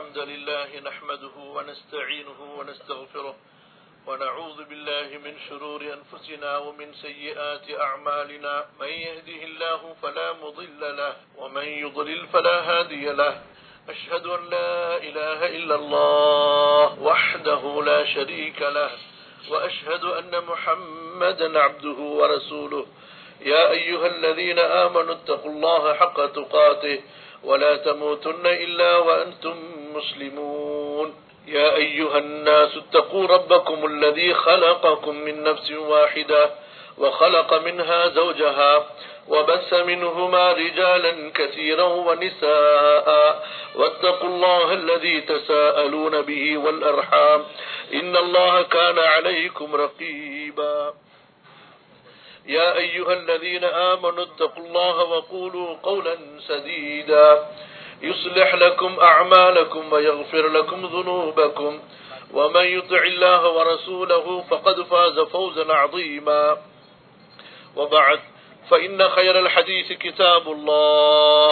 الحمد لله نحمده ونستعينه ونستغفره ونعوذ بالله من شرور أنفسنا ومن سيئات أعمالنا من يهده الله فلا مضل له ومن يضلل فلا هادي له أشهد أن لا إله إلا الله وحده لا شريك له وأشهد أن محمدا عبده ورسوله يا أيها الذين آمنوا اتقوا الله حق تقاته ولا تموتن إلا وأنتم مسلمون يا أيها الناس اتقوا ربكم الذي خلقكم من نفس واحدة وخلق منها زوجها وبث منهما رجالا كثيرا ونساء واتقوا الله الذي تساءلون به والأرحام إن الله كان عليكم رقيبا يا أيها الذين آمنوا اتقوا الله وقولوا قولا سديدا يصلح لكم أعمالكم ويغفر لكم ذنوبكم ومن يطع الله ورسوله فقد فاز فوزا عظيما وبعد فإن خير الحديث كتاب الله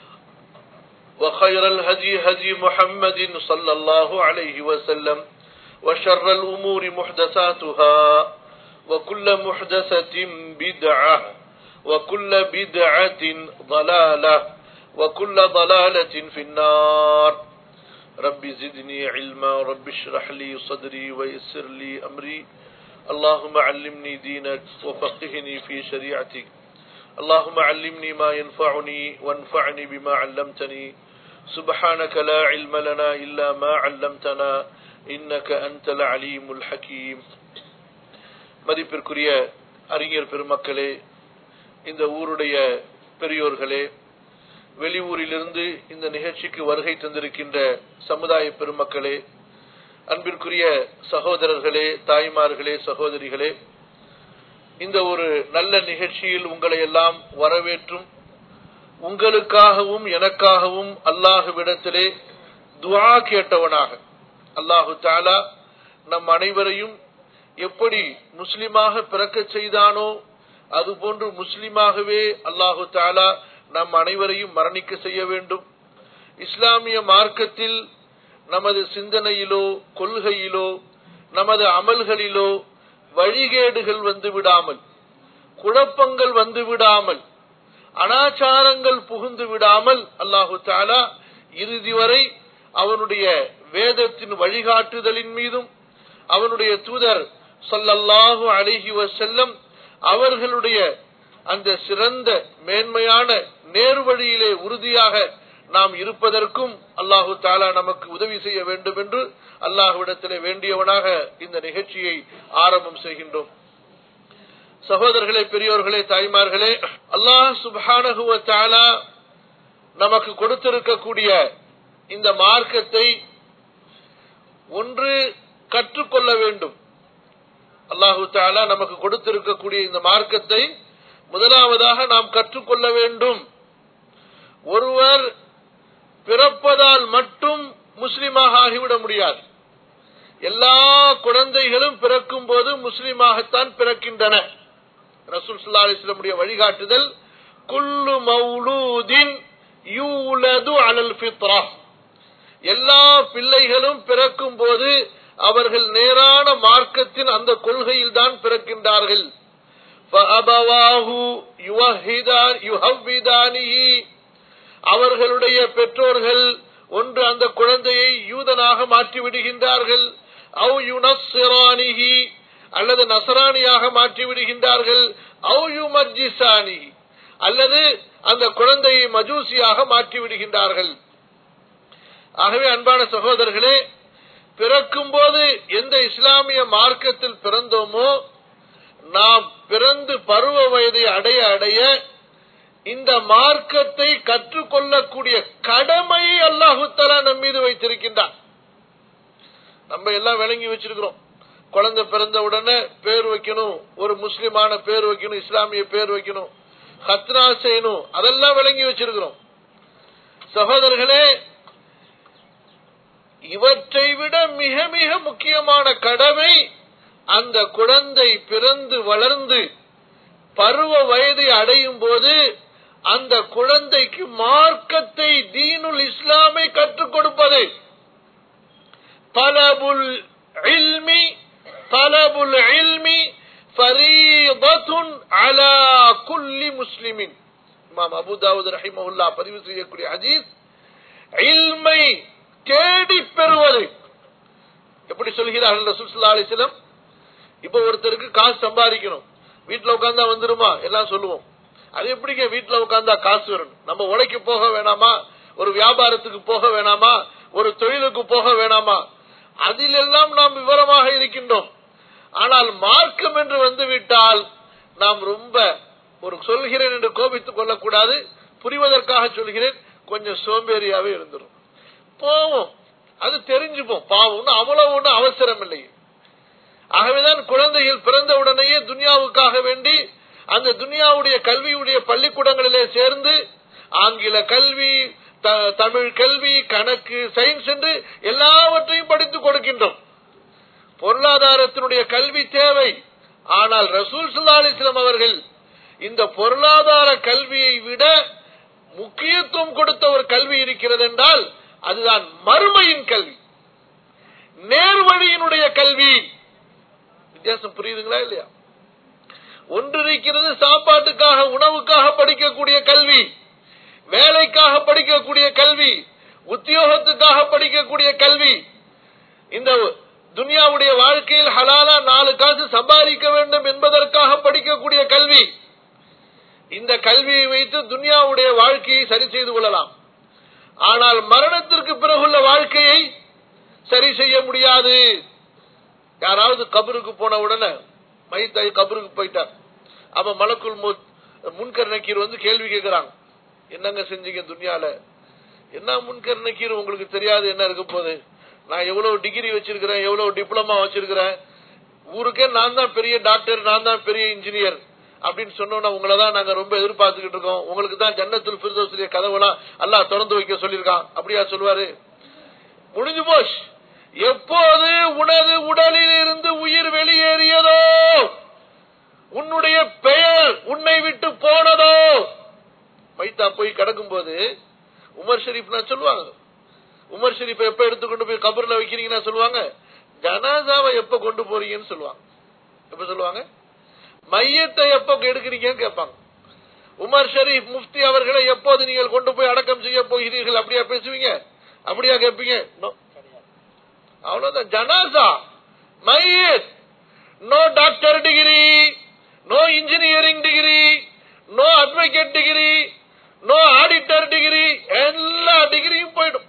وخير الهدي هدي محمد صلى الله عليه وسلم وشر الأمور محدثاتها وكل محدثة بدعة وكل بدعة ضلالة وكل ضلالة في النار رب زدني علما رب اشرح لي صدري ويسر لي أمري اللهم علمني دينك وفقهني في شريعتك اللهم علمني ما ينفعني وانفعني بما علمتني سبحانك لا علم لنا إلا ما علمتنا إنك أنت العليم الحكيم மதிப்பிற்குரிய அறிஞர் பெருமக்களே இந்த ஊருடைய பெரியோர்களே வெளியூரிலிருந்து இந்த நிகழ்ச்சிக்கு வருகை தந்திருக்கின்ற சமுதாய பெருமக்களே அன்பிற்குரிய சகோதரர்களே தாய்மார்களே சகோதரிகளே இந்த ஒரு நல்ல நிகழ்ச்சியில் உங்களை எல்லாம் வரவேற்றும் உங்களுக்காகவும் எனக்காகவும் அல்லாஹுவிடத்திலே துவா கேட்டவனாக அல்லாஹு தாலா நம் அனைவரையும் எப்படி முஸ்லிமாக பிறக்க செய்தானோ அதுபோன்று முஸ்லிமாகவே அல்லாஹு தாலா நம் அனைவரையும் மரணிக்க செய்ய வேண்டும் இஸ்லாமிய மார்க்கத்தில் நமது சிந்தனையிலோ கொள்கையிலோ நமது அமல்களிலோ வழிகேடுகள் வந்து விடாமல் குழப்பங்கள் வந்து விடாமல் அனாச்சாரங்கள் புகுந்து விடாமல் அல்லாஹு தாலா இறுதி வரை அவனுடைய வேதத்தின் வழிகாட்டுதலின் மீதும் அவனுடைய தூதர் சொல்லல்லாஹு அழகி செல்லம் அவர்களுடைய அந்த சிறந்த மேன்மையான நேர்வழியிலே உறுதியாக நாம் இருப்பதற்கும் அல்லாஹு தாலா நமக்கு உதவி செய்ய வேண்டும் என்று அல்லாஹுவிடத்திலே வேண்டியவனாக இந்த நிகழ்ச்சியை ஆரம்பம் செய்கின்றோம் சகோதரர்களே பெரியோர்களே தாய்மார்களே அல்லாஹ் சுபானகுவ தாலா நமக்கு கொடுத்திருக்கக்கூடிய இந்த மார்க்கத்தை ஒன்று கற்றுக்கொள்ள வேண்டும் அல்லாஹு தாலா நமக்கு கொடுத்திருக்கக்கூடிய இந்த மார்க்கத்தை முதலாவதாக நாம் கற்றுக்கொள்ள வேண்டும் ஒருவர் பிறப்பதால் மட்டும் முஸ்லிமாக ஆகிவிட முடியாது எல்லா குழந்தைகளும் பிறக்கும் போது முஸ்லிமாகத்தான் பிறக்கின்றன ரசூல் சுல்லா அலிஸ்லமுடைய வழிகாட்டுதல் குல்லு மௌலூதின் யூலது அலல் ஃபித்ரா எல்லா பிள்ளைகளும் பிறக்கும் போது அவர்கள் நேரான மார்க்கத்தின் அந்த கொள்கையில் தான் பிறக்கின்றார்கள் அவர்களுடைய பெற்றோர்கள் ஒன்று அந்த குழந்தையை யூதனாக மாற்றி விடுகின்றார்கள் அவு யுனஸ்ரானிகி அல்லது நசராணியாக மாற்றி விடுகின்றார்கள் அவு யுமர்ஜிசானிகி அல்லது அந்த குழந்தையை மஜூசியாக மாற்றி விடுகின்றார்கள் ஆகவே அன்பான சகோதரர்களே பிறக்கும் போது எந்த இஸ்லாமிய மார்க்கத்தில் பிறந்தோமோ நாம் பிறந்து பருவ வயதை அடைய அடைய இந்த மார்க்கத்தை கற்றுக்கொள்ளக்கூடிய கடமையை அல்லாஹுத்தலா நம் மீது வைத்திருக்கின்றான் நம்ம எல்லாம் விளங்கி வச்சிருக்கிறோம் குழந்தை பிறந்த உடனே பேர் வைக்கணும் ஒரு முஸ்லிமான பேர் வைக்கணும் இஸ்லாமிய பேர் வைக்கணும் ஹத்னா செய்யணும் அதெல்லாம் விளங்கி வச்சிருக்கிறோம் சகோதரர்களே இவற்றை விட மிக மிக முக்கியமான கடமை அந்த குழந்தை பிறந்து வளர்ந்து பருவ வயதை அடையும் போது அந்த குழந்தைக்கு மார்க்கத்தை தீனுல் இஸ்லாமை கற்றுக் கொடுப்பது தலபுல் இல்மி தலபுல் இல்மி ஃபரீதத்துன் அலா குல்லி முஸ்லிமின் இமாம் அபு தாவூத் ரஹிமஹுல்லா பதிவு செய்யக்கூடிய ஹதீஸ் இல்மை தேடி பெறுவது எப்படி சொல்கிறார்கள் ரசூல் ஸல்லல்லாஹு அலைஹி வஸல்லம் இப்ப ஒருத்தருக்கு காசு சம்பாதிக்கணும் வீட்டுல உட்கார்ந்தா வந்துருமா எல்லாம் சொல்லுவோம் அது எப்படிங்க வீட்டுல உட்கார்ந்தா காசு வரும் நம்ம உழைக்க போக வேணாமா ஒரு வியாபாரத்துக்கு போக வேணாமா ஒரு தொழிலுக்கு போக வேணாமா அதிலெல்லாம் நாம் விவரமாக இருக்கின்றோம் ஆனால் மார்க்கம் என்று வந்துவிட்டால் நாம் ரொம்ப ஒரு சொல்கிறேன் என்று கோபித்துக் கொள்ளக்கூடாது புரிவதற்காக சொல்கிறேன் கொஞ்சம் சோம்பேறியாவே இருந்துரும் போவோம் அது தெரிஞ்சுப்போம் பாவம் அவ்வளவு ஒன்றும் அவசரம் இல்லை ஆகவேதான் குழந்தைகள் பிறந்த உடனேயே துனியாவுக்காக வேண்டி அந்த துனியாவுடைய கல்வியுடைய பள்ளிக்கூடங்களிலே சேர்ந்து ஆங்கில கல்வி த- தமிழ் கல்வி கணக்கு சயின்ஸ் என்று எல்லாவற்றையும் படித்துக் கொடுக்கின்றோம் பொருளாதாரத்தினுடைய கல்வி தேவை ஆனால் ரசூல் ஸல்லல்லாஹு அலைஹி வஸல்லம் அவர்கள் இந்த பொருளாதார கல்வியை விட முக்கியத்துவம் கொடுத்த ஒரு கல்வி இருக்கிறது என்றால் அதுதான் மறுமையின் கல்வி நேர்வழியினுடைய கல்வி வித்தியாசம் புரியுதுங்களா இல்லையா ஒன்று இருக்கிறது சாப்பாட்டுக்காக உணவுக்காக படிக்கக்கூடிய கல்வி வேலைக்காக படிக்கக்கூடிய கல்வி உத்தியோகத்துக்காக படிக்கக்கூடிய கல்வி இந்த துனியாவுடைய வாழ்க்கையில் ஹலாலா நாலு காசு சம்பாதிக்க வேண்டும் என்பதற்காக படிக்கக்கூடிய கல்வி இந்த கல்வியை வைத்து துனியாவுடைய வாழ்க்கையை சரி செய்து கொள்ளலாம் ஆனால் மரணத்திற்கு பிறகுள்ள வாழ்க்கையை சரி செய்ய முடியாது யாராவது கபருக்கு போன உடனே மைத்தாய் கபருக்கு போயிட்டார் அப்ப மலக்குள் மௌத் முன்கர் நக்கீர் வந்து கேள்வி கேட்கிறாங்க என்னங்க செஞ்சீங்க துனியால என்ன முன்கர் நக்கீர் உங்களுக்கு தெரியாது என்ன இருக்க போகுது நான் எவ்வளவு டிகிரி வச்சிருக்கிறேன் எவ்வளவு டிப்ளமா வச்சிருக்கிறேன் ஊருக்கே நான் தான் பெரிய டாக்டர் நான் தான் பெரிய இன்ஜினியர் அப்படின்னு சொன்னோம்னா உங்களை தான் நாங்க ரொம்ப எதிர்பார்த்துக்கிட்டு இருக்கோம் உங்களுக்கு தான் ஜன்னத்துல் ஃபிர்தௌஸ்லிய கதவுலாம் அல்லாஹ் திறந்து வைக்க சொல்லியிருக்கான் அப்படியா சொல்லுவாரு முடிஞ்சு போஷ் எப்போது உனது உடலில் இருந்து உயிர் வெளியேறியதோ உன்னுடைய பெயர் உன்னை விட்டு போனதோ மைத்தா போய் கிடக்கும் போது உமர் ஷெரீப் நான் சொல்லுவாங்க உமர் ஷெரீப் எப்ப எடுத்துக்கொண்டு போய் கபர்ல வைக்கிறீங்கன்னா சொல்லுவாங்க ஜனாசாவை எப்ப கொண்டு போறீங்கன்னு சொல்லுவாங்க எப்ப சொல்லுவாங்க மையத்தை எப்ப எடுக்கிறீங்கன்னு கேட்பாங்க உமர் ஷெரீப் முஃப்தி அவர்களை எப்போது நீங்கள் கொண்டு போய் அடக்கம் செய்ய போகிறீர்கள் அப்படியா பேசுவீங்க அப்படியா கேட்பீங்க No. அவ்வளவுதான் ஜனாசா மையத் no doctor degree no engineering degree no advocate degree no auditor degree எல்லா டிகிரியும் போயிடும்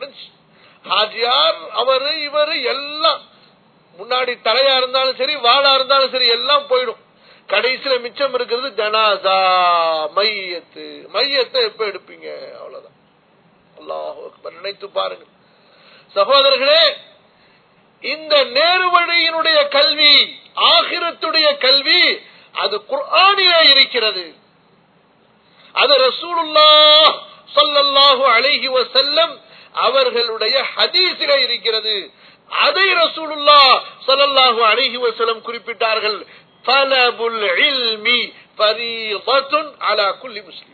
ஹாஜியார் அவரு இவரு எல்லாம் முன்னாடி தலையா இருந்தாலும் சரி வாளா இருந்தாலும் சரி எல்லாம் போயிடும் கடைசியில மிச்சம் இருக்கிறது ஜனாசா மையத்து மையத்தை எப்ப எடுப்பீங்க அவ்வளவுதான் அல்லாஹ் அக்பர் நினைத்து பாருங்க சகோதரர்களே இந்த நேர்வழியினுடைய கல்வி ஆகிரத்துடைய கல்வி அது குர்ஆனிலே இருக்கிறது அது ரசூலுல்லா ஸல்லல்லாஹு அலைஹி வஸல்லம் அவர்களுடைய ஹதீஸிலே இருக்கிறது அதை ரசூலுல்லா ஸல்லல்லாஹு அலைஹி வஸல்லம் குறிப்பிட்டார்கள் தலபுல் இல்மி ஃபரீதத்துன் அலா குல்லி முஸ்லிமின்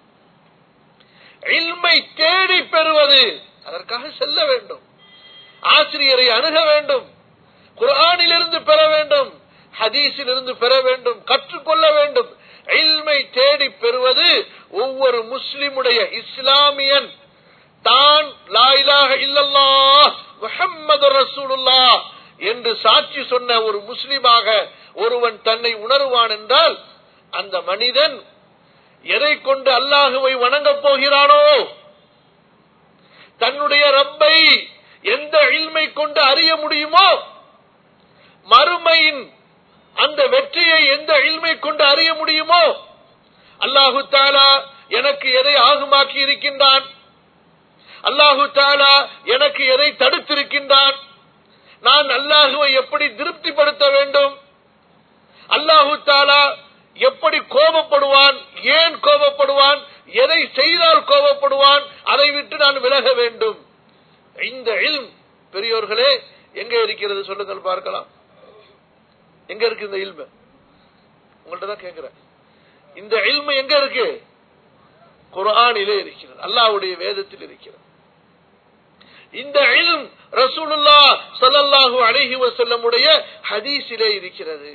இல்மை தேடி பெறுவது அதற்காக செல்ல வேண்டும் ஆசிரியரை அணுக வேண்டும் குர்ஆனிலிருந்து பெற வேண்டும் ஹதீஸிலிருந்து பெற வேண்டும் கற்றுக்கொள்ள வேண்டும் இல்மை தேடி பெறுவது ஒவ்வொரு முஸ்லிமுடைய இஸ்லாமியன் தான் லா இலாஹ இல்லல்லாஹ் முஹம்மது ரசூலுல்லாஹ் என்று சாட்சி சொன்ன ஒரு முஸ்லிமாக ஒருவன் தன்னை உணருவான் என்றால் அந்த மனிதன் எதை கொண்டு அல்லாஹுவை வணங்கப் போகிறானோ தன்னுடைய ரப்பை எந்த இல்மை கொண்டு அறிய முடியுமோ மறுமையின் அந்த வெற்றியை எந்த இல்மை கொண்டு அறிய முடியுமோ அல்லாஹு தாலா எனக்கு எதை ஆகுமாக்கி இருக்கின்றான் அல்லாஹு தாலா எனக்கு எதை தடுத்திருக்கின்றான் நான் அல்லாஹுவை எப்படி திருப்திப்படுத்த வேண்டும் அல்லாஹு தாலா எப்படி கோபப்படுவான் ஏன் கோபப்படுவான் எதை செய்தால் கோபப்படுவான் அதை விட்டு நான் விலக வேண்டும் இந்த இல்ம் பெரியோர்களே எங்க இருக்கிறது சொல்லுங்கள் பார்க்கலாம் எங்க இருக்கு இந்த இல்ம உங்கள்ட்ட தான் கேட்கிறேன் இந்த இல்மு எங்க இருக்கு குர்ஆனிலே இருக்கிறது அல்லாஹ்வுடைய வேதத்தில் இருக்கிறது இந்த இல்ம் ரசூலுல்லா ஸல்லல்லாஹு அலைஹி வஸல்லமுடைய ஹதீஸிலே இருக்கிறது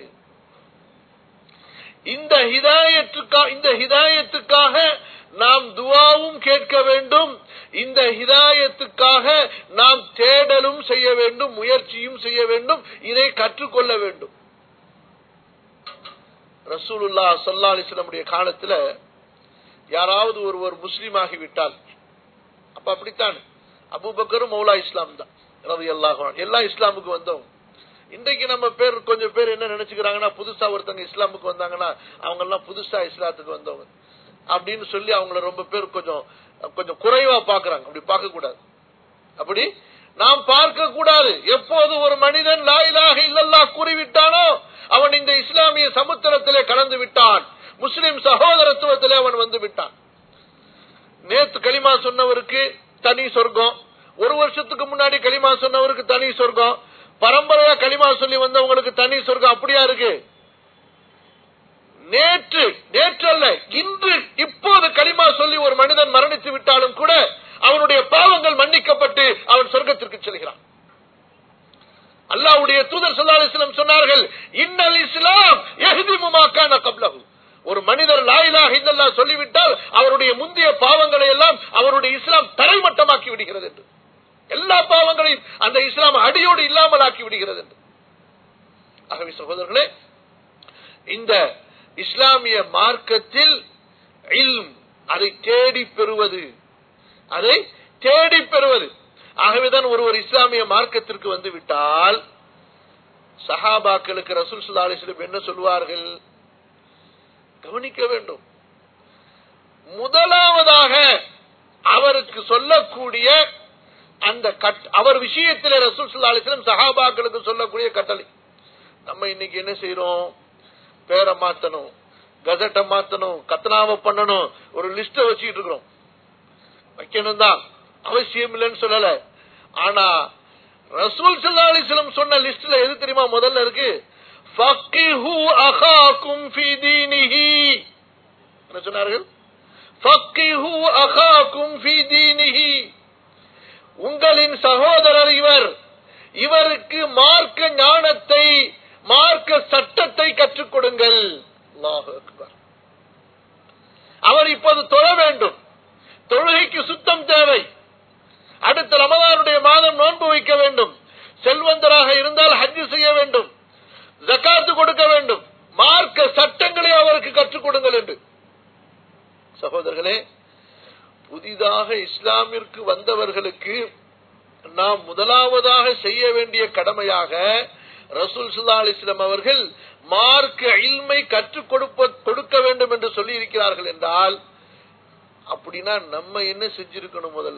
இந்த ஹிதாயத்துக்காக இந்த ஹிதாயத்துக்காக நாம் துவாவும் கேட்க வேண்டும் இந்த ஹிதாயத்துக்காக நாம் தேடலும் செய்ய வேண்டும் முயற்சியும் செய்ய வேண்டும் இதை கற்றுக்கொள்ள வேண்டும் ரசூலுல்லா சல்லா அலிஸ்லமுடைய காலத்துல யாராவது ஒருவர் முஸ்லீம் ஆகிவிட்டால் அப்ப அப்படித்தான் அபூபக்கரும் மௌலா இஸ்லாம் தான் ரவி அல்லாஹ் எல்லா இஸ்லாமுக்கு வந்தவங்க இன்றைக்கு நம்ம பேர் கொஞ்சம் பேர் என்ன நினைச்சுக்கிறாங்கன்னா புதுசா ஒருத்தங்க இஸ்லாமுக்கு வந்தாங்கன்னா அவங்க எல்லாம் புதுசா இஸ்லாத்துக்கு வந்தவங்க அப்படின்னு சொல்லி அவங்கள ரொம்ப பேர் கொஞ்சம் கொஞ்சம் குறைவா பாக்குறாங்க அப்படி பார்க்க கூடாது அப்படி நாம் பார்க்க கூடாது எப்போது ஒரு மனிதன் லாயிலாக இல்லல்லா கூறிவிட்டானோ அவன் இந்த இஸ்லாமிய சமுத்திரத்திலே கலந்து விட்டான் முஸ்லிம் சகோதரத்துவத்திலே அவன் வந்து விட்டான் நேத்து களிமா சொன்னவருக்கு தனி சொர்க்கம் ஒரு வருஷத்துக்கு முன்னாடி களிமா சொன்னவருக்கு தனி சொர்க்கம் பரம்பரையா களிமா சொல்லி வந்தவங்களுக்கு தனி சொர்க்கம் அப்படியா இருக்கு நேற்று நேற்று அல்ல இன்று இப்போது களிமா சொல்லி ஒரு மனிதன் மரணித்து விட்டாலும் கூட அவனுடைய பாவங்கள் மன்னிக்கப்பட்டு அவன் சொர்க்கத்திற்கு செல்கிறான் அல்லாவுடைய தூதர் சல்லாஸ்லம் சொன்னார்கள் இன்னல் இஸ்லாம் எஹ்திமுமாக்கான கப்லஹு ஒரு மனிதர் லாயிலாக இல்லல்லா சொல்லிவிட்டால் அவருடைய முந்தைய பாவங்களை எல்லாம் அவருடைய இஸ்லாம் தரைமட்டமாக்கி விடுகிறது என்று எல்லா பாவங்களையும் அந்த இஸ்லாம் அடியோடு இல்லாமல் ஆக்கி விடுகிறது என்று ஆகவே சகோதரர்களே இந்த இஸ்லாமிய மார்க்கத்தில் இல்ம் அதை தேடி பெறுவது அதை தேடி பெறுவது ஆகவேதான் ஒருவர் இஸ்லாமிய மார்க்கத்திற்கு வந்து விட்டால் சஹாபாக்களுக்கு ரசூல் சுல்லா அலிஸ்லம் என்ன சொல்வார்கள் கவனிக்க வேண்டும் முதலாவதாக அவருக்கு சொல்லக்கூடிய அந்த அவர் விஷயத்தில் ரசூல் சுல்லா அலிஸ்லம் சஹாபாக்களுக்கு சொல்லக்கூடிய கட்டளை நம்ம இன்னைக்கு என்ன செய்யறோம் பேரை மாத்தணும் கசட்டை மாத்தணும் கத்தனாவை பண்ணணும் ஒரு லிஸ்ட வச்சுட்டு இருக்கிறோம் வைக்கணும் தான் அவசியம் இல்லைன்னு சொல்லல ஆனா ரசூல் சல்லா அலிஸ்லம் சொன்ன லிஸ்ட்ல எது தெரியுமா முதல்ல இருக்கு என்ன சொன்னார்கள் உங்களின் சகோதரர் இவர் இவருக்கு மார்க்க ஞானத்தை மார்க்க சட்டத்தை கற்றுக் கொடுங்கள் அவர் இப்போது தொழ வேண்டும் தொழுகைக்கு சுத்தம் தேவை அடுத்த ரமதானுடைய மாதம் நோன்பு வைக்க வேண்டும் செல்வந்தராக இருந்தால் ஹஜ்ஜு செய்ய வேண்டும் ஜக்காத்து கொடுக்க வேண்டும் மார்க்க சட்டங்களை அவருக்கு கற்றுக் கொடுங்கள் என்று சகோதரர்களே புதிதாக இஸ்லாமிற்கு வந்தவர்களுக்கு நாம் முதலாவதாக செய்ய வேண்டிய கடமையாக ரசூல் சுல்லா அலிஸ்லாம் அவர்கள் மார்க்க இல்மை கற்றுக் கொடுப்ப கொடுக்க வேண்டும் என்று சொல்லி இருக்கிறார்கள் என்றால் அப்படின்னா நம்ம என்ன செஞ்சிருக்கணும் முதல்ல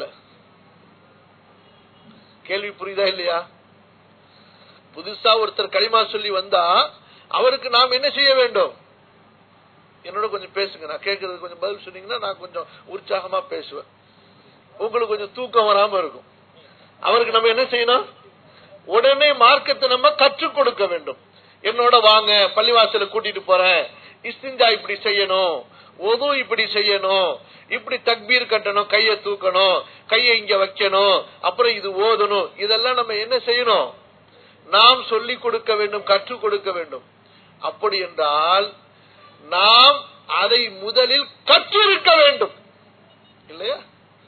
கேள்வி புரியுதா இல்லையா புதுசா ஒருத்தர் களிமா சொல்லி வந்தா அவருக்கு நாம் என்ன செய்ய வேண்டும் என்னோட கொஞ்சம் பேசுங்க நான் கேட்கறது கொஞ்சம் பதில் சொன்னீங்கன்னா நான் கொஞ்சம் உற்சாகமா பேசுவேன் உங்களுக்கு கொஞ்சம் தூக்கம் வராம இருக்கும் அவருக்கு நம்ம என்ன செய்யணும் உடனே மார்க்கத்தை நம்ம கற்றுக் கொடுக்க வேண்டும் என்னோட வாங்க பள்ளிவாசல கூட்டிட்டு போறேன் இஸ்திஞ்சா இப்படி செய்யணும் ஒது இப்படி செய்யணும் இப்படி தக்பீர் கட்டணும் கைய தூக்கணும் கையை இங்க வைக்கணும் அப்புறம் இது ஓதணும் இதெல்லாம் நம்ம என்ன செய்யணும் நாம் சொல்லிக் கொடுக்க வேண்டும் கற்றுக் கொடுக்க வேண்டும் அப்படி என்றால் நாம் அதை முதலில் கற்றிருக்க வேண்டும் இல்லையா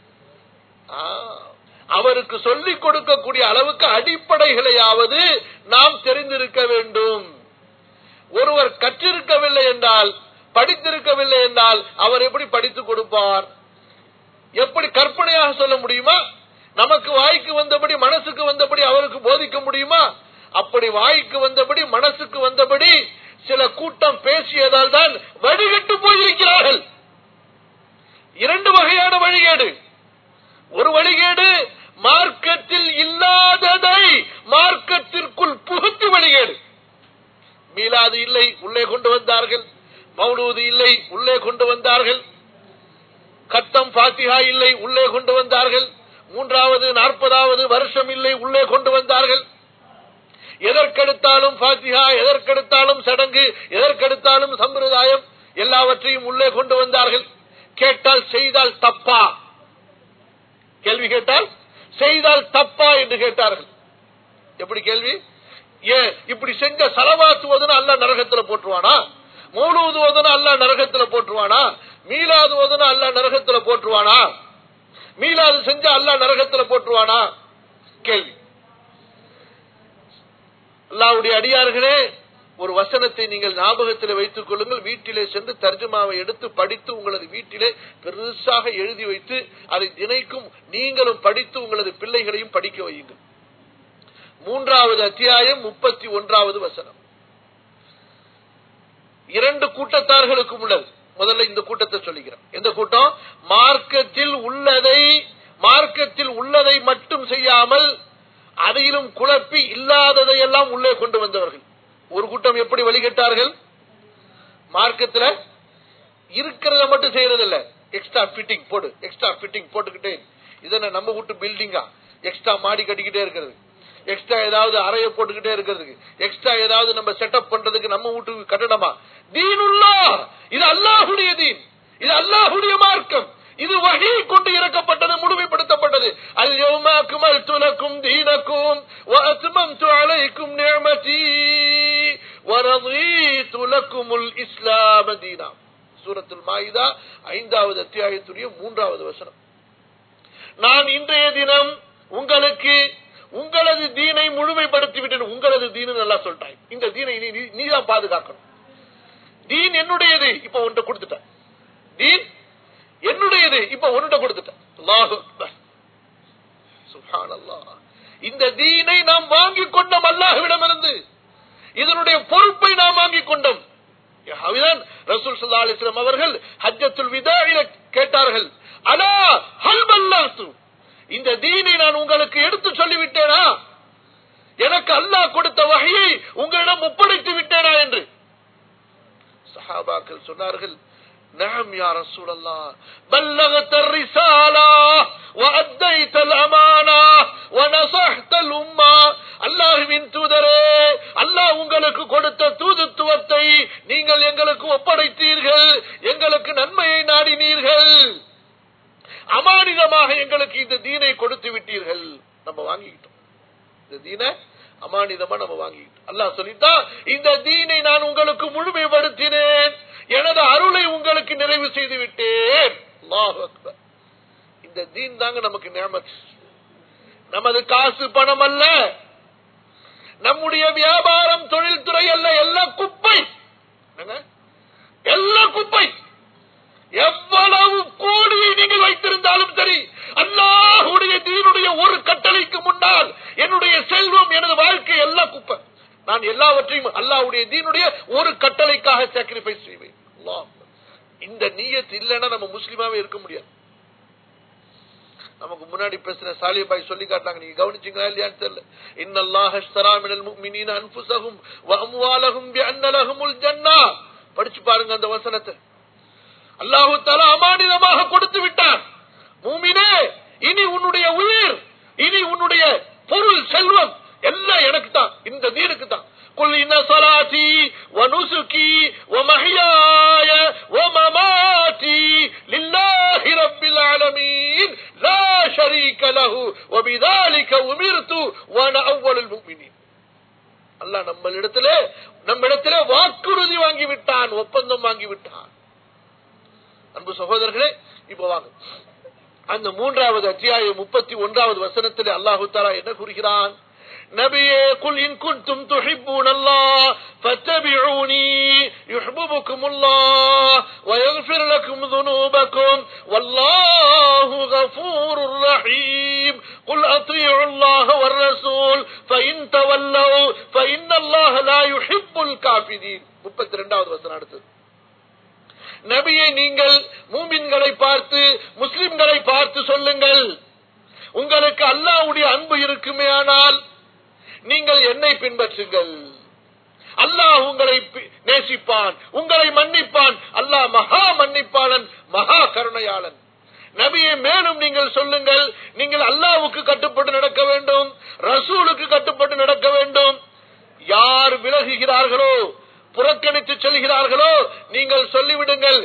அவருக்கு சொல்லிக் கொடுக்கக்கூடிய அளவுக்கு அடிப்படைகளையாவது நாம் தெரிந்திருக்க வேண்டும் ஒருவர் கற்றிருக்கவில்லை என்றால் படித்திருக்கவில்லை என்றால் அவர் எப்படி படித்துக் கொடுப்பார் எப்படி கற்பனையாக சொல்ல முடியுமா நமக்கு வாய்க்கு வந்தபடி மனசுக்கு வந்தபடி அவருக்கு போதிக்க முடியுமா அப்படி வாய்க்கு வந்தபடி மனசுக்கு வந்தபடி சில கூட்டம் பேசியதால் தான் வழிகட்டு போயிருக்கிறார்கள் இரண்டு வகையான வழிகேடு ஒரு வழிகேடு மார்க்கத்தில் இல்லாததை மார்க்கத்திற்குள் புகுத்து வழிகேடு மீளாது இல்லை உள்ளே கொண்டு வந்தார்கள் மௌலூது இல்லை உள்ளே கொண்டு வந்தார்கள் கத்தம் பாத்திகா இல்லை உள்ளே கொண்டு வந்தார்கள் மூன்றாவது நாற்பதாவது வருஷம் இல்லை உள்ளே கொண்டு வந்தார்கள் எதற்கெடுத்தாலும் பாத்திகா எதற்கெடுத்தாலும் சடங்கு எதற்கெடுத்தாலும் சம்பிரதாயம் எல்லாவற்றையும் உள்ளே கொண்டு வந்தார்கள் கேட்டால் செய்தால் தப்பா கேள்வி கேட்டால் செய்தால் தப்பா அப்பா என்று கேட்டார்கள் எப்படி கேள்வி ஏன் இப்படி செஞ்ச சலவாத்து ஓதுனா அல்ல நரகத்துல போட்டுருவானா மௌலூது ஓதுனா அல்ல நரகத்துல போட்டுருவானா மீலாது ஓதுனா அல்ல நரகத்துல போட்டுருவானா மீலாது செஞ்சா அல்ல நரகத்துல போட்டுருவானா கேள்வி அல்லாவுடைய அடியார்களே ஒரு வசனத்தை நீங்கள் ஞாபகத்தில் வைத்துக் கொள்ளுங்கள் வீட்டிலே சென்று தர்ஜுமாவை எடுத்து படித்து உங்களது வீட்டிலே பெருசாக எழுதி வைத்து அதை தினைக்கும் நீங்களும் படித்து உங்களது பிள்ளைகளையும் படிக்க வையுங்கள் மூன்றாவது அத்தியாயம் முப்பத்தி ஒன்றாவது வசனம் இரண்டு கூட்டத்தார்களுக்கும் உள்ளது முதல்ல இந்த கூட்டத்தை சொல்லிக்கிறேன் எந்த கூட்டம் மார்க்கத்தில் உள்ளதை மார்க்கத்தில் உள்ளதை மட்டும் செய்யாமல் அதையிலும் குழப்பி இல்லாததை எல்லாம் உள்ளே கொண்டு வந்தவர்கள் ஒரு கூட்டம் எப்படி வழிகட்டார்கள் மார்க்கத்துல இருக்கிறத மட்டும் செய்யறது இல்ல எக்ஸ்ட்ரா ஃபிட்டிங் போடு எக்ஸ்ட்ரா ஃபிட்டிங் போட்டுக்கிட்டே இதென்ன நம்ம வீட்டு பில்டிங்கா எக்ஸ்ட்ரா மாடி கட்டிக்கிட்டே இருக்கிறது எக்ஸ்ட்ரா ஏதாவது அறைய போட்டுக்கிட்டே இருக்கிறதுக்கு எக்ஸ்ட்ரா ஏதாவது நம்ம செட்டப் பண்றதுக்கு நம்ம வீட்டுக்கு கட்டணமா தீனுல்லா இது அல்லாஹுடைய தீன் இது அல்லாஹுடைய மார்க்கம் இது வகை கொண்டு இறக்கப்பட்டது முழுமைப்படுத்தப்பட்டது அல் யௌமாக்கும் துலக்கும் தீனக்கும் وأتممت عليكم نعمتي ورضيت لكم الإسلام دينا சூரத்துல் மாயிதா ஐந்தாவது அத்தியாயத்துடைய மூன்றாவது வசனம் நான் இன்றைய தினம் உங்களுக்கு உங்களது தீனை முழுமைப்படுத்தி விட்டேன் உங்களது தீனு நல்லா சொல்லிட்டாய் இந்த தீனை நீ- நீதான் பாதுகாக்கணும் தீன் என்னுடையது இப்ப உன்கிட்ட கொடுத்துட்டேன் தீன் என்னுடையது இப்ப உன்கிட்ட கொடுத்துட்டேன் அல்லாஹு அக்பர். சுப்ஹானல்லாஹ். இந்த தீனை நாம் வாங்கிக் கொண்டோம் அல்லாஹ்விடமிருந்து இதனுடைய பொறுப்பை நாம் வாங்கிக் கொண்டோம் அதுதான் ரசூல் ஸல்லல்லாஹு அலைஹி வஸல்லம் அவர்கள் ஹஜ்ஜத்துல் விதாயில கேட்டார்கள் அலா ஹல் பல்லக்து இந்த தீனை நான் உங்களுக்கு எடுத்து சொல்லிவிட்டேனா எனக்கு அல்லாஹ் கொடுத்த வகையை உங்களிடம் ஒப்படைத்து விட்டேனா என்று சஹாபாக்கள் சொன்னார்கள் نعم يا رسول الله بلغت الرسالة وأديت الأمانة ونصحت الأمة அல்லாஹுவின் தூதரே அல்லாஹ் உங்களுக்கு கொடுத்த தூதுத்துவத்தை நீங்கள் எங்களுக்கு ஒப்படைத்தீர்கள் எங்களுக்கு நன்மையை நாடினீர்கள் அமானிதமாக எங்களுக்கு இந்த தீனை கொடுத்து விட்டீர்கள் நம்ம வாங்கிக்கிட்டோம் இந்த தீனை அமானிதமா நம்ம வாங்கிக்கிட்டோம் அல்லாஹ் சொல்லித்தான் இந்த தீனை நான் உங்களுக்கு முழுமைப்படுத்தினேன் எனது அருளை உங்களுக்கு நிறைவு செய்து விட்டேன் அல்லாஹ் அக்பர். இந்த தீன் தாங்க நமக்கு நியமத் நமது காசு பணம் அல்ல நம்முடைய வியாபாரம் தொழில்துறை அல்ல எல்லாம் குப்பை என்னங்க? எல்லாம் குப்பை எவ்வளவு கோடியை நீங்கள் வைத்திருந்தாலும் சரி அல்லாஹுடைய தீனுடைய ஒரு கட்டளைக்கு முன்னால் என்னுடைய செல்வம் எனது வாழ்க்கை எல்லாம் குப்பை நான் எல்லாவற்றையும் அல்லாஹ்வுடைய தீனுடைய ஒரு கட்டளைக்காக சாக்ரிஃபைஸ் செய்வேன் அல்லாஹ் இந்த நீயத் இல்லைன்னா நம்ம முஸ்லிமாவே இருக்க முடியாது நமக்கு முன்னாடி பேசுற சாலிபாய் சொல்லி காட்டாங்க நீங்க கவனிச்சீங்களா இல்லையான்னு தெரியல இன்னல்லாஹ் அஷ்தரா மினல் முஃமினீன அன்ஃபுஸஹும் வ அம்வாலஹும் பிஅன்ன லஹுமுல் ஜன்னah படிச்சு பாருங்க அந்த வசனத்தை அல்லாஹு தஆலா அமானிதமாக கொடுத்து விட்டான் மூமினே இனி உன்னுடைய உயிர் இனி உன்னுடைய பொருள் செல்வம் எல்லாம் எனக்கு தான் இந்த தீனுக்கு தான் قل إن صلاتي ونسكي ومحياي ومماتي لله رب العالمين لا شريك له وبذلك أمرت وأنا أول المؤمنين அல்லாஹ் நம்ம இடத்துல நம்ம இடத்துல வாக்குறுதி வாங்கி விட்டான் ஒப்பந்தம் வாங்கி விட்டான் அன்பு சகோதரர்களே இப்ப வாங்க அந்த மூன்றாவது அத்தியாயம் முப்பத்தி ஒன்றாவது வசனத்தில் அல்லாஹு தாலா என்ன கூறுகிறான் நபியே குல் இன் குன்தும் துஹிப்பூன் அல்லாஹ் ஃபத்தபிஊனி யுஹிப்புக்கும் அல்லாஹ் வயக்ஃபிர் லக்கும் ذنوبكم والله غفور رحيم قل اطيعوا الله والرسول فإن تولوا فإن الله لا يحب الكافرين 32வது வசனம் அடுத்தது நபியை நீங்கள் மூமின்களை பார்த்து முஸ்லிம்களை பார்த்து சொல்லுங்கள் உங்களுக்கு அல்லாஹ்வுடைய அன்பு இருக்குமே ஆனால் நீங்கள் என்னை பின்பற்றுங்கள் அல்லாஹ் உங்களை பி- நேசிப்பான் உங்களை மன்னிப்பான் அல்லாஹ் மகா மன்னிப்பாளன் மகா கருணையாளன் நபியை மேலும் நீங்கள் சொல்லுங்கள் நீங்கள் அல்லாஹ்வுக்கு கட்டுப்பட்டு நடக்க வேண்டும் ரசூலுக்கு கட்டுப்பட்டு நடக்க வேண்டும் யார் விலகுகிறார்களோ புறக்கணித்து செல்கிறார்களோ நீங்கள் சொல்லிவிடுங்கள்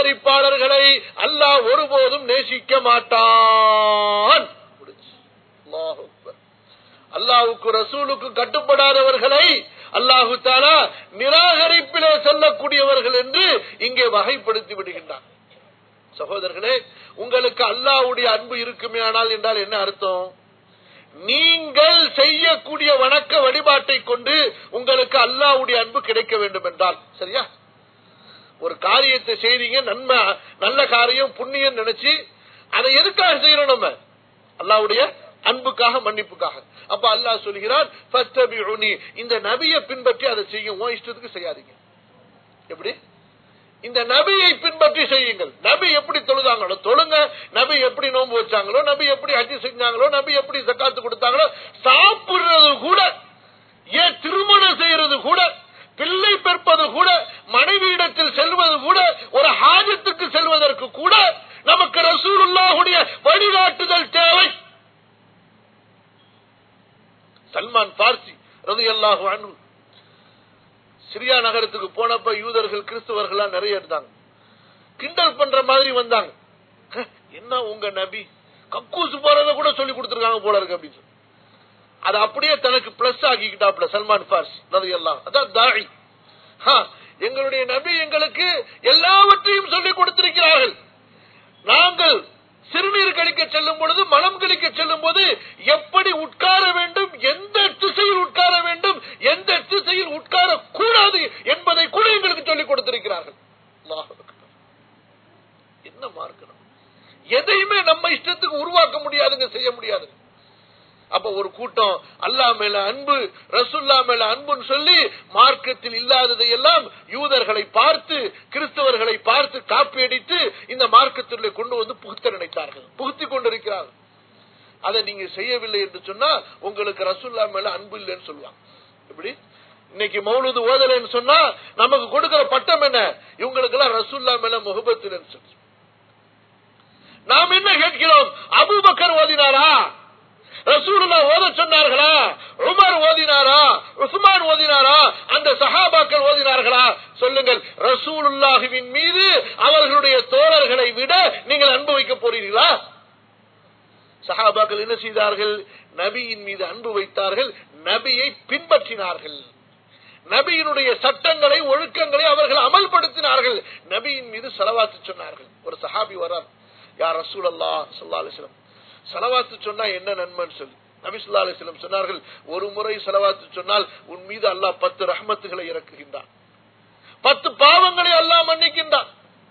நிராகரிப்பாளர்களை அல்லாஹ் ஒருபோதும் நேசிக்க மாட்டான் முடிஞ்சு. அல்லாஹ் அக்பர். அல்லாஹ்வுக்கு ரசூலுக்கு கட்டுப்படாதவர்களை அல்லாஹு தாலா நிராகரிப்பிலே செல்லக்கூடியவர்கள் என்று இங்கே வகைப்படுத்தி விடுகின்றான் சகோதரர்களே உங்களுக்கு அல்லாஹ்வுடைய அன்பு இருக்குமே ஆனால் என்றால் என்ன அர்த்தம் நீங்கள் செய்யக்கூடிய வணக்க வழிபாட்டை கொண்டு உங்களுக்கு அல்லாஹ்வுடைய அன்பு கிடைக்க வேண்டும் என்றால் சரியா ஒரு காரியத்தை செய்றீங்க நன்மை நல்ல காரியம் புண்ணியம் நினைச்சு அதை எதுக்காக செய்யறோம் நம்ம அல்லாஹ்வுடைய அன்புக்காக மன்னிப்புக்காக அப்ப அல்லாஹ் சொல்கிறான் "ஃபத்தபிஉனி." இந்த நபியை பின்பற்றி அதை செய்யும் உன் இஷ்டத்துக்கு செய்யாதீங்க எப்படி இந்த நபியை பின்பற்றி செய்யுங்கள் நபி எப்படி தொழுதாங்களோ தொழுங்க நபி எப்படி நோன்பு வச்சாங்களோ நபி எப்படி ஹஜ்ஜி செஞ்சாங்களோ நபி எப்படி ஜக்காத்து கொடுத்தாங்களோ சாப்பிடுறது கூட ஏன் திருமணம் செய்யறது கூட பிள்ளை பெற்பது கூட மனைவியிடத்தில் செல்வது கூட ஒரு ஹாஜத்துக்கு செல்வதற்கு கூட நமக்கு ரசூலுல்லாஹுடைய வழிகாட்டுதல் தேவை சல்மான் பார்சி ரலியல்லாஹு அன்ஹு சிரியா நகரத்துக்கு போனப்ப யூதர்கள் கிறிஸ்தவர்கள் நிறைய இருந்தாங்க கிண்டல் பண்ற மாதிரி வந்தாங்க "ஹ, என்ன உங்க நபி கக்கூசு போறத கூட சொல்லி கொடுத்திருக்காங்க போல இருக்கு அப்படின்னு சொல்லி. அதை அப்படியே தனக்கு பிளஸ் ஆக்கிக்கிட்டாப்ல சல்மான் ஃபார்ஸ் எல்லாம் அதான் தாழி எங்களுடைய நபி எங்களுக்கு எல்லாவற்றையும் சொல்லி கொடுத்திருக்கிறார்கள் நாங்கள் சிறுநீர் கழிக்க செல்லும் பொழுது மலம் கழிக்க செல்லும் போது எப்படி உட்கார வேண்டும் எந்த திசையில் உட்கார வேண்டும் எந்த திசையில் உட்கார கூடாது என்பதை கூட எங்களுக்கு சொல்லிக் கொடுத்திருக்கிறார்கள் அல்லாஹ் அக்பர். என்ன மார்க்கணும் எதையுமே நம்ம இஷ்டத்துக்கு உருவாக்க முடியாதுங்க செய்ய முடியாது அப்ப ஒரு கூட்டம் அல்லா மேல அன்பு ரசுல்லா மேல அன்புன்னு சொல்லி மார்க்கத்தில் இல்லாததை எல்லாம் யூதர்களை பார்த்து கிறிஸ்தவர்களை பார்த்து காப்பி அடித்து இந்த மார்க்கத்திலே கொண்டு வந்து புகுத்த நினைத்தார்கள் புகுத்தி கொண்டிருக்கிறார்கள் அதை நீங்க செய்யவில்லை என்று சொன்னா உங்களுக்கு ரசுல்லா மேல அன்பு இல்லைன்னு சொல்லுவாங்க எப்படி இன்னைக்கு மௌலுது ஓதலைன்னு சொன்னா நமக்கு கொடுக்கிற பட்டம் என்ன இவங்களுக்கு எல்லாம் ரசுல்லா மேல முகபத்து இல்லைன்னு சொல்லி நாம் என்ன கேட்கிறோம் அபூபக்கர் ஓதினாரா ரசூலுல்லா ஓத சொன்னார்களா உமர் ஓதினாரா உஸ்மான் ஓதினாரா அந்த சஹாபாக்கள் ஓதினார்களா சொல்லுங்கள் ரசூலுல்லாஹுவின் மீது அவர்களுடைய தோழர்களை விட நீங்கள் அன்பு வைக்க போறீர்களா சஹாபாக்கள் என்ன செய்தார்கள் நபியின் மீது அன்பு வைத்தார்கள் நபியை பின்பற்றினார்கள் நபியினுடைய சட்டங்களை ஒழுக்கங்களை அவர்கள் அமல்படுத்தினார்கள் நபியின் மீது செலவாத்து சொன்னார்கள் ஒரு சஹாபி வரார் யார் ரசூல் அல்லா சொல்லா அலிஸ்லம் செலவாத்து சொன்னா என்ன நன்மைன்னு சொல்லி நபி சொல்லா அலிஸ்லம் சொன்னார்கள் ஒரு முறை செலவாத்து சொன்னால் உன் மீது அல்லாஹ் பத்து ரஹமத்துகளை இறக்குகின்றான் பத்து பாவங்களை அல்லாஹ் மன்னிக்கின்றான்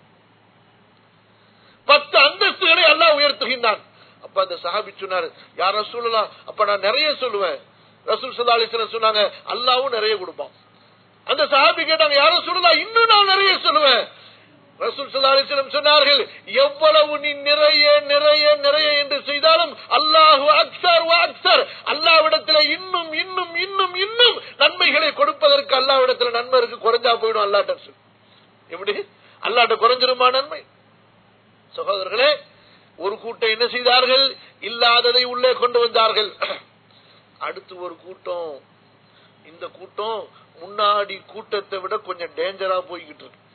பத்து அந்தஸ்துகளை அல்லாஹ் உயர்த்துகின்றான் அப்ப அந்த சஹாபி சொன்னாரு யார் ரசூலலாம் அப்ப நான் நிறைய சொல்லுவேன் ரசூல் சல்லா அலிஸ்லம் சொன்னாங்க அல்லாவும் நிறைய கொடுப்பான் அந்த சஹாபி கேட்டாங்க யாரும் சொல்லலாம் இன்னும் நான் நிறைய சொல்லுவேன் ரசூல் சல்லா அலிஸ்லம் சொன்னார்கள் எவ்வளவு நீ நிறைய நிறைய நிறைய என்று செய்தாலும் அல்லாஹு அக்சர் அக்சர் அல்லாவிடத்துல இன்னும் இன்னும் இன்னும் இன்னும் நன்மைகளை கொடுப்பதற்கு அல்லாவிடத்துல நன்மை இருக்கு குறைஞ்சா போயிடும் அல்லாட்ட சொல்லு. எப்படி அல்லாட்ட குறைஞ்சிருமா நன்மை சகோதரர்களே ஒரு கூட்டம் என்ன செய்தார்கள் இல்லாததை உள்ளே கொண்டு வந்தார்கள் அடுத்து ஒரு கூட்டம் இந்த கூட்டம் முன்னாடி கூட்டத்தை விட கொஞ்சம் டேஞ்சரா போய்கிட்டு இருக்கு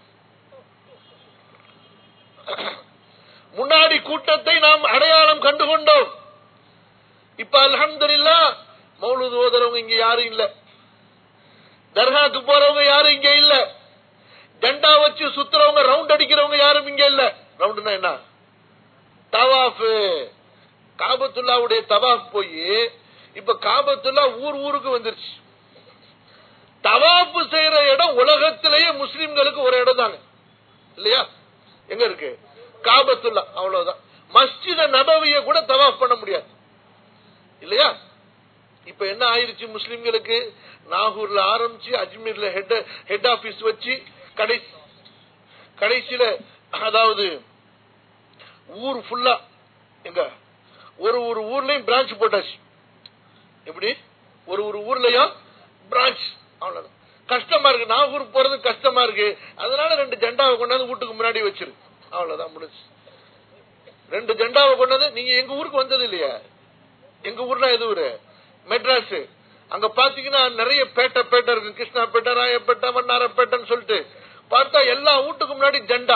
முன்னாடி கூட்டத்தை நாம் அடையாளம் கண்டுகொண்டோம் இப்ப அல்ஹம்துலில்லா மௌலுது ஓதுறவங்க இங்க யாரும் இல்ல தர்காக்கு போறவங்க யாரும் இங்க இல்ல ஜெண்டா வச்சு சுத்துறவங்க ரவுண்ட் அடிக்கிறவங்க யாரும் இங்க இல்ல ரவுண்ட்னா என்ன தவாஃப் காபத்துல்லாவுடைய தவாஃப் போய் இப்ப காபத்துல்லா ஊர் ஊருக்கு வந்துருச்சு தவாஃப் செய்யற இடம் உலகத்திலேயே முஸ்லிம்களுக்கு ஒரு இடம் தாங்க இல்லையா எங்க இருக்கு காபத்துல்லா அவ்வளவுதான் மஸ்ஜித நபவிய கூட தவாஃப் பண்ண முடியாது இல்லையா இப்ப என்ன ஆயிருச்சு முஸ்லிம்களுக்கு நாகூர்ல ஆரம்பிச்சு அஜ்மீர்ல ஹெட் ஹெட் ஆபீஸ் வச்சு கடைசி கடைசியில அதாவது ஊர் ஃபுல்லா எங்க ஒரு ஒரு ஊர்லயும் பிரான்ச் போட்டாச்சு எப்படி ஒரு ஒரு ஊர்லயும் பிரான்ச் அவ்வளவுதான் கஷ்டமா இருக்கு நாகூர் போறது கஷ்டமா இருக்கு அதனால ரெண்டு ஜெண்டாவை கொண்டாந்து வீட்டுக்கு முன்னாடி வச்சிரு அவ்வளவுதான் முடிச்சு ரெண்டு ஜெண்டாவை கொண்டாந்து நீங்க எங்க ஊருக்கு வந்தது இல்லையா எங்க ஊர்ல எது ஊரு மெட்ராஸ் அங்க பாத்தீங்கன்னா நிறைய பேட்டை பேட்டை இருக்கு கிருஷ்ணா பேட்டை ராயப்பேட்டை வண்ணாரப்பேட்டைன்னு சொல்லிட்டு பார்த்தா எல்லா வீட்டுக்கு முன்னாடி ஜெண்டா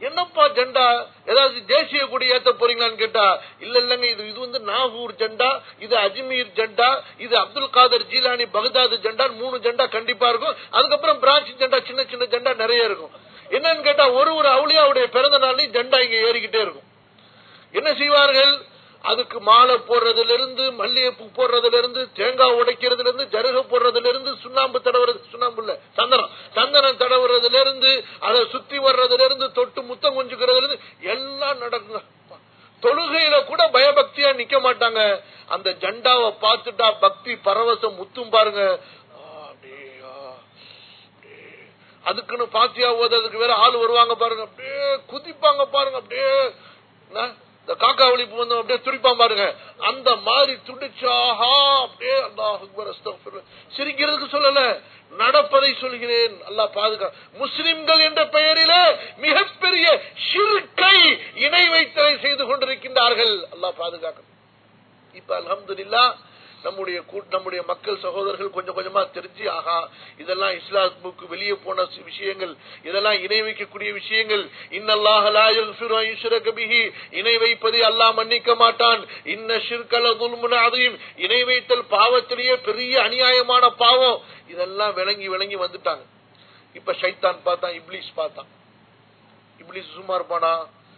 என்னப்பா ஜெண்டா ஏதாவது தேசிய கொடி ஏத்த போறீங்களான்னு கேட்டா இல்ல இல்லங்க இது இது வந்து நாகூர் ஜெண்டா இது அஜ்மீர் ஜெண்டா இது அப்துல் காதர் ஜீலானி பகதாது ஜெண்டா மூணு ஜெண்டா கண்டிப்பா இருக்கும் அதுக்கப்புறம் பிரான்ச் ஜெண்டா சின்ன சின்ன ஜெண்டா நிறைய இருக்கும் என்னன்னு கேட்டா ஒரு ஒரு அவுளியாவுடைய பிறந்த நாள்லயும் ஜெண்டா இங்க ஏறிக்கிட்டே இருக்கும் என்ன செய்வார்கள் அதுக்கு மாலை போடுறதுல இருந்து மல்லிகைப்பூ போடுறதுல இருந்து தேங்காய் உடைக்கிறதுல இருந்து ஜருக போடுறதுல இருந்து சுண்ணாம்பு தடவுறது சுண்ணாம்பு இல்ல சந்தனம் சந்தனம் தடவுறதுல இருந்து அதை சுத்தி வர்றதுல இருந்து தொட்டு முத்தம் கொஞ்சுக்கிறதுல இருந்து எல்லாம் நடக்குங்க தொழுகையில கூட பயபக்தியா நிக்க மாட்டாங்க அந்த ஜெண்டாவை பார்த்துட்டா பக்தி பரவசம் முத்தும் பாருங்க ஆ, அப்படியே, ஆ, அப்படியே. அதுக்குன்னு பாத்தியா ஓதுறதுக்கு வேற ஆள் வருவாங்க பாருங்க அப்படியே குதிப்பாங்க பாருங்க அப்படியே என்ன? இந்த காக்கா ஒழிப்பு வந்து அப்படியே துடிப்பான் பாருங்க அந்த மாதிரி துடிச்சாஹா அப்படியே அல்லாஹ் அக்பர் அஸ்தக்ஃபிருல்லாஹ். சிரிக்கிறதுக்கு சொல்லல நடப்பதை சொல்கிறேன் அல்லாஹ் பாதுகா முஸ்லிம்கள் என்ற பெயரிலே மிகப்பெரிய ஷிர்கை இணை வைத்தலை செய்து கொண்டிருக்கின்றார்கள் அல்லாஹ் பாதுகாக்க இப்ப அல்ஹம்துலில்லாஹ் நம்முடைய கூட்- நம்முடைய மக்கள் சகோதரர்கள் கொஞ்சம் கொஞ்சமா தெரிஞ்சு ஆகா இதெல்லாம் இஸ்லாமுக்கு வெளியே போன சி- விஷயங்கள் இதெல்லாம் இணை வைக்கக்கூடிய விஷயங்கள் இன்னல்லாஹ லா யக்ஃபிரு அன் யுஷ்ரக பிஹி இணை வைப்பதை அல்லாஹ் மன்னிக்க மாட்டான் இன்ன ஷிர்கல துல்முன் அதீம் இணை வைத்தல் பாவத்திலேயே பெரிய அநியாயமான பாவம் இதெல்லாம் விளங்கி விளங்கி வந்துட்டாங்க இப்ப ஷைத்தான் பார்த்தான் இப்லீஸ் பார்த்தான் இப்லீஸ் சும்மா இருப்பானா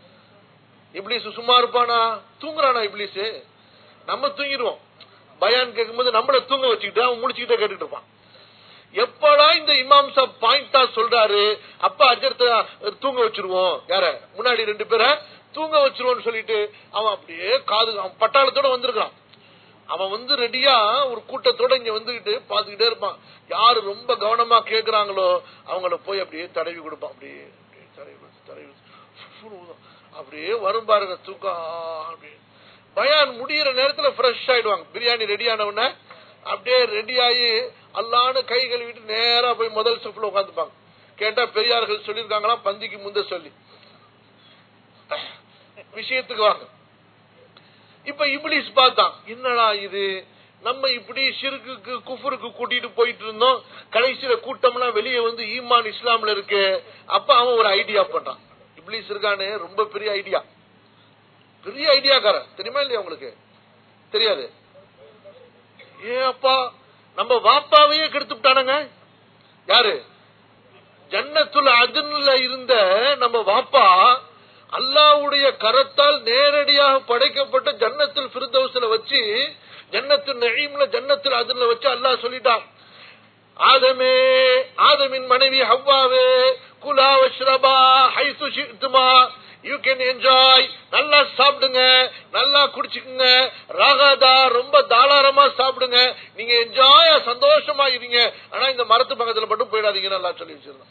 இப்லீஸ் சும்மா இருப்பானா தூங்குறானா இப்லீஸ் நம்ம தூங்கிடுவோம் பயான் கேட்கும்போது நம்மள தூங்க வச்சுக்கிட்டு அவன் முடிச்சுக்கிட்டே கேட்டுட்டு இருப்பான் எப்படா இந்த இமாம் சாப் பாயிண்டா சொல்றாரு அப்ப அஜர்த்த தூங்க வச்சிருவோம் யார முன்னாடி ரெண்டு பேரை தூங்க வச்சிருவோம்னு சொல்லிட்டு அவன் அப்படியே காது அவன் பட்டாளத்தோட வந்திருக்கான் அவன் வந்து ரெடியா ஒரு கூட்டத்தோட இங்க வந்துகிட்டு பாத்துக்கிட்டே இருப்பான் யாரு ரொம்ப கவனமா கேக்குறாங்களோ அவங்கள போய் அப்படியே தடவி கொடுப்பான் அப்படியே அப்படியே தடவி கொடுத்து, தடவி கொடுத்து, ஃபுஃப்னு ஊதும். அப்படியே வரும் பாருங்க தூக்கம் ஆ, அப்படியே பயான் முடியிற நேரத்துல ஃப்ரெஷ் ஆயிடுவாங்க பிரியாணி ரெடி உடனே அப்படியே ரெடி ஆகி அல்லான்னு கை கழுவிட்டு நேரா போய் முதல் ஸ்டெப்ல உட்காந்துப்பாங்க கேட்டா பெரியார்கள் சொல்லியிருக்காங்களாம் பந்திக்கு முந்த சொல்லி விஷயத்துக்கு வாங்க இப்ப இப்லீஸ் பார்த்தான் என்னடா இது நம்ம இப்படி ஷிருக்கு குஃபருக்கு கூட்டிட்டு போயிட்டு இருந்தோம் கடைசியில கூட்டம்லாம் வெளியே வந்து ஈமான் இஸ்லாம்ல இருக்கு அப்ப அவன் ஒரு ஐடியா பண்றான் இப்லீஸ் இருக்கானே ரொம்ப பெரிய ஐடியா பெரிய ஐடியாக்காரன் தெரியுமா இல்லையா உங்களுக்கு தெரியாது ஏ அப்பா நம்ம வாப்பாவையே கெடுத்து விட்டானுங்க யாரு ஜன்னத்துல் அதுன்ல இருந்த நம்ம வாப்பா அல்லாவுடைய கரத்தால் நேரடியாக படைக்கப்பட்ட ஜன்னத்துல் ஃபிர்தௌஸ்ல வச்சு ஜன்னத்துல் நெய்ம்ல ஜன்னத்துல் அதுல வச்சு அல்லாஹ் சொல்லிட்டான் ஆதமே ஆதமின் மனைவி ஹவ்வாவே குலா வஷ்ரபா ஹைசு ஷித்துமா யூ கேன் என்ஜாய் நல்லா சாப்பிடுங்க நல்லா குடிச்சுக்குங்க ராகாதா ரொம்ப தாராளமா சாப்பிடுங்க நீங்க என்ஜாயா சந்தோஷமா இருங்க ஆனா இந்த மரத்து பக்கத்துல மட்டும் போயிடாதீங்கன்னு நல்லா சொல்லி வச்சிருந்தோம்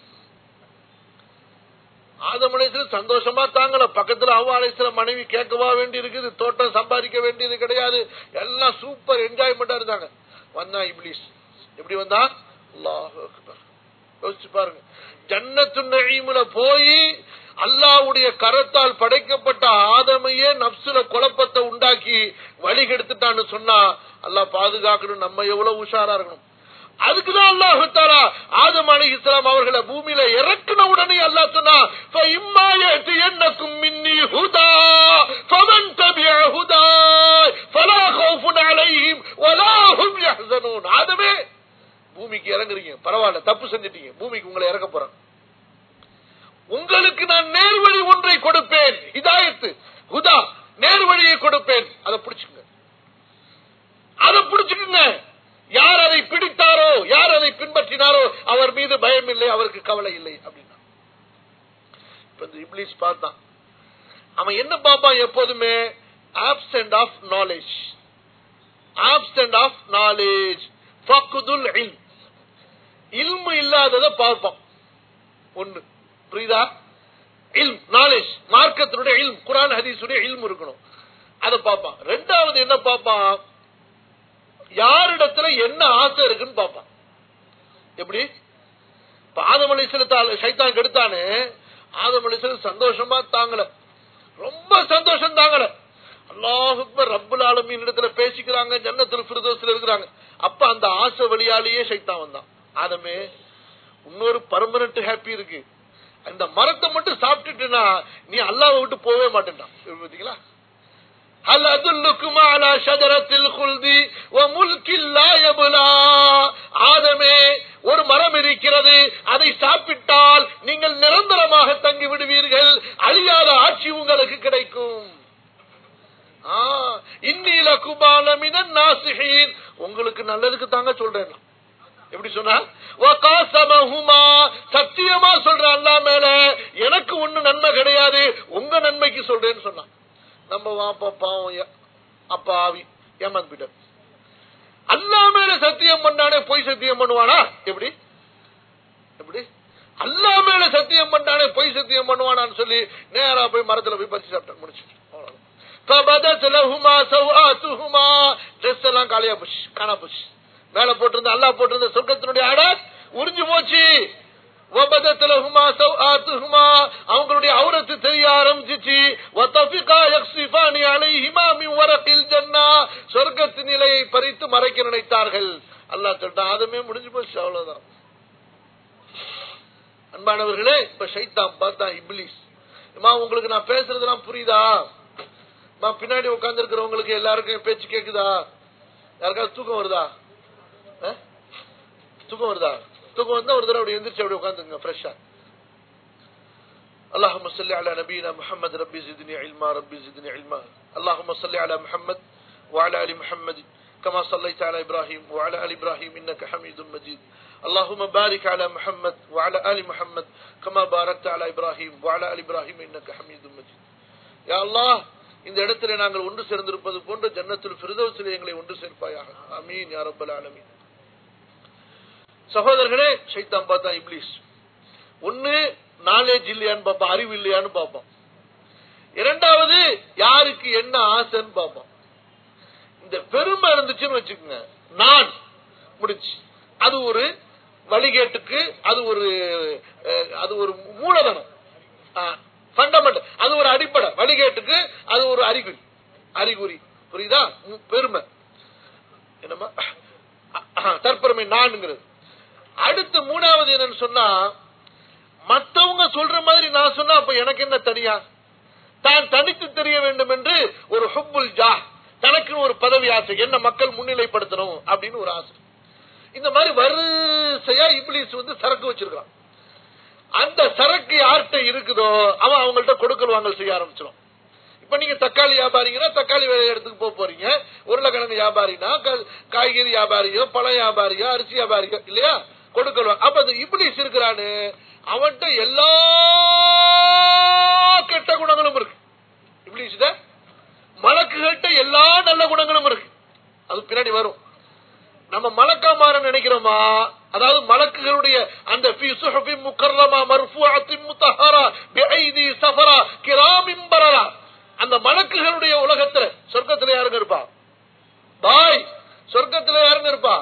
ஆதமலேஸ்வர சந்தோஷமா தாங்கல பக்கத்துல அவ்வா அலேஸ்வர மனைவி கேட்கவா வேண்டி இருக்குது தோட்டம் சம்பாதிக்க வேண்டியது கிடையாது எல்லாம் சூப்பர் என்ஜாய்மெண்டா இருந்தாங்க வந்தா இப்லீஸ் எப்படி வந்தா அல்லாஹ் அக்பர் யோசிச்சு பாருங்க ஜன்னத்து நெய்முல போய் அல்லாவுடைய கரத்தால் படைக்கப்பட்ட ஆதமையே நப்சுல குழப்பத்தை உண்டாக்கி வழி கெடுத்துட்டான்னு சொன்னா அல்லாஹ் பாதுகாக்கணும் நம்ம எவ்வளவு உஷாரா இருக்கணும் அதுக்குதான் அல்லாஹு தாலா ஆதம் அலி இஸ்லாம் அவர்களை பூமியில இறக்குன உடனே அல்லாஹ் சொன்னா فَإِمَّا يَأْتِيَنَّكُم مِّنِّي هُدًى فَمَن تَبِعَ هُدَايَ فَلَا خَوْفٌ عَلَيْهِمْ وَلَا هُمْ يَحْزَنُونَ ஆதமே பூமிக்கு இறங்குறீங்க பரவாயில்ல தப்பு செஞ்சிட்டீங்க பூமிக்கு உங்களை இறக்க போறேன் உங்களுக்கு நான் நேர்வழி ஒன்றை கொடுப்பேன் ஹிதாயத்து ஹுதா நேர்வழியை கொடுப்பேன் அதை பிடிச்சுங்க அதை பிடிச்சுக்குங்க யார் அதை பிடித்தாரோ யார் அதை பின்பற்றினாரோ அவர் மீது பயம் இல்லை அவருக்கு கவலை இல்லை அப்படின்னா இப்ப இந்த இப்லீஸ் பார்த்தான் அவன் என்ன பார்ப்பான் எப்போதுமே absent of knowledge absent of knowledge ஃபக்குதுல் இல்ம் இல்மு இல்லாததை பார்ப்பான் ஒண்ணு புரியுதா இல்ம் நாலேஜ் மார்க்கத்தினுடைய இல்ம் குரான் ஹதீஸுடைய இல்ம் இருக்கணும் அதை பார்ப்பான் ரெண்டாவது என்ன பார்ப்பான் யாரிடத்துல என்ன ஆசை இருக்குன்னு பார்ப்பான் எப்படி இப்ப ஆதமலிசல சைத்தான் கெடுத்தானே ஆதமலிசல சந்தோஷமா தாங்கல ரொம்ப சந்தோஷம் தாங்கல அல்லாஹுக்கு ரப்புல் ஆலமீன் இடத்துல பேசிக்கிறாங்க ஜன்னத்துல பிரதோஷத்துல இருக்கிறாங்க அப்ப அந்த ஆசை வழியாலேயே சைத்தான் வந்தான் ஆதமே இன்னொரு பர்மனன்ட் ஹாப்பி இருக்கு அந்த மரத்தை மட்டும் சாப்பிட்டுட்டுனா நீ அல்லாவை விட்டு போவே மாட்டேன்டான் பாத்தீங்களா هل أدلكم على شجرة الخلد وملك لا يبلى ஆதமே ஒரு மரம் இருக்கிறது அதை சாப்பிட்டால் நீங்கள் நிரந்தரமாக தங்கி விடுவீர்கள் அழியாத ஆட்சி உங்களுக்கு கிடைக்கும் ஆ, இன்னில குபாலமின நாசிஹீன் உங்களுக்கு நல்லதுக்கு தாங்க சொல்றேன் நான். எப்படி சொன்னா வகாசமஹுமா சத்தியமா சொல்ற அல்லா மேல எனக்கு ஒண்ணு நன்மை கிடையாது உங்க நன்மைக்கு சொல்றேன்னு சொன்னான் நம்ம வாப்பா பாவம் ய- அப்பா ஆவி ஏமாந்து போயிட்டார் அல்லா மேல சத்தியம் பண்ணானே பொய் சத்தியம் பண்ணுவானா எப்படி எப்படி அல்லா மேல சத்தியம் பண்ணானே பொய் சத்தியம் பண்ணுவானான்னு சொல்லி நேரா போய் மரத்துல போய் பறிச்சு சாப்பிட்டான் முடிச்சு அவ்வளவுதான். فبدت لهما سوآتهما ட்ரெஸ் எல்லாம் காலியா போச்சு காணா போச்சு மேல போட்டிருந்த அல்லாஹ் போட்டிருந்த சொர்க்கத்தினுடைய அட உறிஞ்சு போச்சு وبدت لهما سوآتهما அவங்களுடைய அவுரத்து தெரிய ஆரம்பிச்சிச்சு وطفقا يخصفان عليهما من ورق الجنة சொர்க்கத்தின் நிலையை பறித்து மறைக்க நினைத்தார்கள் அல்லாஹ் சொல்லிட்டான் அதுமே முடிஞ்சு போச்சு அவ்வளவுதான் அன்பானவர்களே இப்ப ஷைத்தான் பார்த்தா இப்லீஸ் அம்மா உங்களுக்கு நான் பேசுறதெல்லாம் புரியுதா அம்மா பின்னாடி உட்கார்ந்து இருக்கிறவங்களுக்கு எல்லாருக்கும் என் பேச்சு கேக்குதா யாருக்காவது தூக்கம் வருதா அஹ்? தூக்கம் வருதா தூக்கம் வந்தா ஒரு தடவை அப்படி எந்திரிச்சு அப்படி உட்காந்துங்க ஃப்ரெஷ்ஷா اللهم صل على نبينا محمد ربي زدني علما ربي زدني علما اللهم صل على محمد وعلى ال محمد كما صليت على ابراهيم وعلى ال ابراهيم انك حميد مجيد اللهم بارك على محمد وعلى ال محمد كما باركت على ابراهيم وعلى ال ابراهيم انك حميد مجيد யா அல்லாஹ் இந்த இடத்துல நாங்கள் ஒன்று சேர்ந்திருப்பது போன்ற ஜன்னத்துல் ஃபிர்தௌஸில் எங்களை ஒன்று சேர்ப்பாயாக ஆமீன் யா ரப்பல் ஆலமீன் சகோதரர்களே ஷைத்தான் பார்த்தா இப்லீஸ் ஒன்னு நாலேஜ் இல்லையான்னு பார்ப்பான் அறிவு இல்லையான்னு பார்ப்பான் இரண்டாவது யாருக்கு என்ன ஆசைன்னு பார்ப்பான் இந்த பெருமை இருந்துச்சுன்னு வச்சுக்கோங்க நான் முடிச்சு அது ஒரு வழிகேட்டுக்கு அது ஒரு அஹ், அது ஒரு மூலதனம் ஃபண்டமெண்டல் அது ஒரு அடிப்படை வழிகேட்டுக்கு அது ஒரு அறிகுறி அறிகுறி புரியுதா உம், பெருமை என்னமா தற்பெருமை நான்ங்கிறது அடுத்து மூணாவது என்னன்னு சொன்னா மத்தவங்க சொல்ற மாதிரி நான் சொன்னா அப்ப எனக்கு என்ன தனியா தான் தனித்து தெரிய வேண்டும் என்று ஒரு ஹுப்புல் ஜா தனக்கு ஒரு பதவி ஆசை என்ன மக்கள் முன்னிலைப்படுத்தணும் அப்படின்னு ஒரு ஆசை இந்த மாதிரி வரிசையா இப்லீஸ் வந்து சரக்கு வச்சிருக்கான் அந்த சரக்கு யார்கிட்ட இருக்குதோ அவன் அவங்கள்ட்ட கொடுக்கல் வாங்கல் செய்ய ஆரம்பிச்சிடும் இப்ப நீங்க தக்காளி வியாபாரிங்கன்னா தக்காளி விலை இடத்துக்கு போக போறீங்க உருளைக்கிழங்கு வியாபாரினா க- காய்கறி வியாபாரியோ பழ வியாபாரியோ அரிசி வியாபாரியோ இல்லையா கொடுக்கல் வாங்க அப்ப அந்த இப்லீஸ் இருக்கிறானு அவன்கிட்ட எல்லா கெட்ட குணங்களும் இருக்கு இப்லீஸ் மலக்குகள்கிட்ட எல்லா நல்ல குணங்களும் இருக்கு அது பின்னாடி வரும் நம்ம மலக்கா மாற நினைக்கிறோமா அதாவது மலக்குகளுடைய அந்த ஃபி சுஹுஃபின் முக்கர்ரமா மர்ஃபூஅத்தின் முத்தஹரா பிஐதி சஃபரா கிராமின் பரரா அந்த மலக்குகளுடைய உலகத்துல சொர்க்கத்துல யாருங்க இருப்பா பாய் சொர்க்கத்துல யாருங்க இருப்பா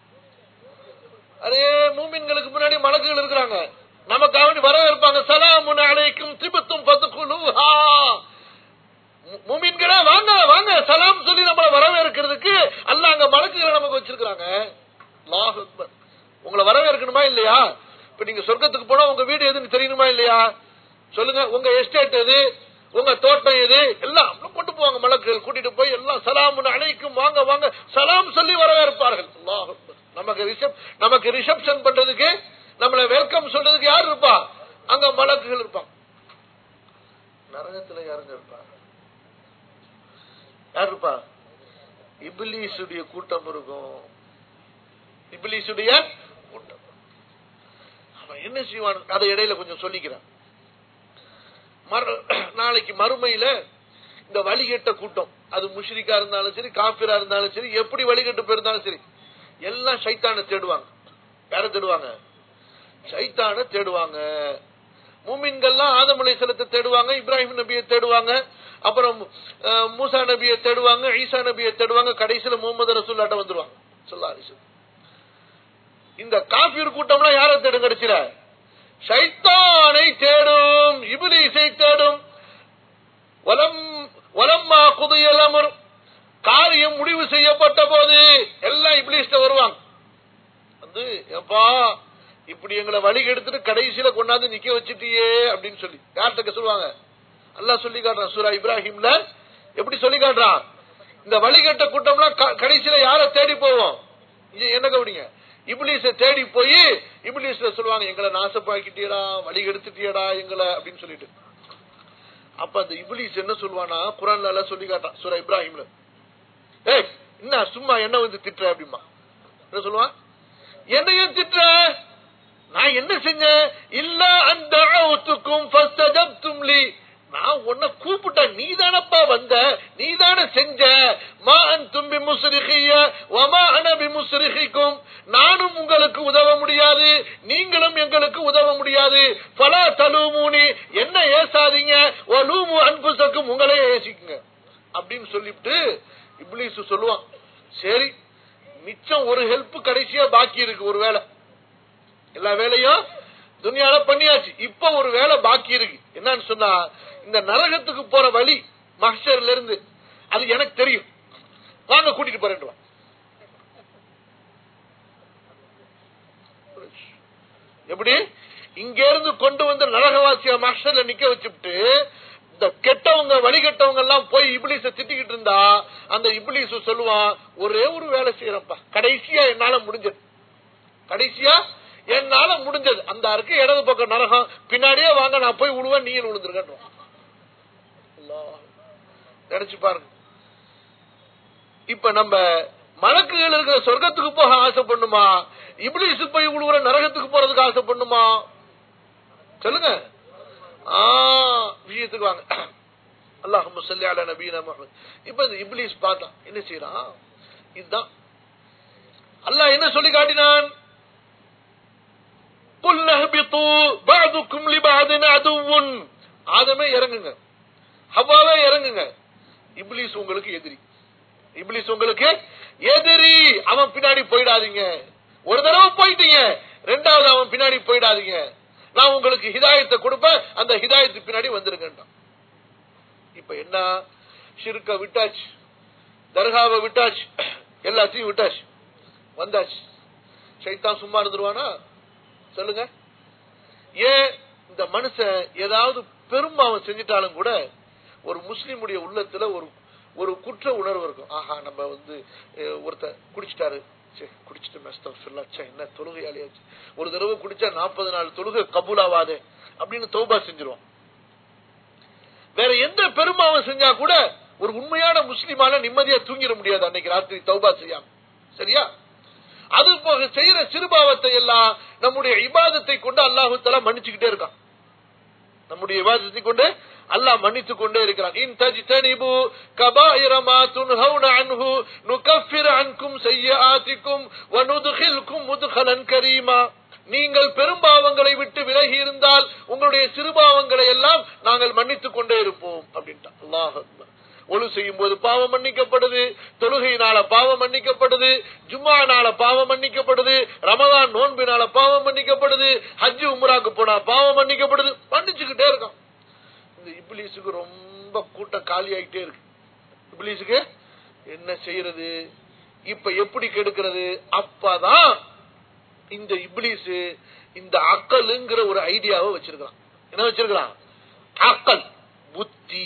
அரே மூமின்களுக்கு முன்னாடி மலக்குகள் இருக்கிறாங்க நமக்காக வேண்டி வரவே இருப்பாங்க சலாமுன் அலைக்கும் திபத்தும் பதுகுலுஹா மூமின்களே வாங்க வாங்க சலாம் சொல்லி நம்மள வரவேற்கிறதுக்கு அல்ல அங்க மலக்குகளை நமக்கு வச்சிருக்காங்க அல்லாஹ் அக்பர் உங்களை வரவேற்கணுமா இல்லையா இப்ப நீங்க சொர்க்கத்துக்கு போனா உங்க வீடு எதுன்னு தெரியணுமா இல்லையா சொல்லுங்க உங்க எஸ்டேட் எது உங்க தோட்டம் எது எல்லாம் அப்படியே கொண்டு போவாங்க மலக்குகள் கூட்டிட்டு போய் எல்லாம் சலாமுன் அழைக்கும் வாங்க வாங்க சலாம் சொல்லி வரவேற்பார்கள் அல்லாஹ் அக்பர். நமக்கு ரிசப் நமக்கு ரிசப்ஷன் பண்றதுக்கு நம்மள வெல்கம் சொல்றதுக்கு யார் இருப்பா அங்க மலக்குகள் இருப்பாங்க நரகத்துல யாருங்க இருப்பா யார் இருப்பா இபிலிசுடைய கூட்டம் இருக்கும் இபிலிசுடைய கூட்டம் அவன் என்ன செய்வான் அதை இடையில கொஞ்சம் சொல்லிக்கிறான் மறு- நாளைக்கு மறுமையில இந்த வழிகெட்ட கூட்டம் அது முஷ்ரிக்கா இருந்தாலும் சரி காபிரா இருந்தாலும் சரி எப்படி வழிகெட்டு போயிருந்தாலும் சரி எல்லாம் சைத்தானை தேடுவாங்க யார தேடுவாங்க சைத்தானை தேடுவாங்க மூமின்கள்லாம் ஆதம் அலைஹிஸ்ஸலாத்தை தேடுவாங்க இப்ராஹிம் நபியை தேடுவாங்க அப்புறம் அஹ், மூசா நபியை தேடுவாங்க ஈசா நபியை தேடுவாங்க கடைசியில முகமது ரசூல்லாட்ட வந்துருவாங்க ஸல்லல்லாஹு அலைஹி வஸல்லம். இந்த காபீர் கூட்டம்லாம் யாரை தேடும் கடைசியில ஷைத்தானை தேடும் இபிலிஸை தேடும் வலம் வலம்மா குதியல் அமர் காரியம் முடிவு செய்யப்பட்ட போது எல்லாம் இப்ளீஸ்ட வருவாங்க வந்து எப்பா இப்படி எங்களை வழி எடுத்துட்டு கடைசியில கொண்டாந்து நிக்க வச்சுட்டியே அப்படின்னு சொல்லி யார்கிட்ட சொல்லுவாங்க அல்லாஹ் சொல்லி காட்டுறான் சூரா இப்ராஹிம்ல எப்படி சொல்லி காட்டுறான் இந்த வழிகட்ட கூட்டம்லாம் க- கடைசியில யார தேடி போவோம் இங்க என்ன கவனிங்க இப்லீஸ தேடி போய் இப்லீஸ்ல சொல்லுவாங்க எங்களை நாசப்பாக்கிட்டியடா வழி எடுத்துட்டியடா எங்களை அப்படின்னு சொல்லிட்டு அப்ப அந்த இப்லீஸ் என்ன சொல்லுவானா குரான்ல எல்லாம் சொல்லி காட்டான் சூரா இப்ராஹிம்ல ஏய் என்ன சும்மா என்ன வந்து திட்டுற அப்படிமா என்ன சொல்லுவான் என்னையும் திட்டுற நான் என்ன செஞ்சேன் இல்ல அந்த ஃபஸ்தஜப்தும் லி நான் உன்னை கூப்பிட்டேன் நீ தானப்பா வந்த நீ தானே செஞ்ச மா அன்தும் பிமுஸ்ரிஹிய வமா அன பிமுஸ்ரிஹிக்கும் நானும் உங்களுக்கு உதவ முடியாது நீங்களும் எங்களுக்கு உதவ முடியாது ஃபலா தலூமூனி என்ன ஏசாதீங்க வலூமு அன்புசக்கும் உங்களே ஏசிக்குங்க அப்படின்னு சொல்லிவிட்டு இப்லீஸ் சொல்லுவான் சரி மிச்சம் ஒரு ஹெல்ப் கடைசியா பாக்கி இருக்கு ஒரு வேலை எல்லா வேலையும் துனியால பண்ணியாச்சு இப்ப ஒரு வேலை பாக்கி இருக்கு என்னன்னு சொன்னா இந்த நரகத்துக்கு போற வழி மஹ்ஷர்ல இருந்து அது எனக்கு தெரியும் வாங்க கூட்டிட்டு போறேன் வா. எப்படி இங்க இருந்து கொண்டு வந்து நரகவாசிய மஹ்ஷர்ல நிக்க வச்சுட்டு இந்த கெட்டவங்க வழிகட்டவங்க எல்லாம் போய் இப்லீஸ திட்டிக்கிட்டு இருந்தா அந்த இப்லீஸ் சொல்லுவான் ஒரே ஒரு வேலை செய்யறப்பா கடைசியா என்னால முடிஞ்சது கடைசியா என்னால முடிஞ்சது அந்த இருக்கு இடது பக்கம் நரகம் பின்னாடியே வாங்க நான் போய் விடுவேன் நீங்க விழுந்துருக்கேன் நினைச்சு பாருங்க இப்ப நம்ம மலக்குகள் இருக்கிற சொர்க்கத்துக்கு போக ஆசைப்படணுமா இப்ளீஸ் போய் விழுவுற நரகத்துக்கு போறதுக்கு ஆசைப்படணுமா சொல்லுங்க ஆ, விஷயத்துக்கு வாங்க அல்லாஹ் முசல்லி அலா நபீனா முஹம்மத் இப்ப இந்த இப்ளீஸ் பார்த்தான் என்ன செய்யறான் இதுதான் அல்லாஹ் என்ன சொல்லி காட்டினான் قُلْ اهْبِطُوا بَعْضُكُمْ لِبَعْضٍ عَدُوٌّ ஆதமே இறங்குங்க ஹவ்வாவே இறங்குங்க இப்லீஸ் உங்களுக்கு எதிரி இப்லீஸ் உங்களுக்கு எதிரி அவன் பின்னாடி போயிடாதீங்க ஒரு தடவை போயிட்டீங்க ரெண்டாவது அவன் பின்னாடி போயிடாதீங்க நான் உங்களுக்கு ஹிதாயத்தை கொடுப்பேன் அந்த ஹிதாயத்து பின்னாடி வந்துருங்கன்றான் இப்ப என்ன ஷிருக்க விட்டாச்சு தர்காவை விட்டாச்சு எல்லாத்தையும் விட்டாச்சு வந்தாச்சு சைத்தான் சும்மா இருந்துருவானா சொல்லுங்க ஏன் இந்த மனுஷன் ஏதாவது பெரும்பாவம் செஞ்சிட்டாலும் கூட ஒரு முஸ்லிமுடைய உள்ளத்துல ஒரு ஒரு குற்ற உணர்வு இருக்கும் ஆஹா நம்ம வந்து அஹ், ஒருத்தர் குடிச்சிட்டாரு சே, குடிச்சிட்டு மெஸ்தம் சொல்லாச்சா என்ன தொழுகையாளியாச்சு ஒரு தடவை குடிச்சா நாற்பது நாள் தொழுகை கபூலாவாதே அப்படின்னு தௌபா செஞ்சிருவோம் வேற எந்த பெரும்பாவம் செஞ்சா கூட ஒரு உண்மையான முஸ்லிமால நிம்மதியா தூங்கிட முடியாது அன்னைக்கு ராத்திரி தௌபா செய்யாம சரியா அது போக செய்யற சிறுபாவத்தை எல்லாம் நம்முடைய இபாதத்தை கொண்டு அல்லாஹு தலா மன்னிச்சுக்கிட்டே இருக்கான் நம்முடைய விவாதத்தை கொண்டு அல்லாஹ் மன்னித்துக் கொண்டே இருக்கிறான் இன் தஜ்தனிபு கபாயிர மா துன்ஹவுன அன்ஹு நுகஃபிர் அன்கும் செய்யாத்திக்கும் வ நுத்கில்கும் முத்கலன் கரீமா நீங்கள் பெரும்பாவங்களை விட்டு விலகி இருந்தால் உங்களுடைய சிறுபாவங்களை எல்லாம் நாங்கள் மன்னித்துக் கொண்டே இருப்போம் அப்படின்ட்டான் அல்லாஹ் அக்பர். ஒழு செய்யும் போது பாவம் மன்னிக்கப்படுது தொழுகையினால பாவம் மன்னிக்கப்படுது ஜும்மானால பாவம் மன்னிக்கப்படுது ரமதான் நோன்பினால பாவம் மன்னிக்கப்படுது ஹஜ்ஜு உம்ராக்கு போனா பாவம் மன்னிக்கப்படுது மன்னிச்சுக்கிட்டே இருக்கான் இந்த இப்லீஸுக்கு ரொம்ப கூட்டம் காலி ஆகிட்டே இருக்கு இப்லீஸுக்கு என்ன செய்யறது இப்ப எப்படி கெடுக்கிறது அப்பதான் இந்த இப்லீஸ் இந்த அக்கலுங்கிற ஒரு ஐடியாவை வச்சிருக்கான் என்ன வச்சிருக்கான் அக்கல் புத்தி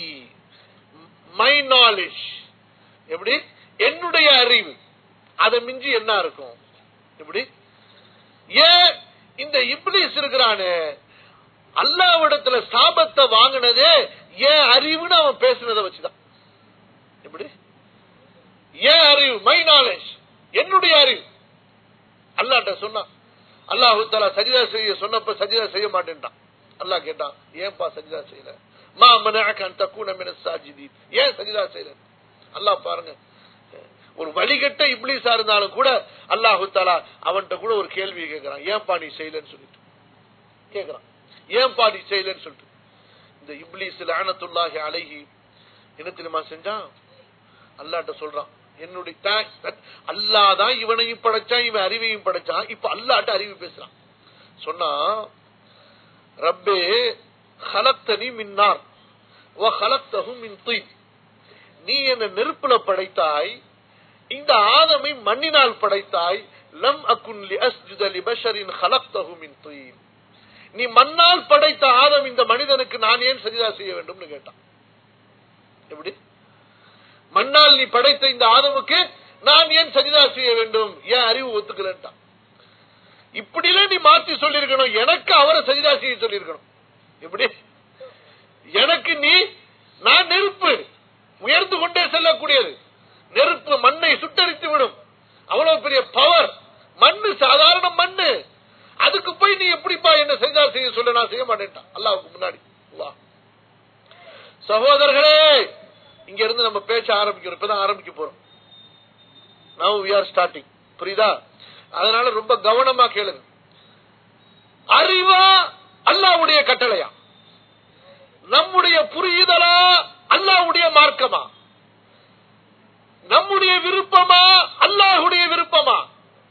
மை நாலேஜ் எப்படி என்னுடைய அறிவு அதை மிஞ்சி என்ன இருக்கும் எப்படி ஏன் இந்த இப்லீஸ் இருக்கிறானே அல்லாவிடத்துல சாபத்தை வாங்கினதே ஏன் அறிவுன்னு அவன் பேசுனதை வச்சுதான் எப்படி ஏன் அறிவு மை நாலேஜ் என்னுடைய அறிவு அல்லாட்ட சொன்னான் அல்லாஹு தாலா சஜிதா செய்ய சொன்னப்ப சஜிதா செய்ய மாட்டேன்ட்டான் அல்லாஹ் கேட்டான் ஏன்பா சஜிதா செய்யல மா மனஅக அன் தக்கூன மின சாஜிதீன் ஏன் சஜிதா செய்யல அல்லாஹ் பாருங்க ஒரு வழிகட்ட இப்ளீஸா இருந்தாலும் கூட அல்லாஹு தாலா அவன்கிட்ட கூட ஒரு கேள்வி கேட்கிறான் ஏன்பா நீ செய்யலன்னு சொல்லிட்டு கேட்கிறான் ஏன்பா நீ செய்யலன்னு சொல்லிட்டு இந்த இப்ளீஸ் லானத்துல்லாஹி அலைஹி என்ன தெரியுமா செஞ்சான் அல்லாட்ட சொல்றான் என்னுடைய தா- அல்லாஹ் தான் இவனையும் படைச்சான் இவன் அறிவையும் படைச்சான் இப்ப அல்லாட்ட அறிவு பேசுறான் சொன்னா ரப்பே خلقتني من نار وخلقته من طين நீ என்ன நெருப்புல படைத்தாய் இந்த ஆதமை மண்ணினால் படைத்தாய் லம் அகுன் லி அஸ்ஜுத லி பஷரின் خلقته من طين நீ மண்ணால் படைத்த ஆதம் இந்த மனிதனுக்கு நான் ஏன் சஜிதா செய்ய வேண்டும்னு கேட்டான் எப்படி மண்ணால் நீ படைத்த இந்த ஆதமுக்கு நான் ஏன் சஜிதா செய்ய வேண்டும் ஏன் அறிவு ஒத்துக்கலன்ட்டான் இப்படில நீ மாத்தி சொல்லிருக்கணும் எனக்கு அவரை சஜிதா செய்ய சொல்லிருக்கணும் எப்படி எனக்கு நீ நான் நெருப்பு உயர்ந்து கொண்டே செல்லக்கூடியது நெருப்பு மண்ணை சுட்டரித்து விடும் அவ்வளவு பெரிய பவர் மண்ணு சாதாரண மண்ணு அதுக்கு போய் நீ எப்படிப்பா என்ன சஜிதா செய்ய சொல்ல நான் செய்ய மாட்டேன்ட்டான் அல்லாவுக்கு முன்னாடி அல்லாஹ். சகோதரர்களே இங்க இருந்து நம்ம பேச்ச ஆரம்பிக்கிறோம் இப்பதான் ஆரம்பிக்க போறோம் நவ் வி ஆர் ஸ்டார்டிங் புரியுதா அதனால ரொம்ப கவனமா கேளுங்க அறிவா அல்லாவுடைய கட்டளையா நம்முடைய புரியுதலா அல்லாவுடைய மார்க்கமா நம்முடைய விருப்பமா அல்லாஹுடைய விருப்பமா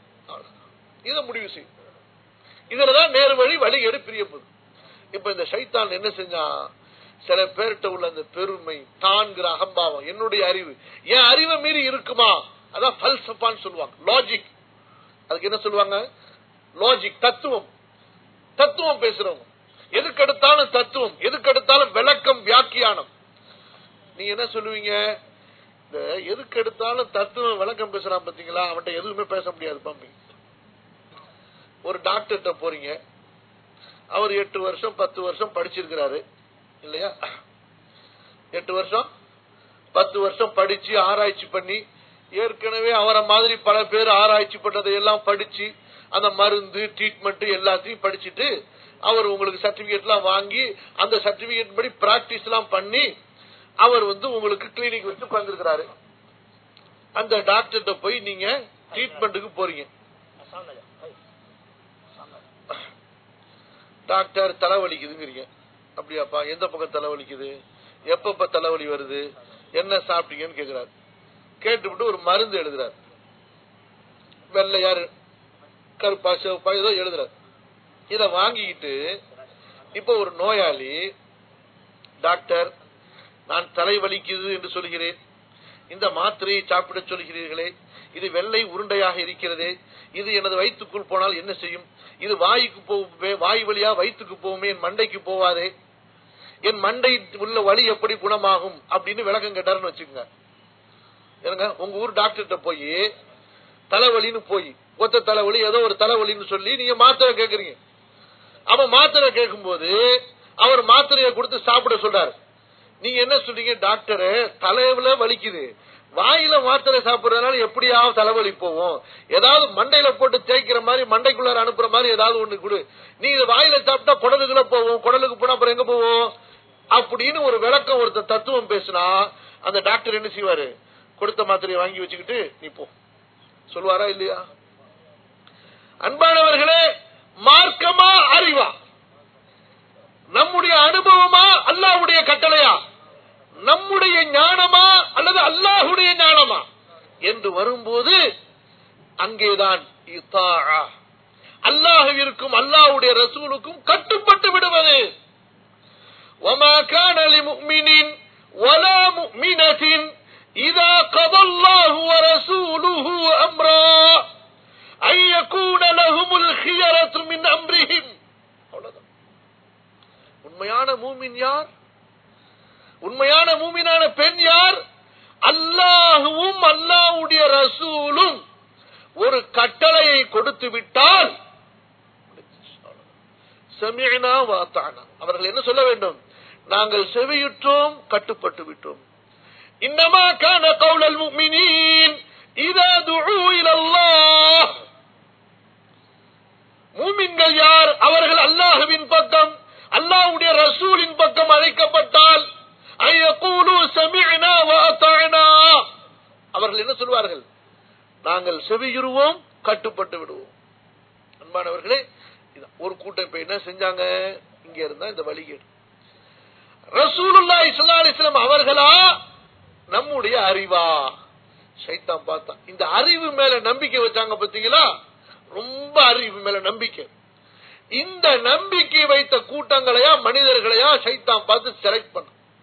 இதை முடிவு செய்யும் இதுலதான் நேர் வழி வழி எடு பிரியப்பது இப்ப இந்த சைத்தான் என்ன செஞ்சான் சில பேர்கிட்ட உள்ள அந்த பெருமை தான்கிற அகம்பாவம் என்னுடைய அறிவு என் அறிவை மீறி இருக்குமா அதான் பல்சப்பான்னு சொல்லுவாங்க லாஜிக் அதுக்கு என்ன சொல்லுவாங்க லாஜிக் தத்துவம் தத்துவம் பேசுறவங்க எதுக்கு எடுத்தாலும் தத்துவம் எதுக்கு எடுத்தாலும் விளக்கம் வியாக்கியானம் நீ என்ன சொல்லுவீங்க இந்த எதுக்கு எடுத்தாலும் தத்துவம் விளக்கம் பேசுறான் பாத்தீங்களா அவன்கிட்ட எதுவுமே பேச முடியாது பம்பி ஒரு டாக்டர்கிட்ட போறீங்க அவர் எட்டு வருஷம் பத்து வருஷம் படிச்சிருக்கிறாரு இல்லையா எட்டு வருஷம் பத்து வருஷம் படிச்சு ஆராய்ச்சி பண்ணி ஏற்கனவே அவரை மாதிரி பல பேர் ஆராய்ச்சி பண்ணதை எல்லாம் படிச்சு அந்த மருந்து ட்ரீட்மெண்ட் எல்லாத்தையும் படிச்சுட்டு அவர் உங்களுக்கு சர்டிபிகேட் எல்லாம் வாங்கி அந்த சர்டிபிகேட் படி பிராக்டிஸ் எல்லாம் பண்ணி அவர் வந்து உங்களுக்கு கிளினிக் வச்சு உட்கார்ந்துருக்கிறாரு அந்த டாக்டர்கிட்ட போய் நீங்க ட்ரீட்மெண்ட்டுக்கு போறீங்க டாக்டர் தலைவலிக்குதுங்கிறீங்க அப்படியாப்பா எந்த பக்கம் தலைவலிக்குது எப்பப்ப தலைவலி வருது என்ன சாப்பிட்டீங்கன்னு கேக்குறாரு கேட்டுவிட்டு ஒரு மருந்து எழுதுறாரு வெள்ளையாரு கருப்பா சிவப்பா ஏதோ எழுதுறாரு இத வாங்கிக்கிட்டு இப்ப ஒரு நோயாளி டாக்டர் நான் தலைவலிக்குது என்று சொல்கிறேன் இந்த மாத்திரையை சாப்பிட சொல்கிறீர்களே இது வெள்ளை உருண்டையாக இருக்கிறதே இது எனது வயிற்றுக்குள் போனால் என்ன செய்யும் இது வாய்க்கு போவே வாய் வழியா வயிற்றுக்கு போகுமே என் மண்டைக்கு போவாதே என் மண்டை உள்ள வலி எப்படி குணமாகும் அப்படின்னு விளக்கம் கேட்டாருன்னு வச்சுக்கோங்க ஏங்க உங்க ஊர் டாக்டர்கிட்ட போய் தலைவலின்னு போய் ஒத்த தலைவலி ஏதோ ஒரு தலைவலின்னு சொல்லி நீங்க மாத்திரை கேக்குறீங்க அவன் மாத்திரை கேட்கும்போது அவர் மாத்திரையை கொடுத்து சாப்பிட சொல்றாரு நீங்க என்ன சொல்றீங்க டாக்டர் தலைவுல வலிக்குது வாயில மாத்திரை சாப்பிடுறதுனால எப்படியாவது தலைவலி போவோம் ஏதாவது மண்டையில போட்டு தேய்க்கிற மாதிரி மண்டைக்குள்ளார அனுப்புற மாதிரி ஏதாவது ஒண்ணு கொடு நீ இது வாயில சாப்பிட்டா குடலுக்குள்ள போவோம் குடலுக்கு போனா அப்புறம் எங்க போவோம் அப்படின்னு ஒரு விளக்கம் ஒருத்தர் தத்துவம் பேசினா அந்த டாக்டர் என்ன செய்வாரு கொடுத்த மாத்திரையை வாங்கி வச்சுக்கிட்டு நீ போ சொல்லுவாரா இல்லையா அன்பானவர்களே மார்க்கமா அறிவா நம்முடைய அனுபவமா அல்லாஹ்வுடைய கட்டளையா நம்முடைய ஞானமா அல்லது அல்லாஹுடைய ஞானமா என்று வரும்போது அங்கேதான் இத்தாஅ. அல்லாஹ்விற்கும் அல்லாஹ்வுடைய ரசூலுக்கும் கட்டுப்பட்டு விடுவது وما كان لمؤمن ولا مؤمنة إذا قضى الله ورسوله أمرا أن يكون لهم الخيرة من أمرهم அவ்வளவுதான் உண்மையான மூமின் யார் உண்மையான மூமினான பெண் யார் அல்லாஹுவும் அல்லாஹ்வுடைய ரசூலும் ஒரு கட்டளையை கொடுத்து விட்டால் சமிஅனா வாத்தானா அவர்கள் என்ன சொல்ல வேண்டும் நாங்கள் செவியுற்றோம் கட்டுப்பட்டு விட்டோம் இன்னமா கான கௌலல் முஃமினீன் இதா துஉ இலல்லாஹ் மூமின்கள் யார் அவர்கள் அல்லாஹ்வின் பக்கம் அல்லாஹ்வுடைய ரசூலின் பக்கம் அழைக்கப்பட்டால் ஐயகூலு சமிஅனா வஅதஅனா அவர்கள் என்ன சொல்வார்கள் நாங்கள் செவியுறுவோம் கட்டுப்பட்டு விடுவோம் அன்பானவர்களே இதான். ஒரு கூட்டம் இப்ப என்ன செஞ்சாங்க இங்க இருந்தா இந்த வழிகேடு ரசூலுல்லாஹி ஸல்லல்லாஹு அலைஹி வஸல்லம் அவர்களா நம்முடைய அறிவா சைத்தான் பார்த்தான் இந்த அறிவு மேல நம்பிக்கை வச்சாங்க பாத்தீங்களா ரொம்ப அறிவு மேல நம்பிக்கை இந்த நம்பிக்கை வைத்த கூட்டங்களையா மனிதர்களையா சைத்தான் பார்த்து செலக்ட் பண்ண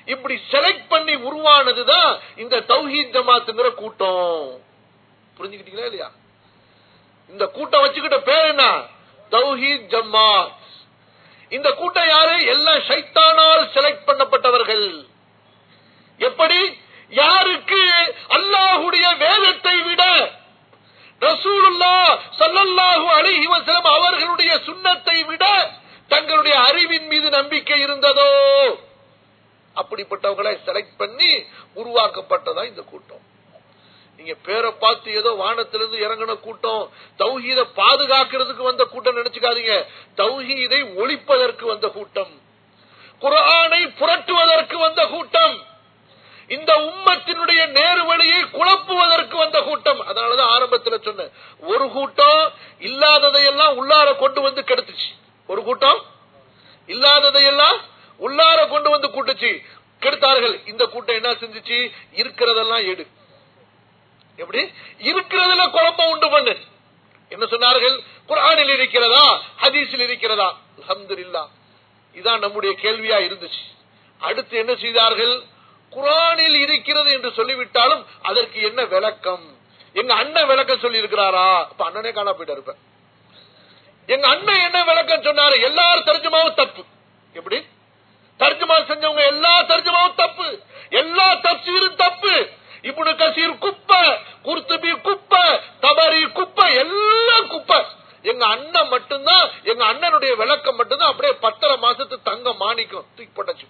இப்படி செலக்ட் பண்ணி உருவானதுதான் இந்த தௌஹீத் ஜமாத்துங்கிற கூட்டம் புரிஞ்சுக்கிட்டீங்களா இல்லையா இந்த கூட்டம் வச்சுக்கிட்ட பேர் என்ன தௌஹீத் ஜமாத் இந்த கூட்டம் யாரு எல்லாம் ஷைத்தானால் செலக்ட் பண்ணப்பட்டவர்கள் எப்படி யாருக்கு அல்லாஹுடைய வேதத்தை விட ரசூலுல்லா சல்லல்லாஹு அலைஹி வஸல்லம் அவர்களுடைய சுன்னத்தை விட தங்களுடைய அறிவின் மீது நம்பிக்கை இருந்ததோ அப்படிப்பட்டவங்களை செலக்ட் பண்ணி உருவாக்கப்பட்டதா இந்த கூட்டம் நீங்க பேரை பார்த்து ஏதோ வானத்திலிருந்து இறங்கின கூட்டம் தௌஹீத பாதுகாக்கிறதுக்கு வந்த கூட்டம் நினைச்சுக்காதீங்க தௌஹீதை ஒழிப்பதற்கு வந்த கூட்டம் குரானை புரட்டுவதற்கு வந்த கூட்டம் இந்த உம்மத்தினுடைய நேரு வழியை குழப்புவதற்கு வந்த கூட்டம் அதனாலதான் ஆரம்பத்தில் சொன்னேன் ஒரு கூட்டம் இல்லாததையெல்லாம் உள்ளார கொண்டு வந்து கெடுத்துச்சு ஒரு கூட்டம் இல்லாததையெல்லாம் உள்ளார கொண்டு வந்து கூட்டுச்சு கெடுத்தார்கள் இந்த கூட்டம் என்ன செஞ்சுச்சு இருக்கிறதெல்லாம் எடு எப்படி இருக்கிறதுல குழப்பம் உண்டு பண்ணு என்ன சொன்னார்கள் குரானில் இருக்கிறதா ஹதீஸில் இருக்கிறதா அல்ஹம்துலில்லாஹ் இதான் நம்முடைய கேள்வியா இருந்துச்சு அடுத்து என்ன செய்தார்கள் குரானில் இருக்கிறது என்று சொல்லிவிட்டாலும் அதற்கு என்ன விளக்கம் எங்க அண்ணன் விளக்கம் சொல்லி இருக்கிறாரா அப்ப அண்ணனே காணா போயிட்டு இருப்பேன் எங்க அண்ணன் என்ன விளக்கம் சொன்னாரு எல்லாரும் தர்ஜமாவும் தப்பு எப்படி தர்ஜமா செஞ்சவங்க எல்லா தர்ஜமாவும் தப்பு எல்லா தப்சீரும் தப்பு இப்னு கசீர் குப்பை குர்துபி குப்பை தபரி குப்பை எல்லாம் குப்பை எங்க அண்ணன் மட்டும்தான் எங்க அண்ணனுடைய விளக்கம் மட்டும்தான் அப்படியே பத்தரை மாசத்து தங்க மாணிக்கம் தூக்கி போட்டாச்சு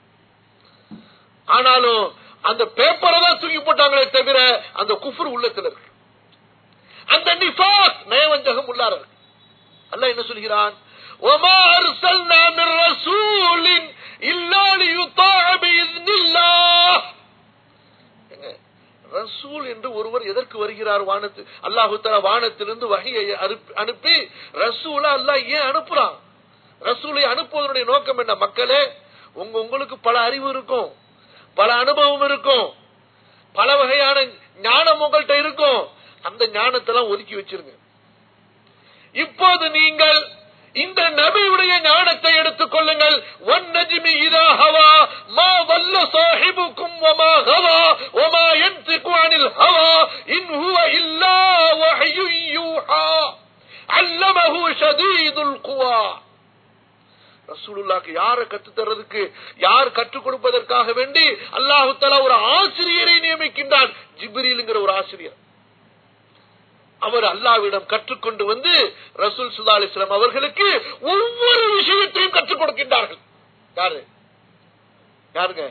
ஆனாலும் அந்த பேப்பரை தான் தூக்கி போட்டாங்களே தவிர அந்த குஃபர் உள்ளத்துல இருக்கு அந்த நிஃபாக் நயவஞ்சகம் உள்ளார இருக்கு அல்லாஹ் என்ன சொல்கிறான் وما أرسلنا من رسول إلا ليطاع بإذن الله ஏங்க, ரசூல் என்று ஒருவர் எதற்கு வருகிறார் வானத்து அல்லாஹு தஆலா வானத்திலிருந்து வகையை அனுப்பி ரசூல அல்லாஹ் ஏன் அனுப்புறான் ரசூலை அனுப்புவதனுடைய நோக்கம் என்ன மக்களே உங்க உங்களுக்கு பல அறிவு இருக்கும் பல அனுபவம் இருக்கும் பல வகையான ஞானம் உங்கள்கிட்ட இருக்கும் அந்த ஞானத்தெல்லாம் ஒதுக்கி வச்சிருங்க இப்போது நீங்கள் இந்த நபியுடைய ஞானத்தை எடுத்துக் கொள்ளுங்கள் ஒன் நஜிமி இதா ஹவா மா வல்ல சாஹிபுக்கும் வமா ஹவா வமா யன்திகு அனில் ஹவா இன் ஹுவ இல்லா வஹ்யு யூஹா அல்லமஹு ஷதீதுல் குவா ரசூலுல்லாக்கு யாரை கத்து தர்றதுக்கு யார் கற்றுக் கொடுப்பதற்காக வேண்டி அல்லாஹு தலா ஒரு ஆசிரியரை நியமிக்கின்றான் ஜிப்ரீலுங்கிற ஒரு ஆசிரியர் அவர் அல்லாவிடம் கற்றுக்கொண்டு வந்து ரசூல் சுல்லா அலிஸ்லாம் அவர்களுக்கு ஒவ்வொரு விஷயத்தையும் கற்றுக் கொடுக்கின்றார்கள் யாரு யாருங்க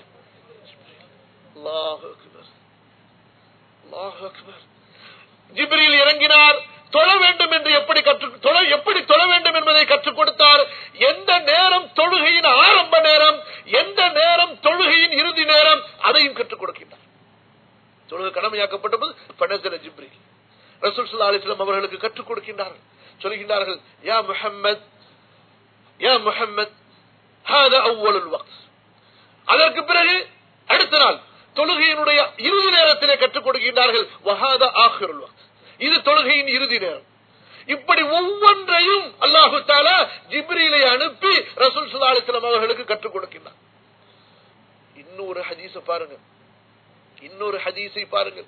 அல்லாஹ் அக்பர். அல்லாஹ் அக்பர். ஜிப்ரீல் இறங்கினார் தொழ வேண்டும் என்று எப்படி கற்று தொழ எப்படி தொழ வேண்டும் என்பதை கற்றுக் கொடுத்தார் எந்த நேரம் தொழுகையின் ஆரம்ப நேரம் எந்த நேரம் தொழுகையின் இறுதி நேரம் அதையும் கற்றுக் கொடுக்கின்றார் தொழுகை கடமையாக்கப்பட்டபோது பனசல ஜிப்ரீல் ரசூல் ஸல்லல்லாஹு அலைஹி வஸல்லம் அவர்களுக்கு கற்றுக் கொடுக்கின்றார்கள் சொல்கின்றார்கள் யா முஹம்மத் யா முஹம்மத் ஹாதா அவ்வலுல் வக்த் அதற்கு பிறகு அடுத்த நாள் தொழுகையினுடைய இறுதி நேரத்திலே கற்றுக் கொடுக்கின்றார்கள் வஹாதா ஆஹிருல் வக்த் இது தொழுகையின் இறுதி நேரம் இப்படி ஒவ்வொன்றையும் அல்லாஹு தாலா ஜிப்ரீலை அனுப்பி ரசூல் ஸல்லல்லாஹு அலைஹி வஸல்லம் அவர்களுக்கு கற்றுக் கொடுக்கின்றார் இன்னொரு ஹதீஸ பாருங்க இன்னொரு ஹதீஸை பாருங்கள்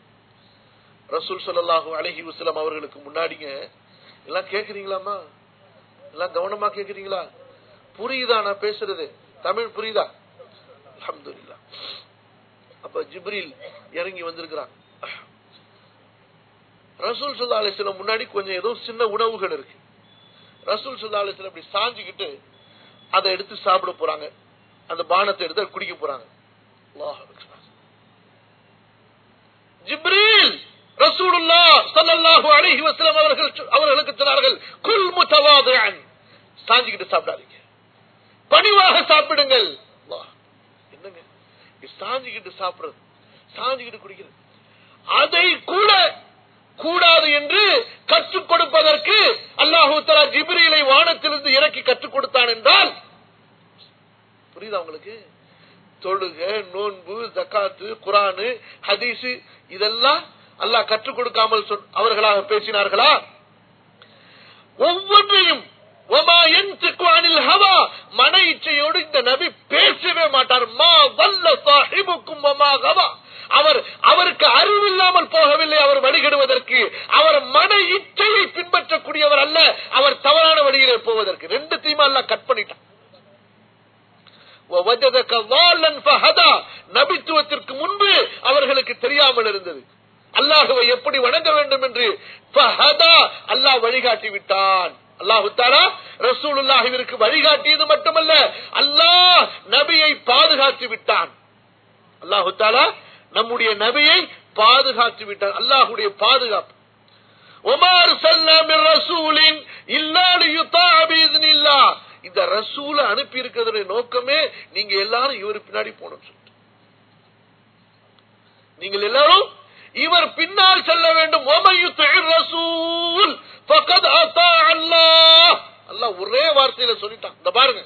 ரசூல் ஸல்லல்லாஹு அலைஹி வஸல்லம் அவர்களுக்கு முன்னாடிங்க எல்லாம் கேக்குறீங்களாமா எல்லாம் கவனமா கேக்குறீங்களா புரியுதா நான் பேசுறது தமிழ் புரியுதா அல்ஹம்துலில்லாஹ் அப்ப ஜிப்ரீல் இறங்கி வந்திருக்கிறாங்க ரசூல் ஸல்லல்லாஹு அலைஹி வஸல்லம் முன்னாடி கொஞ்சம் ஏதோ சின்ன உணவுகள் இருக்கு ரசூல் ஸல்லல்லாஹு அலைஹி வஸல்லம் இப்படி சாஞ்சிக்கிட்டு அதை எடுத்து சாப்பிட போறாங்க அந்த பானத்தை எடுத்து அதை குடிக்க போறாங்க அல்லாஹ் அக்பர் ஜிப்ரீல் ரசூலுல்லா ஸல்லல்லாஹு அலைஹி வஸல்லம் அவர்கள் அவர்களுக்கு சொன்னார்கள் குல் முத்தவாதிஅன் சாஞ்சிக்கிட்டு சாப்பிடாதீங்க பணிவாக சாப்பிடுங்கள் அல்லாஹ் என்னங்க இது சாஞ்சிக்கிட்டு சாப்பிடுறது சாஞ்சிக்கிட்டு குடிக்கிறது அதை கூட கூடாது என்று கற்றுக் கொடுப்பதற்கு அல்லாஹு தலா ஜிப்ரீலை வானத்திலிருந்து இறக்கி கற்றுக் கொடுத்தான் என்றால் புரியுதா உங்களுக்கு தொழுக நோன்பு ஜக்காத்து குரானு ஹதீஸு இதெல்லாம் அல்லாஹ் கற்றுக் கொடுக்காமல் சொல்- அவர்களாக பேசினார்களா ஒவ்வொன்றையும் ஒமா யன்திகு அனில் ஹவா மன இச்சையோடு இந்த நபி பேசவே மாட்டார் மா வல்ல சாஹிபுக்கும் வமா கவா அவர் அவருக்கு அறிவில்லாமல் போகவில்லை அவர் வழிகிடுவதற்கு அவர் மன இச்சையை பின்பற்றக்கூடியவர் அல்ல அவர் தவறான வழியிலே போவதற்கு ரெண்டு தீமா எல்லாம் கட் பண்ணிட்டான் وَوَجَدَكَ ضَالًّا فَهَدَى. நபித்துவத்திற்கு முன்பு அவர்களுக்கு தெரியாமல் இருந்தது அல்லாஹுவை எப்படி வணங்க வேண்டும் என்று ஃபஹதா, அல்லாஹ் வழிகாட்டி விட்டான் அல்லாஹு தாலா ரசூலுல்லாஹிற்கு வழிகாட்டியது மட்டுமல்ல அல்லாஹ் நபியை பாதுகாத்து விட்டான் அல்லாஹு தாலா நம்முடைய நபியை பாதுகாத்து விட்டான் அல்லாஹுடைய பாதுகாப்பு உமார் சல்லாமின் ரசூலின் இல்லாடு யுத்தா அபீதுனில்லா இந்த ரசூல அனுப்பி இருக்கிறதுடைய நோக்கமே நீங்க எல்லாரும் இவர் பின்னாடி போகணும் சொல்லிட்டு நீங்கள் எல்லாரும் இவர் பின்னால் செல்ல வேண்டும் ஒமையுத்திர் ரசூல் ஃபகத் அத்தா அல்லாஹ் அல்லாஹ் ஒரே வார்த்தையில சொல்லிட்டான் இந்த பாருங்க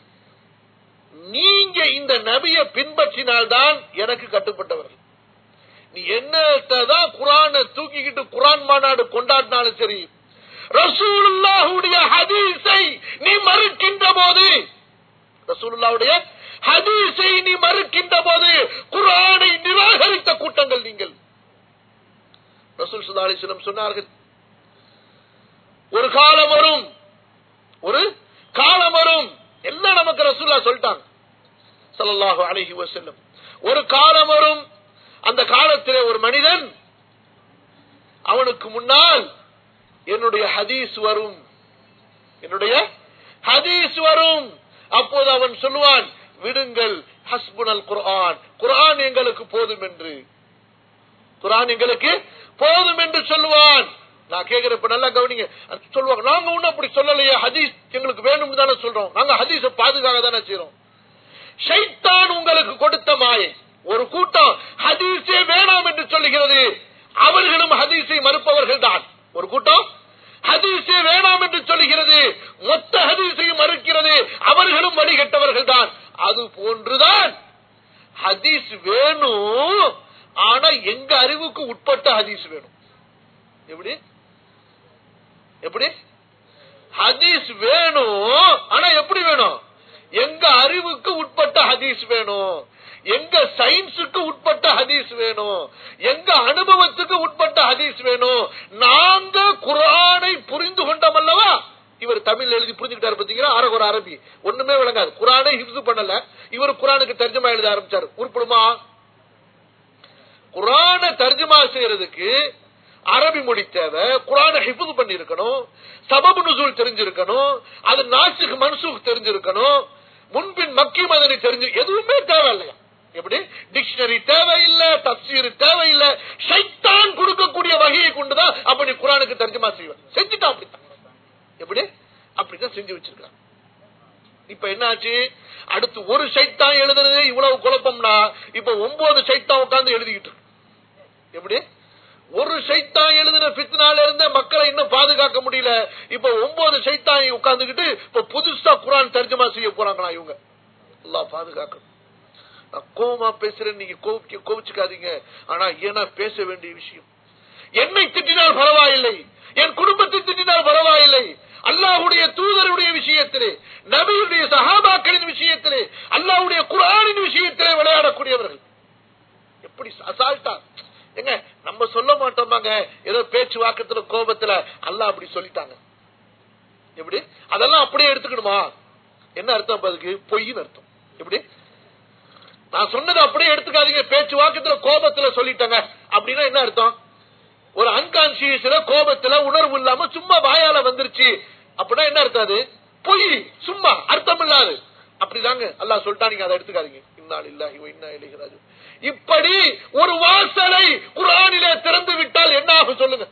நீங்க இந்த நபியை பின்பற்றினால்தான் எனக்கு கட்டுப்பட்டவர்கள் நீ என்னதான் குரானை தூக்கிக்கிட்டு குரான் மாநாடு கொண்டாடினாலும் சரி ரசூலுல்லாஹுடைய ஹதீஸை நீ மறுக்கின்ற போது ரசூலுல்லாஹுடைய ஹதீஸை நீ மறுக்கின்ற போது குரானை நிராகரித்த கூட்டங்கள் நீங்கள் ரசூல் சுல்லா அலிஸ்லம் சொன்னார்கள் ஒரு காலம் வரும் ஒரு காலம் வரும் என்ன நமக்கு ரசூல்லா சொல்லிட்டாங்க ஸல்லல்லாஹு அலைஹி வஸல்லம் ஒரு காலம் வரும் அந்த காலத்திலே ஒரு மனிதன் அவனுக்கு முன்னால் என்னுடைய ஹதீஸ் வரும் என்னுடைய ஹதீஸ் வரும் அப்போது அவன் சொல்லுவான் விடுங்கள் ஹஸ்புனல் குர்ஆன் குர்ஆன் எங்களுக்கு போதும் என்று குர்ஆன் எங்களுக்கு போதும் என்று சொல்லுவான் நான் கேக்குறப்ப நல்லா கவனிங்க அது சொல்லுவாங்க நாங்க ஒண்ணும் அப்படி சொல்லலையே ஹதீஸ் எங்களுக்கு வேணும்னு தானே சொல்றோம் நாங்க ஹதீஸ பாதுகாக்க தானே செய்யறோம் ஷைத்தான் உங்களுக்கு கொடுத்த மாயை ஒரு கூட்டம் ஹதீஸே வேணாம் என்று சொல்லுகிறது அவர்களும் ஹதீஸை மறுப்பவர்கள் தான் ஒரு கூட்டம் ஹதீஸே வேணாம் என்று சொல்லுகிறது மொத்த ஹதீஸையும் மறுக்கிறது அவர்களும் வழிகட்டவர்கள் தான் அது போன்றுதான் ஹதீஸ் வேணும் ஆனா எங்க அறிவுக்கு உட்பட்ட ஹதீஸ் வேணும் எப்படி எப்படி ஹதீஸ் வேணும் ஆனா எப்படி வேணும் எங்க அறிவுக்கு உட்பட்ட ஹதீஸ் வேணும் எங்க சயின்ஸுக்கு உட்பட்ட ஹதீஸ் வேணும் எங்க அனுபவத்துக்கு உட்பட்ட ஹதீஸ் வேணும் நாங்க குரானை புரிந்து கொண்டோம் அல்லவா இவர் தமிழ் எழுதி புரிஞ்சுக்கிட்டாரு பாத்தீங்களா அரகு ஒரு அரபி ஒண்ணுமே விளங்காது குரானை ஹிப்ஸ் பண்ணல இவர் குரானுக்கு தர்ஜமா எழுத ஆரம்பிச்சாரு உருப்படுமா குரான தர்ஜமா செய்யறதுக்கு அரபி மொழி தேவை குரான ஹிஃபுது பண்ணி இருக்கணும் சபபு நுசூல் தெரிஞ்சிருக்கணும் அது நாசுக்கு மன்சூக் தெரிஞ்சிருக்கணும் முன்பின் மக்கி மதனை தெரிஞ்சு எதுவுமே தேவையில்லையா எப்படி டிக்ஷனரி தேவையில்லை தப்சீர் தேவையில்லை சைத்தான் கொடுக்கக்கூடிய வகையை கொண்டுதான் அப்படி குரானுக்கு தர்ஜமா செய்வேன் செஞ்சுட்டான் அப்படித்தான் எப்படி அப்படித்தான் செஞ்சு வச்சிருக்கான் இப்ப என்னாச்சு அடுத்து ஒரு சைத்தான் எழுதுனது இவ்வளவு குழப்பம்னா இப்ப ஒன்பது சைத்தான் உட்கார்ந்து எழுதிக்கிட்டு இருக்கு எப்படி ஒரு சைத்தான் எழுதின பித்னால இருந்த மக்களை இன்னும் பாதுகாக்க முடியல இப்ப ஒன்பது சைத்தான் உட்கார்ந்துகிட்டு இப்ப புதுசா குரான் தர்ஜமா செய்ய போறாங்களா இவங்க எல்லாம் பாதுகாக்கணும் நான் கோவமா பேசுறேன் நீங்க கோவிக்க கோவிச்சுக்காதீங்க ஆனா ஏன்னா பேச வேண்டிய விஷயம் என்னை திட்டினால் பரவாயில்லை என் குடும்பத்தை திட்டினால் பரவாயில்லை அல்லாஹுடைய தூதருடைய விஷயத்திலே நபியுடைய சஹாபாக்களின் விஷயத்திலே அல்லாஹுடைய குரானின் விஷயத்திலே விளையாடக்கூடியவர்கள் எப்படி அசால்ட்டா எங்க நம்ம சொல்ல மாட்டோமாங்க ஏதோ பேச்சு வாக்கத்துல கோபத்துல அல்லாஹ் அப்படி சொல்லிட்டாங்க எப்படி அதெல்லாம் அப்படியே எடுத்துக்கணுமா என்ன அர்த்தம் அதுக்கு பொய்ன்னு அர்த்தம் எப்படி நான் சொன்னதை அப்படியே எடுத்துக்காதீங்க பேச்சு வாக்கத்துல கோபத்துல சொல்லிட்டாங்க அப்படின்னா என்ன அர்த்தம் ஒரு அன்கான்சியஸ்ல கோபத்துல உணர்வு இல்லாம சும்மா வாயால வந்துருச்சு அப்படின்னா என்ன அர்த்தம் அது பொய் சும்மா அர்த்தம் இல்லாது அப்படிதாங்க அல்லாஹ் சொல்லிட்டா நீங்க அதை எடுத்துக்காதீங்க இன்னால் இல்லாஹி இன்னா இலைகிறாஜு இப்படி ஒரு வாசலை குரானிலே திறந்து விட்டால் என்ன ஆகும் சொல்லுங்க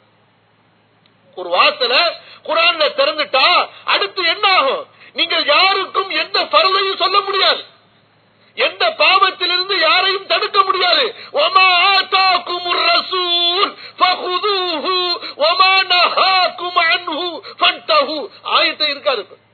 ஒரு வாசலை குரான்ல திறந்துட்டா அடுத்து என்ன ஆகும் நீங்கள் யாருக்கும் எந்த பரலையும் சொல்ல முடியாது எந்த பாவத்திலிருந்து யாரையும் தடுக்க முடியாது ஒமா ஆதாக்கும் ரசூல் ஃபஹுதூஹு ஒமா நஹாக்கும் அன்ஹு ஃபன்தஹு ஆயத்தை இருக்காது இப்ப.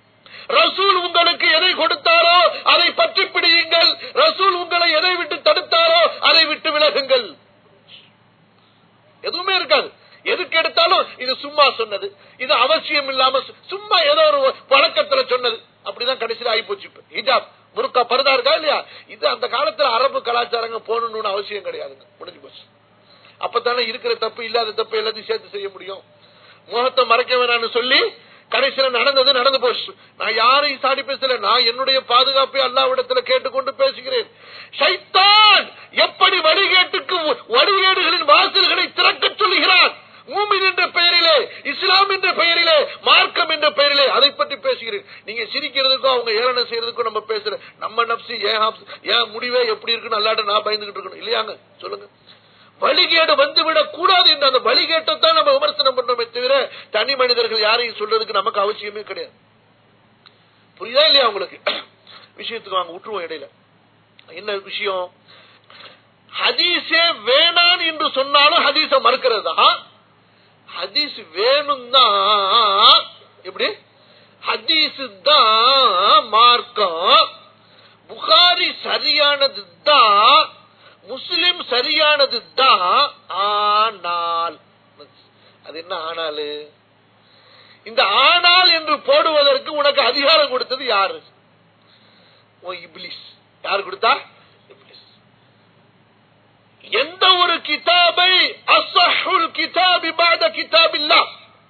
ரசூல் உங்களுக்கு எதை கொடுத்தாரோ அதை பற்றி பிடியுங்கள் ரசூல் உங்களை எதை விட்டு தடுத்தாரோ அதை விட்டு விலகுங்கள் எதுவுமே இருக்காது எதுக்கு எடுத்தாலும் இது சும்மா சொன்னது இது அவசியம் இல்லாம சு- சும்மா ஏதோ ஒரு பழக்கத்துல சொன்னது அப்படிதான் கடைசியில் ஆயிப்போச்சு இப்ப ஹிஜாப் முருக்கா பருதா இருக்கா இல்லையா இது அந்த காலத்துல அரபு கலாச்சாரங்க போகணும்னு அவசியம் கிடையாதுங்க முடிஞ்சு போச்சு அப்பதானே இருக்கிற தப்பு இல்லாத தப்பு எல்லாத்தையும் சேர்த்து செய்ய முடியும் முகத்தை மறைக்க வேணாம்னு சொல்லி கடைசியில நடந்தது நடந்து போச்சு நான் யாரையும் சாடி பேசல நான் என்னுடைய பாதுகாப்பை அல்லாவிடத்துல கேட்டுக்கொண்டு பேசுகிறேன் ஷைத்தான் எப்படி வழிகேட்டுக்கு வழிகேடுகளின் வாசல்களை திறக்க சொல்லுகிறான் மூமின் என்ற பெயரிலே இஸ்லாம் என்ற பெயரிலே மார்க்கம் என்ற பெயரிலே அதை பற்றி பேசுகிறேன் நீங்க சிரிக்கிறதுக்கும் அவங்க ஏளனம் செய்யறதுக்கும் நம்ம பேசுறேன் நம்ம நப்சி ஏன் ஹாப்ஸ், ஏன் முடிவே எப்படி இருக்குன்னு அல்லாட்ட நான் பயந்துகிட்டு இருக்கணும் இல்லையாங்க சொல்லுங்க வழிகேடு வந்துவிடக் கூடாது என்ற அந்த வழிகேட்டை தான் நம்ம விமர்சனம் பண்றோமே தவிர தனி மனிதர்கள் யாரையும் சொல்றதுக்கு நமக்கு அவசியமே கிடையாது புரியுதா இல்லையா உங்களுக்கு விஷயத்துக்கு வாங்க விட்டுருவோம் இடையில என்ன விஷயம் ஹதீஸே வேணான் என்று சொன்னாலும் ஹதீஸ மறுக்கிறதா ஹதீஸ் வேணும் தான் எப்படி ஹதீஸ் தான் மார்க்கம் புகாரி சரியானது தான் முஸ்லிம் சரியானது தான் ஆனால் அது என்ன ஆனாலு இந்த ஆனால் என்று போடுவதற்கு உனக்கு அதிகாரம் கொடுத்தது யாரு ஓ இப்லிஸ் யார் கொடுத்தா இப்லிஸ் எந்த ஒரு கிதாபை அசஹுல் கிதாபி பாத கிதாபில்லா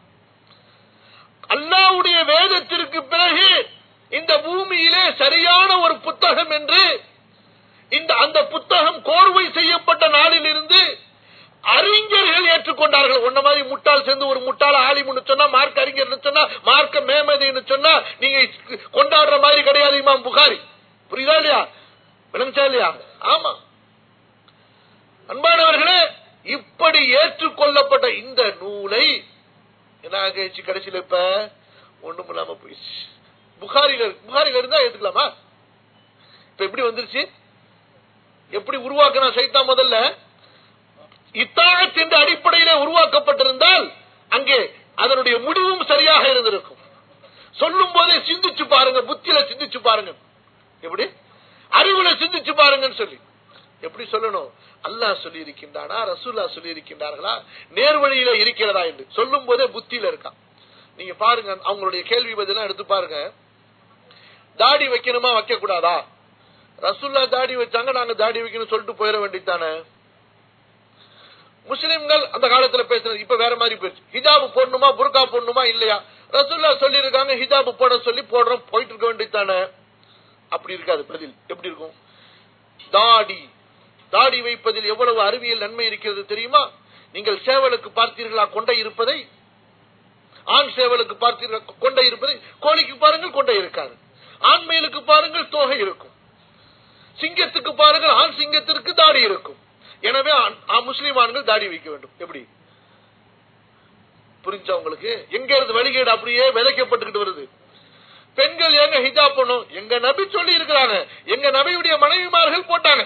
அல்லாவுடைய வேதத்திற்கு பிறகு இந்த பூமியிலே சரியான ஒரு புத்தகம் என்று இந்த அந்த புத்தகம் கோர்வை செய்யப்பட்ட நாளில் இருந்து அறிஞர்கள் ஏற்றுக்கொண்டார்கள் உன்ன மாதிரி முட்டாள் சேர்ந்து ஒரு முட்டாள் ஆலிமுன்னு சொன்னா மார்க் அறிஞர்னு சொன்னா மார்க்க மேமதின்னு சொன்னா நீங்க கொண்டாடுற மாதிரி கிடையாது இமாம் புகாரி புரியுதா இல்லையா விளங்குச்சா இல்லையா ஆமா அன்பானவர்களே இப்படி ஏற்றுக்கொள்ளப்பட்ட இந்த நூலை என்ன ஆகிடுச்சு கடைசியில இப்ப ஒண்ணும் இல்லாம போயிடுச்சு புகாரில புகாரில இருந்தா ஏத்துக்கலாமா இப்ப எப்படி வந்துருச்சு எப்படி உருவாக்கினா சைத்தா முதல்ல இத்தாழத் என்ற அடிப்படையிலே உருவாக்கப்பட்டிருந்தால் அங்கே அதனுடைய முடிவும் சரியாக இருந்திருக்கும் சொல்லும் போதே சிந்திச்சு பாருங்க புத்தியில சிந்திச்சு பாருங்க எப்படி அறிவுல சிந்திச்சு பாருங்கன்னு சொல்லி எப்படி சொல்லணும் அல்லாஹ் சொல்லி இருக்கின்றானா ரசூல்லா சொல்லி இருக்கின்றார்களா நேர்வழியில இருக்கிறதா என்று சொல்லும் போதே புத்தியில இருக்கான் நீங்க பாருங்க அவங்களுடைய கேள்வி பதிலாம் எடுத்து பாருங்க தாடி வைக்கணுமா வைக்க கூடாதா ரசூல்லா தாடி வச்சாங்க நாங்க தாடி வைக்கணும் சொல்லிட்டு போயிட வேண்டியதானே முஸ்லிம்கள் அந்த காலத்துல பேசுறது இப்ப வேற மாதிரி போயிடுச்சு ஹிஜாபு போடணுமா புர்கா போடணுமா இல்லையா ரசூல்லா சொல்லி இருக்காங்க ஹிஜாபு போட சொல்லி போடுறோம் போயிட்டு இருக்க வேண்டியதானே அப்படி இருக்காது பதில் எப்படி இருக்கும் தாடி தாடி வைப்பதில் எவ்வளவு அறிவியல் நன்மை இருக்கிறது தெரியுமா நீங்கள் சேவலுக்கு பார்த்தீர்களா கொண்டை இருப்பதை ஆண் சேவலுக்கு பார்த்தீர்கள் கொண்டை இருப்பதை கோழிக்கு பாருங்கள் கொண்டை இருக்காது ஆண்மையிலுக்கு பாருங்கள் தோகை இருக்கும் சிங்கத்துக்கு பாருங்கள் ஆண் சிங்கத்திற்கு தாடி இருக்கும் எனவே ஆண்- ஆ- முஸ்லிம் ஆண்கள் தாடி வைக்க வேண்டும் எப்படி புரிஞ்சா உங்களுக்கு எங்க இருந்து வழிகேடு அப்படியே விதைக்கப்பட்டுக்கிட்டு வருது பெண்கள் எங்க ஹிஜாப் பண்ணும் எங்க நபி சொல்லி இருக்கிறாங்க எங்க நபியுடைய மனைவிமார்கள் போட்டாங்க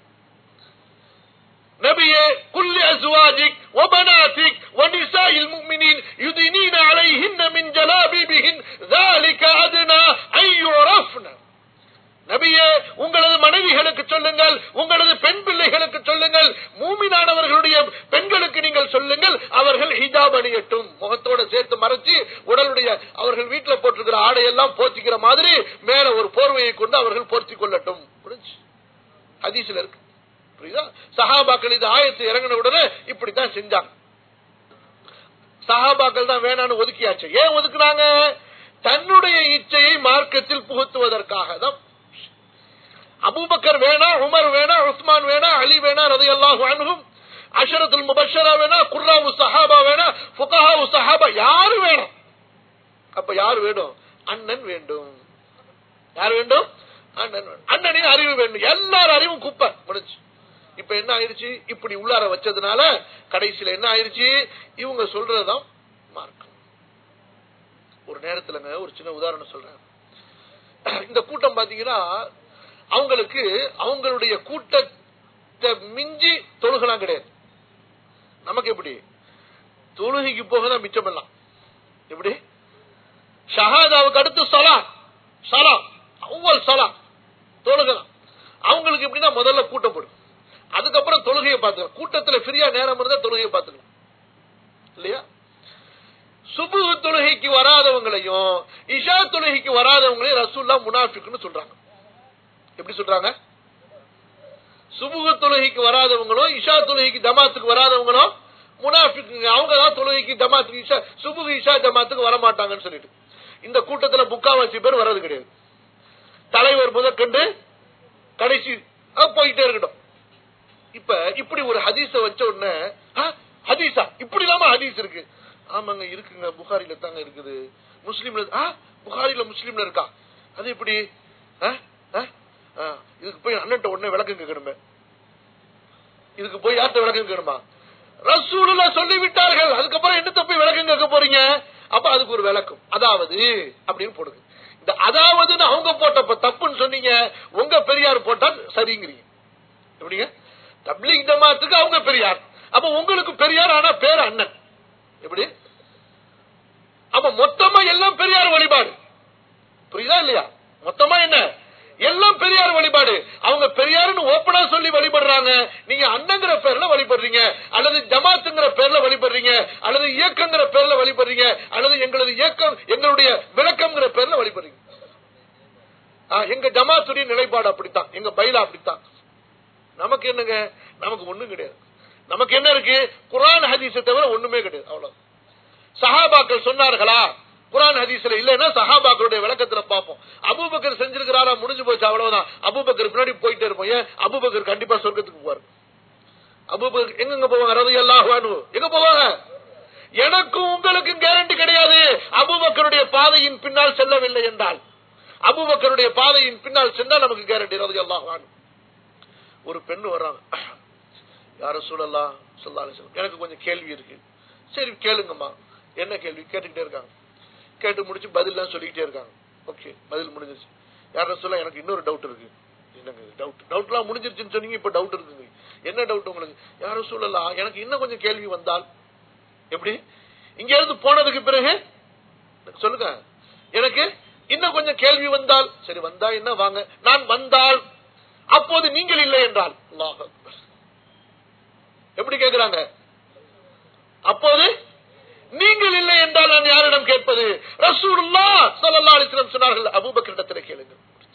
நபியே குல்லி அஸ்வாஜிக் وبناتك ونساء المؤمنين يدنين عليهن من جلابيبهن ذلك أدنى أن يعرفن நபியே உங்களது மனைவிகளுக்கு சொல்லுங்கள் உங்களது பெண் பிள்ளைகளுக்கு சொல்லுங்கள் மூமினானவர்களுடைய பெண்களுக்கு நீங்கள் சொல்லுங்கள் அவர்கள் ஹிஜாப் அணியட்டும் முகத்தோட சேர்த்து மறைச்சு உடலுடைய அவர்கள் வீட்டுல போட்டிருக்கிற ஆடையெல்லாம் போர்த்திக்கிற மாதிரி மேல ஒரு போர்வையை கொண்டு அவர்கள் போர்த்திக் கொள்ளட்டும் புரிஞ்சு ஹதீஸ்ல இருக்கு புரியுதா சஹாபாக்கள் இது ஆயத்து இறங்கின உடனே இப்படித்தான் செஞ்சாங்க சஹாபாக்கள் தான் வேணான்னு ஒதுக்கியாச்சு ஏன் ஒதுக்குனாங்க தன்னுடைய இச்சையை மார்க்கத்தில் புகுத்துவதற்காக தான் அபூபக்கர் வேணா உமர் வேணா உஸ்மான் வேணா அலி வேணா ரதையல்லாஹு அன்ஹும் அஷரத்துல் முபஷரா வேணா குர்ராவு சஹாபா வேணா ஃபுகஹாவு சஹாபா யாரு வேணும் அப்ப யார் வேணும் அண்ணன் வேண்டும் யார் வேண்டும் அண்ணன் வேண்டும் அண்ணனின் அறிவு வேண்டும் எல்லார் அறிவும் குப்பை முடிஞ்சு இப்ப என்ன ஆயிருச்சு இப்படி உள்ளார வச்சதுனால கடைசியில என்ன ஆயிருச்சு இவங்க சொல்றதுதான் மார்க்கம் ஒரு நேரத்துலங்க ஒரு சின்ன உதாரணம் சொல்றேன் இந்த கூட்டம் பாத்தீங்கன்னா அவங்களுக்கு அவங்களுடைய கூட்டத்தை மிஞ்சி தொழுகலாம் கிடையாது நமக்கு எப்படி தொழுகைக்கு போக தான் மிச்சம் எல்லாம் எப்படி ஷஹாதாவுக்கு அடுத்து சலா சலா அவ்வளவு சலா தொழுகலாம் அவங்களுக்கு எப்படின்னா முதல்ல கூட்டம் போடும் அதுக்கப்புறம் தொழுகையை பார்த்துக்கலாம் கூட்டத்துல ஃப்ரீயா நேரம் இருந்தா தொழுகையை பார்த்துக்கலாம் இல்லையா சுபு தொழுகைக்கு வராதவங்களையும் இஷா தொழுகைக்கு வராதவங்களையும் ரசூல்லா முனாஃபிக்னு சொல்றாங்க எப்படி சொல்றாங்க சுபுக தொழுகைக்கு வராதவங்களும் இஷா தொழுகைக்கு ஜமாத்துக்கு வராதவங்களும் முனாஃபிக்குங்க அவங்க தான் தொழுகைக்கு ஜமாத்துக்கு இஷா சுபுக இஷா ஜமாத்துக்கு வர மாட்டாங்கன்னு சொல்லிட்டு இந்த கூட்டத்துல முக்காவாசி பேர் வர்றது கிடையாது தலைவர் முதற்கண்டு கடைசி அஹ், போயிட்டே இருக்கட்டும் இப்ப இப்படி ஒரு ஹதீஸ வச்ச உடனே ஆ, ஹதீஸா இப்படி இல்லாம ஹதீஸ் இருக்கு ஆமாங்க இருக்குங்க புகாரில தாங்க இருக்குது முஸ்லீம்ல ஆ, புகாரில முஸ்லீம்ல இருக்கா அது எப்படி ஆ, ஆ, ஆ, இதுக்கு போய் அண்ணன்ட்ட உடனே விளக்கம் கேட்கணுமே இதுக்கு போய் யார்கிட்ட விளக்கம் கேட்கணுமா ரசூலுல்லா சொல்லி விட்டார்கள் அதுக்கப்புறம் என்னத்த போய் விளக்கம் கேட்க போறீங்க அப்ப அதுக்கு ஒரு விளக்கம் அதாவது அப்படின்னு போடுங்க இந்த அதாவதுன்னு அவங்க போட்டப்ப தப்புன்னு சொன்னீங்க உங்க பெரியார் போட்டா சரிங்கிறீங்க எப்படிங்க தப்லீக் ஜமாத்துக்கு அவங்க பெரியார் அப்ப உங்களுக்கு பெரியார் ஆனா பேர் அண்ணன் எப்படி அப்ப மொத்தமா எல்லாம் பெரியார் வழிபாடு புரியுதா இல்லையா மொத்தமா என்ன எல்லாம் பெரியார் வழிபாடு அவங்க பெரியாருன்னு ஓப்பனா சொல்லி வழிபடுறாங்க நீங்க அண்ணங்கிற பேர்ல வழிபடுறீங்க அல்லது ஜமாத்துங்கிற பேர்ல வழிபடுறீங்க அல்லது இயக்கங்கிற பேர்ல வழிபடுறீங்க அல்லது எங்களது இயக்கம் எங்களுடைய விளக்கம்ங்கிற பேர்ல வழிபடுறீங்க ஆ, எங்க ஜமாத்துடைய நிலைப்பாடு அப்படித்தான் எங்க பைலா அப்படித்தான் நமக்கு என்னங்க நமக்கு ஒண்ணும் கிடையாது நமக்கு என்ன இருக்கு குரான் ஹதீஸை தவிர ஒண்ணுமே கிடையாது அவ்வளவு சஹாபாக்கள் சொன்னார்களா குரான் ஹதீஸ்ல இல்லைன்னா சஹாபாக்களுடைய விளக்கத்துல பார்ப்போம் அபூபக்கர் செஞ்சிருக்கிறாரா முடிஞ்சு போச்சு அவ்வளவுதான் அபூபக்கர் பின்னாடி போயிட்டே இருப்போம் ஏன் அபூபக்கர் கண்டிப்பா சொர்க்கத்துக்கு போவார் அபூபக்கர் எங்க போவாங்க ரவி அல்லாஹானு எங்க போவாங்க எனக்கும் உங்களுக்கும் கேரண்டி கிடையாது அபூபக்கருடைய பாதையின் பின்னால் செல்லவில்லை என்றால் அபூபக்கருடைய பாதையின் பின்னால் சென்றால் நமக்கு கேரண்டி ரவி அல்லாஹானு ஒரு பெண்ணு வர்றாங்க யார சூழல்லா சொல்லாலே எனக்கு கொஞ்சம் கேள்வி இருக்கு சரி கேளுங்கம்மா என்ன கேள்வி கேட்டுக்கிட்டே இருக்காங்க கேட்டு முடிச்சு பதில் எல்லாம் சொல்லிக்கிட்டே இருக்காங்க ஓகே பதில் முடிஞ்சிருச்சு யார சொல்ல எனக்கு இன்னொரு டவுட் இருக்கு என்னங்க டவுட் டவுட்லாம் முடிஞ்சிருச்சுன்னு சொன்னீங்க இப்ப டவுட் இருக்குங்க என்ன டவுட் உங்களுக்கு யாரும் சொல்லலாம் எனக்கு இன்னும் கொஞ்சம் கேள்வி வந்தால் எப்படி இங்க இருந்து போனதுக்கு பிறகு சொல்லுங்க எனக்கு இன்னும் கொஞ்சம் கேள்வி வந்தால் சரி வந்தா என்ன வாங்க நான் வந்தால் அப்போது நீங்கள் இல்லை என்றால் அல்லாஹ் அக்பர். எப்படி கேக்குறாங்க அப்போது நீங்கள் இல்லை என்றால் நான் யாரிடம் கேட்பது ரசூலுல்லா ஸல்லல்லாஹு அலைஹி வஸல்லம் சொன்னார்கள் அபூபக்கரிடத்தில் கேளுங்கள்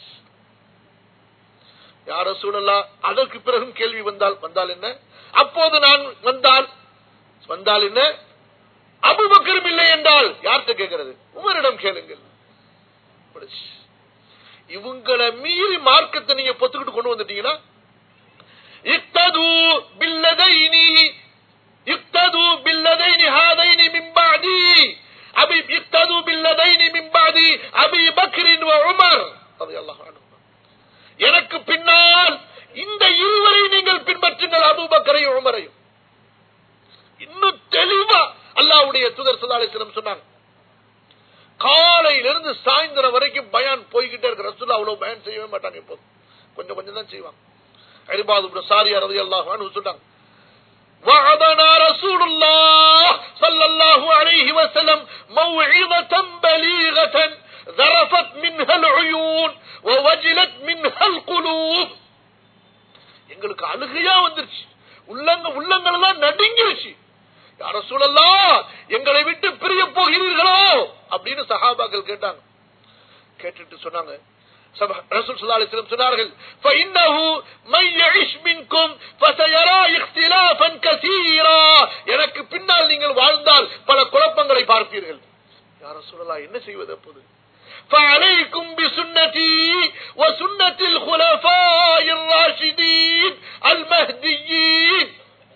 யார் ரசூலுல்லா அதற்கு பிறகும் கேள்வி வந்தால் வந்தால் என்ன அப்போது நான் வந்தால் வந்தால் என்ன அபூபக்கரும் இல்லை என்றால் யார்கிட்ட கேட்கிறது உமரிடம் கேளுங்கள் முடிச்சு. இவங்களை மீறி மார்க்கத்தை நீங்க பொத்துக்கிட்டு கொண்டு வந்துட்டீங்கன்னா இக்தது பில்லதைனி இக்தது பில்லதைனி ஹாதைனி மின் பாதி அபி இக்தது பில்லதைனி மின் பாதி அபி பக்ரின் வ உமர் ரலியல்லாஹு அன்ஹு எனக்கு பின்னால் இந்த இருவரை நீங்கள் பின்பற்றுங்கள் அபூபக்கரையும் உமரையும் இன்னும் தெளிவா அல்லாஹ்வுடைய தூதர் ஸல்லல்லாஹு அலைஹி வஸல்லம் சொன்னாங்க காலையிலிருந்து சாயந்தரம் வரைக்கும் பயான் போய்கிட்டே இருக்கு ரசூல்லா அவ்வளவு பயான் செய்யவே மாட்டாங்க இப்போ கொஞ்சம் கொஞ்சம் தான் செய்வாங்க அரிபாது சாரியா ரலியல்லாஹு அன்ஹு சொன்னாங்க وعظنا رسول الله صلى الله عليه وسلم موعظة بليغة ذرفت منها العيون ووجلت منها القلوب எங்களுக்கு அழுகையா வந்துருச்சு உள்ளங்க உள்ளங்கள் எல்லாம் நடுங்கிருச்சு யார சூழல்லாம் எங்களை விட்டு பிரிய போகிறீர்களோ அப்படின்னு சஹாபாக்கள் கேட்டாங்க கேட்டுட்டு சொன்னாங்க சப- ரசூல் ஸல்லல்லாஹு அலைஹி வஸல்லம் சொன்னார்கள் فإنه من يعش منكم فسيرى اختلافا كثيرا எனக்கு பின்னால் நீங்கள் வாழ்ந்தால் பல குழப்பங்களை பார்ப்பீர்கள் யார சொல்லலாம் என்ன செய்வது அப்போது فعليكم بسنتي وسنة الخلفاء الراشدين المهديين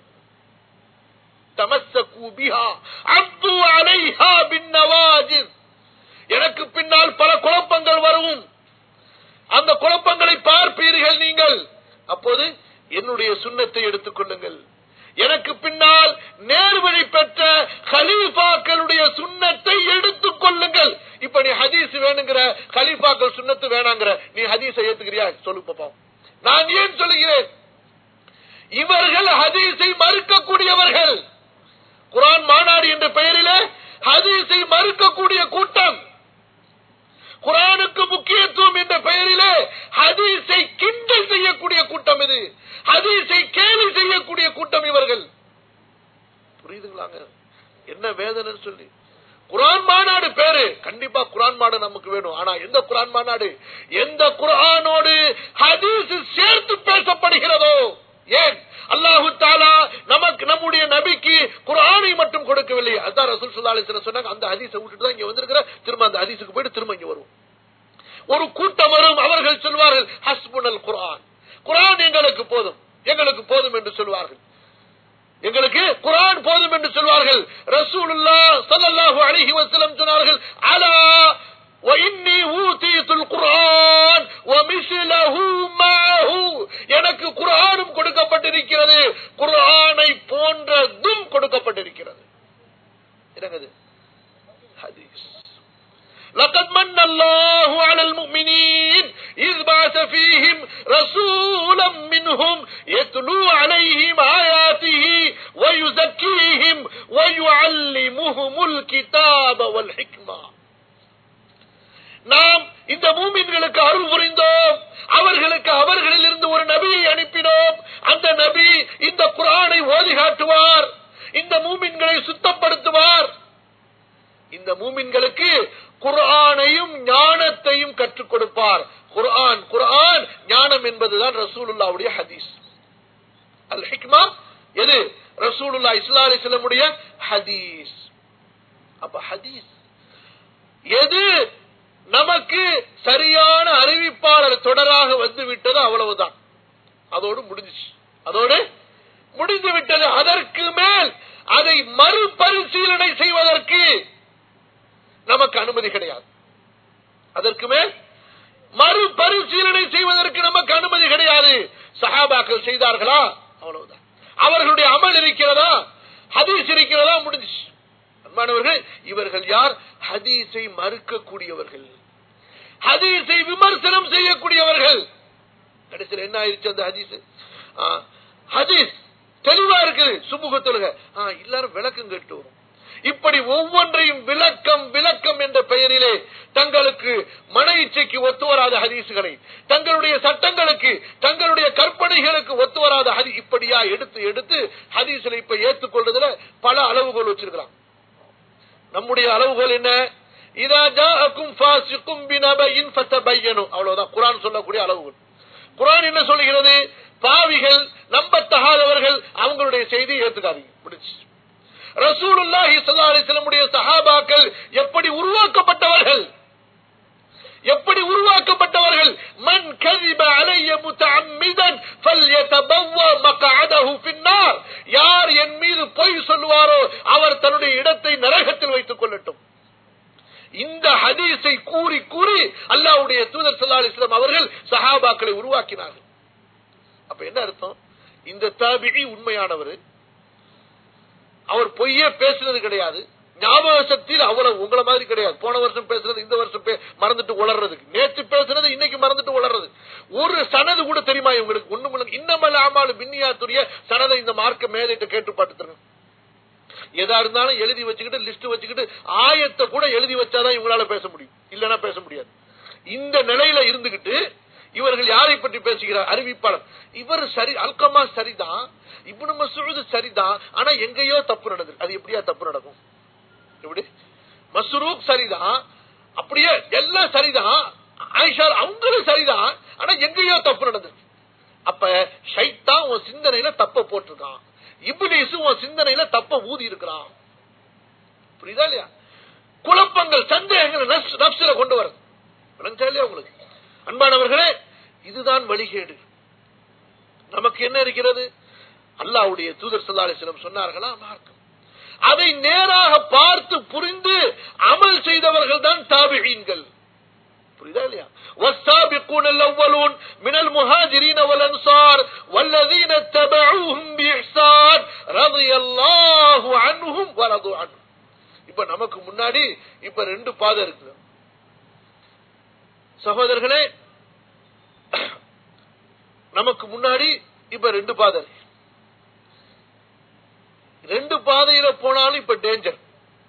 تمسكوا بها عضوا عليها بالنواجذ எனக்கு பின்னால் பல குழப்பங்கள் வரும் அந்த குழப்பங்களை பார்ப்பீர்கள் நீங்கள் அப்போது என்னுடைய சுண்ணத்தை எடுத்துக் கொள்ளுங்கள் எனக்கு பின்னால் நேர்வழி பெற்ற ஹலீஃபாக்களுடைய சுண்ணத்தை எடுத்துக் கொள்ளுங்கள் இப்ப நீ ஹதீஸ் வேணுங்கிற ஹலீஃபாக்கள் சுண்ணத்து வேணாங்கிற நீ ஹதீஸை ஏத்துக்கிறியா சொல்லு பாப்போம் நான் ஏன் சொல்லுகிறேன் இவர்கள் ஹதீஸை மறுக்கக்கூடியவர்கள் குரான் மாநாடு என்ற பெயரிலே ஹதீஸை மறுக்கக்கூடிய கூட்டம் குரானுக்கு முக்கியத்துவம் என்ற பெயரிலே ஹதீஸை கிண்டல் செய்யக்கூடிய கூட்டம் இது ஹதீஸை கேலி செய்யக்கூடிய கூட்டம் இவர்கள் புரியுதுங்களாங்க என்ன வேதனைன்னு சொல்லி குரான் மாநாடு பேரு கண்டிப்பா குரான் மாநாடு நமக்கு வேணும் ஆனா எந்த குரான் மாநாடு எந்த குரானோடு ஹதீஸ் சேர்த்து பேசப்படுகிறதோ ஏன் அல்லாஹு தாலா நமக்கு நம்முடைய நபிக்கு குரானை மட்டும் கொடுக்கவில்லை அதான் ரசூல் சுல்லா அலிஸ்லாம் சொன்னாங்க அந்த ஹதீஸை விட்டுட்டு தான் இங்க வந்திருக்கிற திரும்ப அந்த ஹதீஸுக்கு போயிட்டு திரும்ப இங்க வரும் ஒரு கூட்டம் வரும் அவர்கள் சொல்வார்கள் ஹஸ்புனல் குரான் குரான் எங்களுக்கு போதும் எங்களுக்கு போதும் என்று சொல்வார்கள் எங்களுக்கு குரான் போதும் என்று சொல்வார்கள் ரசூலுல்லா ஸல்லல்லாஹு அலைஹி வஸல்லம் சொன்னார்கள் அலா وإني أوتيت القرآن ومثله معه எனக்கு குர்ஆனும் கொடுக்கப்பட்டிருக்கிறது குர்ஆனை போன்றதும் கொடுக்கப்பட்டிருக்கிறது என்னது ஹதீஸ் لقد من الله على المؤمنين إذ بعث فيهم رسولا منهم يتلو عليهم آياته ويزكيهم ويعلمهم الكتاب والحكمة நாம் இந்த மூமின்களுக்கு அருள் புரிந்தோம் அவர்களுக்கு அவர்களில் இருந்து ஒரு நபியை அனுப்பினோம் அந்த நபி இந்த குரானை ஓதி காட்டுவார் இந்த மூமின்களை சுத்தப்படுத்துவார் இந்த மூமின்களுக்கு குர்ஆனையும் ஞானத்தையும் கற்றுக் கொடுப்பார் குர்ஆன் குர்ஆன் ஞானம் என்பதுதான் ரசூலுல்லாவுடைய ஹதீஸ் அல் ஹிக்மா எது ரசூலுல்லா இஸ்லா அலிஸ்லமுடைய ஹதீஸ் அப்ப ஹதீஸ் எது நமக்கு சரியான அறிவிப்பாளர் தொடராக வந்து விட்டது அவ்வளவுதான் அதோடு முடிஞ்சிச்சு அதோடு முடிந்து விட்டது அதற்கு மேல் அதை மறுபரிசீலனை செய்வதற்கு நமக்கு அனுமதி கிடையாது அதற்கு மேல் மறுபரிசீலனை செய்வதற்கு நமக்கு அனுமதி கிடையாது சஹாபாக்கள் செய்தார்களா அவ்வளவுதான் அவர்களுடைய அமல் இருக்கிறதா ஹதீஸ் இருக்கிறதா முடிஞ்சிச்சு அன்பானவர்கள் இவர்கள் யார் ஹதீஸை மறுக்கக்கூடியவர்கள் ஹதீஸை விமர்சனம் செய்யக்கூடியவர்கள் கடைசியில் என்ன ஆயிருச்சு அந்த ஹதீஸ் ஆ, ஹதீஸ் தெளிவா இருக்குது சுமுக தொழுக ஆ, எல்லாரும் விளக்கம் கேட்டு வரும் இப்படி ஒவ்வொன்றையும் விளக்கம் விளக்கம் என்ற பெயரிலே தங்களுக்கு மன இச்சைக்கு ஒத்து வராத ஹதீசுகளை தங்களுடைய சட்டங்களுக்கு தங்களுடைய கற்பனைகளுக்கு ஒத்து வராத ஹதி இப்படியா எடுத்து எடுத்து ஹதீஸ்ல இப்ப ஏத்துக்கொள்றதுல பல அளவுகோல் வச்சிருக்கலாம் நம்முடைய அளவுகோல் என்ன இதா ஜாஅக்கும் ஃபாசிக்கும் பினபையின் ஃபதபையனு அவ்வளவுதான் குர்ஆன் சொல்லக்கூடிய அளவுகோல் குர்ஆன் என்ன சொல்லுகிறது பாவிகள் நம்பத்தகாதவர்கள் அவங்களுடைய செய்தியை ஏத்துக்காதீங்க முடிச்சு ரசூலுல்லாஹி ஸல்லல்லாஹு அலைஹி வஸல்லமுடைய சஹாபாக்கள் எப்படி உருவாக்கப்பட்டவர்கள் எப்படி உருவாக்கப்பட்டவர்கள் மன் கதிப அலைய முத்தஅம்மிதன் ஃபல்யதபவ்வ மக்அதஹு ஃபின்னார் யார் என் மீது பொய் சொல்லுவாரோ அவர் தன்னுடைய இடத்தை நரகத்தில் வைத்துக் கொள்ளட்டும் இந்த ஹதீஸை கூறி கூறி அல்லாஹ்வுடைய தூதர் ஸல்லல்லாஹு அலைஹி வஸல்லம் அவர்கள் சஹாபாக்களை உருவாக்கினார்கள் அப்ப என்ன அர்த்தம் இந்த தாபிகி உண்மையானவர் அவர் பொய்யே பேசுனது கிடையாது ஞாபக சக்தியில் அவ்வளவு உங்களை மாதிரி கிடையாது போன வருஷம் பேசுறது இந்த வருஷம் பே- மறந்துட்டு உளர்றதுக்கு நேற்று பேசுனது இன்னைக்கு மறந்துட்டு உளர்றது ஒரு சனது கூட தெரியுமா இவங்களுக்கு ஒண்ணும் இன்னமல் ஆமாலு பின்னியாத்துடைய சனதை இந்த மார்க்க மேதைட்ட கேட்டு பார்த்துருங்க எதா இருந்தாலும் எழுதி வச்சுக்கிட்டு லிஸ்ட் வச்சுக்கிட்டு ஆயத்தை கூட எழுதி வச்சாதான் இவங்களால பேச முடியும் இல்லனா பேச முடியாது இந்த நிலையில இருந்துகிட்டு இவர்கள் யாரை பற்றி பேசுகிறார் அறிவிப்பாளர் இவர் சரி அல்கமா சரிதான் இப்னு மசூது சரிதான் ஆனா எங்கேயோ தப்பு நடந்தது அது எப்படியா தப்பு நடக்கும் எப்படி மஸ்ரூக் சரிதான் அப்படியே எல்லாம் சரிதான் ஆயிஷா அவங்களும் சரிதான் ஆனா எங்கேயோ தப்பு நடந்தது அப்ப ஷைத்தான் உன் சிந்தனையில தப்ப போட்டிருக்கான் இப்லீஸ் உன் சிந்தனையில தப்ப ஊதி இருக்கிறான் புரியுதா இல்லையா குழப்பங்கள் சந்தேகங்கள் நப்ஸ்- நப்சுல கொண்டு வர விளங்குச்சா இல்லையா உங்களுக்கு அன்பானவர்களே இதுதான் வழிகேடு நமக்கு என்ன இருக்கிறது அல்லாஹ்வுடைய தூதர் ஸல்லல்லாஹு அலைஹி வஸல்லம் சொன்னார்களா மார்க்கம் அதை நேராக பார்த்து புரிந்து அமல் செய்தவர்கள் தான் தாபிஈன்கள் புரியுதா இல்லையா والسابقون الأولون من المهاجرين والأنصار والذين اتبعوهم بإحسان رضي الله عنهم ورضوا عنه இப்ப நமக்கு முன்னாடி இப்ப ரெண்டு பாதை இருக்குது சகோதரர்களே நமக்கு முன்னாடி இப்ப ரெண்டு பாதை இருக்கு. ரெண்டு பாதையில போனாலும் இப்ப டேஞ்சர்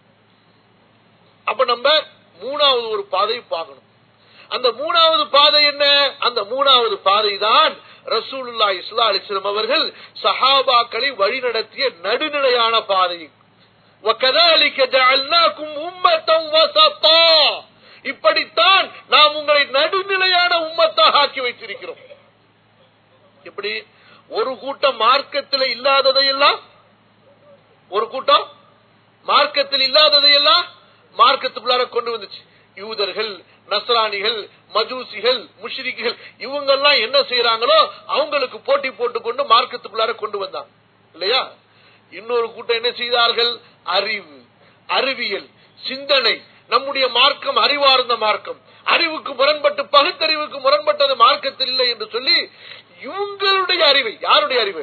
அப்ப நம்ம மூணாவது ஒரு பாதையை பார்க்கணும் அந்த மூணாவது பாதை என்ன அந்த மூணாவது பாதை தான் ரசூலுல்லா இஸ்லா அலிஸ்லம் அவர்கள் சஹாபாக்களை வழிநடத்திய நடுநிலையான பாதை وَكَذَلِكَ جَعَلْنَاكُمْ أُمَّةً وَسَطًا இப்படித்தான் நாம் உங்களை நடுநிலையான உம்மத்தாக ஆக்கி வைத்திருக்கிறோம் எப்படி ஒரு கூட்டம் மார்க்கத்தில் இல்லாததையெல்லாம் ஒரு கூட்டம் மார்க்கத்தில் இல்லாததையெல்லாம் மார்க்கத்துக்குள்ளார கொண்டு வந்துச்சு யூதர்கள் நஸ்ரானிகள் மஜூசிகள் முஷ்ரிக்குகள் இவங்கெல்லாம் என்ன செய்யறாங்களோ அவங்களுக்கு போட்டி போட்டுக்கொண்டு மார்க்கத்துக்குள்ளார கொண்டு வந்தாங்க இல்லையா இன்னொரு கூட்டம் என்ன செய்தார்கள் அறிவு அறிவியல் சிந்தனை நம்முடைய மார்க்கம் அறிவார்ந்த மார்க்கம் அறிவுக்கு முரண்பட்டு பகுத்தறிவுக்கு முரண்பட்டது மார்க்கத்தில் இல்லை என்று சொல்லி இவங்களுடைய அறிவை யாருடைய அறிவு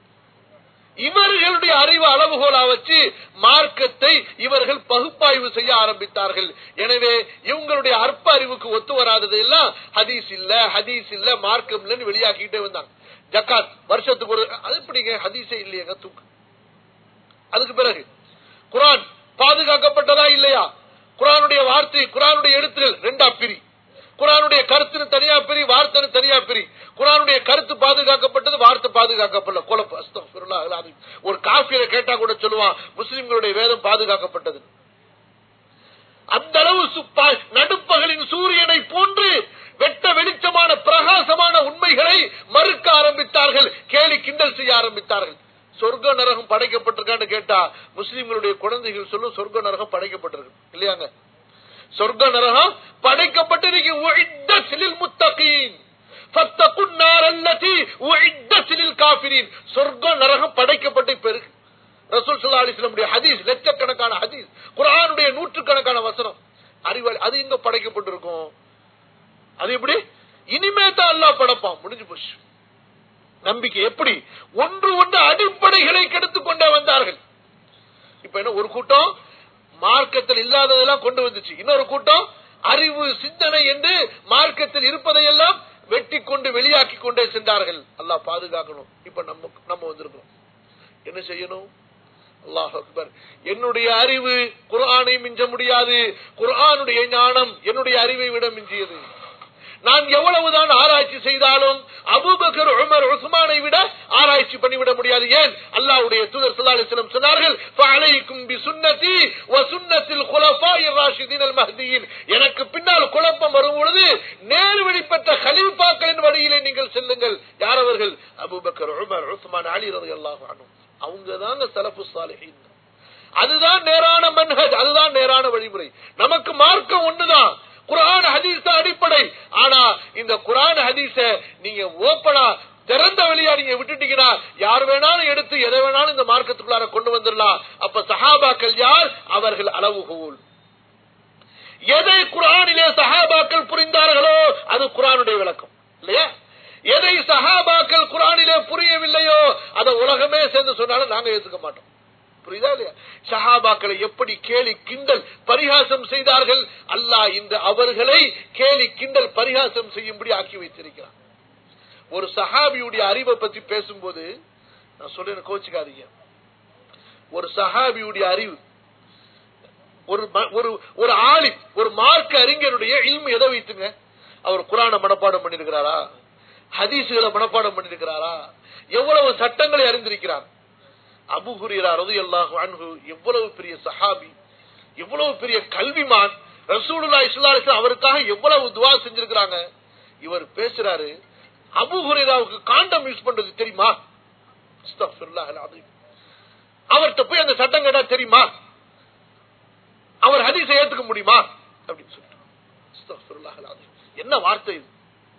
இவர்களுடைய அறிவு அளவுகோலா வச்சு மார்க்கத்தை இவர்கள் பகுப்பாய்வு செய்ய ஆரம்பித்தார்கள் எனவே இவங்களுடைய அற்ப அறிவுக்கு ஒத்து வராதது எல்லாம் ஹதீஸ் இல்ல ஹதீஸ் இல்ல மார்க்கம் இல்லன்னு வெளியாக்கிட்டே வந்தாங்க ஜக்காத் வருஷத்துக்கு ஒரு அது எப்படிங்க ஹதீஸே இல்லையங்க தூக்கு அதுக்கு பிறகு குரான் பாதுகாக்கப்பட்டதா இல்லையா குரானுடைய வார்த்தை குரானுடைய எழுத்துகள் ரெண்டா பிரி குரானுடைய கருத்துன்னு தனியா பிரி வார்த்தைன்னு தனியா பிரி குரானுடைய கருத்து பாதுகாக்கப்பட்டது வார்த்தை பாதுகாக்கப்படல குழப்ப அஸ்தக்ஃபிருல்லாஹ் அல் அலீம். ஒரு காஃபியரை கேட்டா கூட சொல்லுவான் முஸ்லிம்களுடைய வேதம் பாதுகாக்கப்பட்டது அந்த அளவு சுப்பா- நடுப்பகலின் சூரியனை போன்று வெட்ட வெளிச்சமான பிரகாசமான உண்மைகளை மறுக்க ஆரம்பித்தார்கள் கேலி கிண்டல் செய்ய ஆரம்பித்தார்கள் சொர்க்க நரகம் படைக்கப்பட்டிருக்கான்னு கேட்டா முஸ்லிம்களுடைய குழந்தைகள் சொல்லும் சொர்க்க நரகம் படைக்கப்பட்டிருக்கு இல்லையாங்க சொர்க்க நரகம் படைக்கப்பட்டிருக்கு உஇத்தத் லில் முத்தகீன் ஃபத்தகுன் நார் அல்லதி உஇத்தத் லில் காஃபிரீன் சொர்க்க நரகம் படைக்கப்பட்டு இப்ப இருக்கு ரசூல் ஸல்லல்லாஹு அலைஹி வஸல்லம் ஹதீஸ் லட்சக்கணக்கான ஹதீஸ் குர்ஆனுடைய நூற்றுக்கணக்கான வசனம் அறிவாளி அது எங்க படைக்கப்பட்டிருக்கும் அது எப்படி இனிமே தான் அல்லாஹ் படைப்பான் முடிஞ்சு போச்சு நம்பிக்கை எப்படி ஒன்று ஒன்று அடிப்படைகளை கெடுத்துக் கொண்டே வந்தார்கள் இப்ப என்ன ஒரு கூட்டம் மார்க்கத்தில் இல்லாததெல்லாம் கொண்டு வந்துச்சு இன்னொரு கூட்டம் அறிவு சிந்தனை என்று மார்க்கத்தில் இருப்பதையெல்லாம் வெட்டி கொண்டு வெளியாக்கி கொண்டே சென்றார்கள் அல்லாஹ் பாதுகாக்கணும் இப்ப நம்ம நம்ம வந்திருக்கிறோம் என்ன செய்யணும் அல்லாஹ் அக்பர் என்னுடைய அறிவு குர்ஆனை மிஞ்ச முடியாது குர்ஆனுடைய ஞானம் என்னுடைய அறிவை விட மிஞ்சியது நான் எவ்வளவுதான் ஆராய்ச்சி செய்தாலும் அபூபக்கர் உமர் உஸ்மானை விட ஆராய்ச்சி பண்ணிவிட முடியாது ஏன் அல்லாஹ்வுடைய தூதர் ஸல்லல்லாஹு அலைஹி வஸல்லம் சொன்னார்கள் ஃபஅலைக்கும் பிசுன்னதி வ சுன்னத்தில் குலஃபாயிர் ராஷிதீன் அல் மஹ்தியின் எனக்கு பின்னால் குழப்பம் வரும் பொழுது நேர்வழி பெற்ற கலீஃபாக்களின் வழியிலே நீங்கள் செல்லுங்கள் யார் அவர்கள் அபூபக்கர் உமர் உஸ்மான் அலி ரலியல்லாஹு அன்ஹு அவங்க தாங்க சலஃபு சாலிஹீன் அதுதான் நேரான மன்ஹஜ் அதுதான் நேரான வழிமுறை நமக்கு மார்க்கம் ஒண்ணுதான் குர்ஆன் ஹதீஸ் தான் அடிப்படை ஆனா இந்த குர்ஆன் ஹதீஸ நீங்க ஓப்பனா திறந்த வழியா நீங்க விட்டுட்டீங்கன்னா யார் வேணாலும் எடுத்து எதை வேணாலும் இந்த மார்க்கத்துக்குள்ளார கொண்டு வந்துடலாம் அப்ப சஹாபாக்கள் யார் அவர்கள் அளவுகோல் எதை குர்ஆனிலே சஹாபாக்கள் புரிந்தார்களோ அது குர்ஆனுடைய விளக்கம் இல்லையா எதை சஹாபாக்கள் குர்ஆனிலே புரியவில்லையோ அதை உலகமே சேர்ந்து சொன்னாலும் நாங்க ஏத்துக்க மாட்டோம் புரியுதா இல்லையா சஹாபாக்களை எப்படி கேலி கிண்டல் பரிகாசம் செய்தார்கள் அல்லாஹ் இந்த அவர்களை கேலி கிண்டல் பரிகாசம் செய்யும்படி ஆக்கி வைத்திருக்கிறான் ஒரு சஹாபியுடைய அறிவை பத்தி பேசும்போது நான் சொல்றேன் கோச்சுக்காதீங்க ஒரு சஹாபியுடைய அறிவு ஒரு ம- ஒரு ஒரு ஆளி ஒரு மார்க்க அறிஞருடைய இல்மு எதை வைத்துங்க அவர் குரானை மனப்பாடம் பண்ணிருக்கிறாரா ஹதீசுகளை மனப்பாடம் பண்ணிருக்கிறாரா எவ்வளவு சட்டங்களை அறிந்திருக்கிறார் அபு ஹுரேரா ரலியல்லாஹு அன்ஹு எவ்வளவு பெரிய சஹாபி எவ்வளவு பெரிய கல்விமான் ரசூலுல்லாஹி ஸல்லல்லாஹு அலைஹி வஸல்லம் அவருக்காக எவ்வளவு துஆ செஞ்சிருக்காங்க இவர் பேசுறாரு அபு ஹுரேராவுக்கு காண்டம் யூஸ் பண்றது தெரியுமா அஸ்தக்ஃபிருல்லாஹ் அலீம் அவர்கிட்ட போய் அந்த சட்டம் கேட்டா தெரியுமா அவர் ஹதீஸை ஏத்துக்க முடியுமா அப்படின்னு சொல்லிட்டு அஸ்தக்ஃபிருல்லாஹ் அலீம் என்ன வார்த்தை இது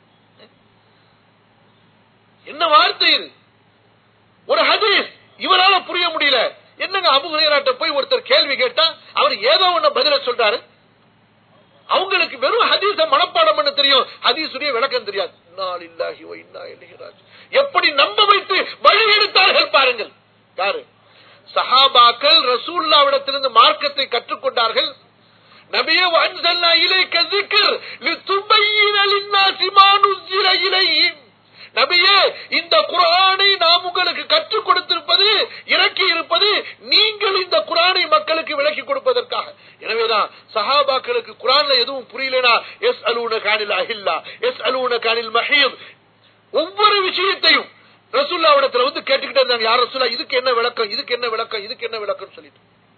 என்ன வார்த்தை இது ஒரு ஹதீஸ் இவரால புரிய முடியல என்னங்க அபு ஹுரைராட்ட போய் ஒருத்தர் கேள்வி கேட்டா அவர் ஏதோ ஒண்ணு பதில சொல்றாரு அவங்களுக்கு வெறும் ஹதீஸ மனப்பாடம் பண்ண தெரியும் ஹதீஸுடைய விளக்கம் தெரியாது இன்னா லில்லாஹி வ இன்னா இலைஹி ராஜிஊன். எப்படி நம்ப வைத்து வழி எடுத்தார்கள் பாருங்கள் யாரு சஹாபாக்கள் ரசூல்லாவிடத்திலிருந்து மார்க்கத்தை கற்றுக்கொண்டார்கள் நபியே வன்சல்லா இலைக்க ذிக்ர் லிதுபையின லின்னாசி மா நுஸில இலைஹிம் நபியே இந்த குர்ஆனை நாம் உங்களுக்கு கற்றுக் கொடுத்திருப்பது இறக்கி இருப்பது நீங்கள் இந்த குர்ஆனை மக்களுக்கு விளக்கி கொடுப்பதற்காக எனவேதான் சஹாபாக்களுக்கு குர்ஆன்ல எதுவும் புரியலனா எஸ் அலூன கானில் அஹில்லா எஸ் அலூன கானில் மஹீத் ஒவ்வொரு விஷயத்தையும் ரசூல்லாவிடத்துல வந்து கேட்டுக்கிட்டே இருந்தாங்க யார் ரசூல்லா இதுக்கு என்ன விளக்கம் இதுக்கு என்ன விளக்கம் இதுக்கு என்ன விளக்கம் சொல்லிட்டு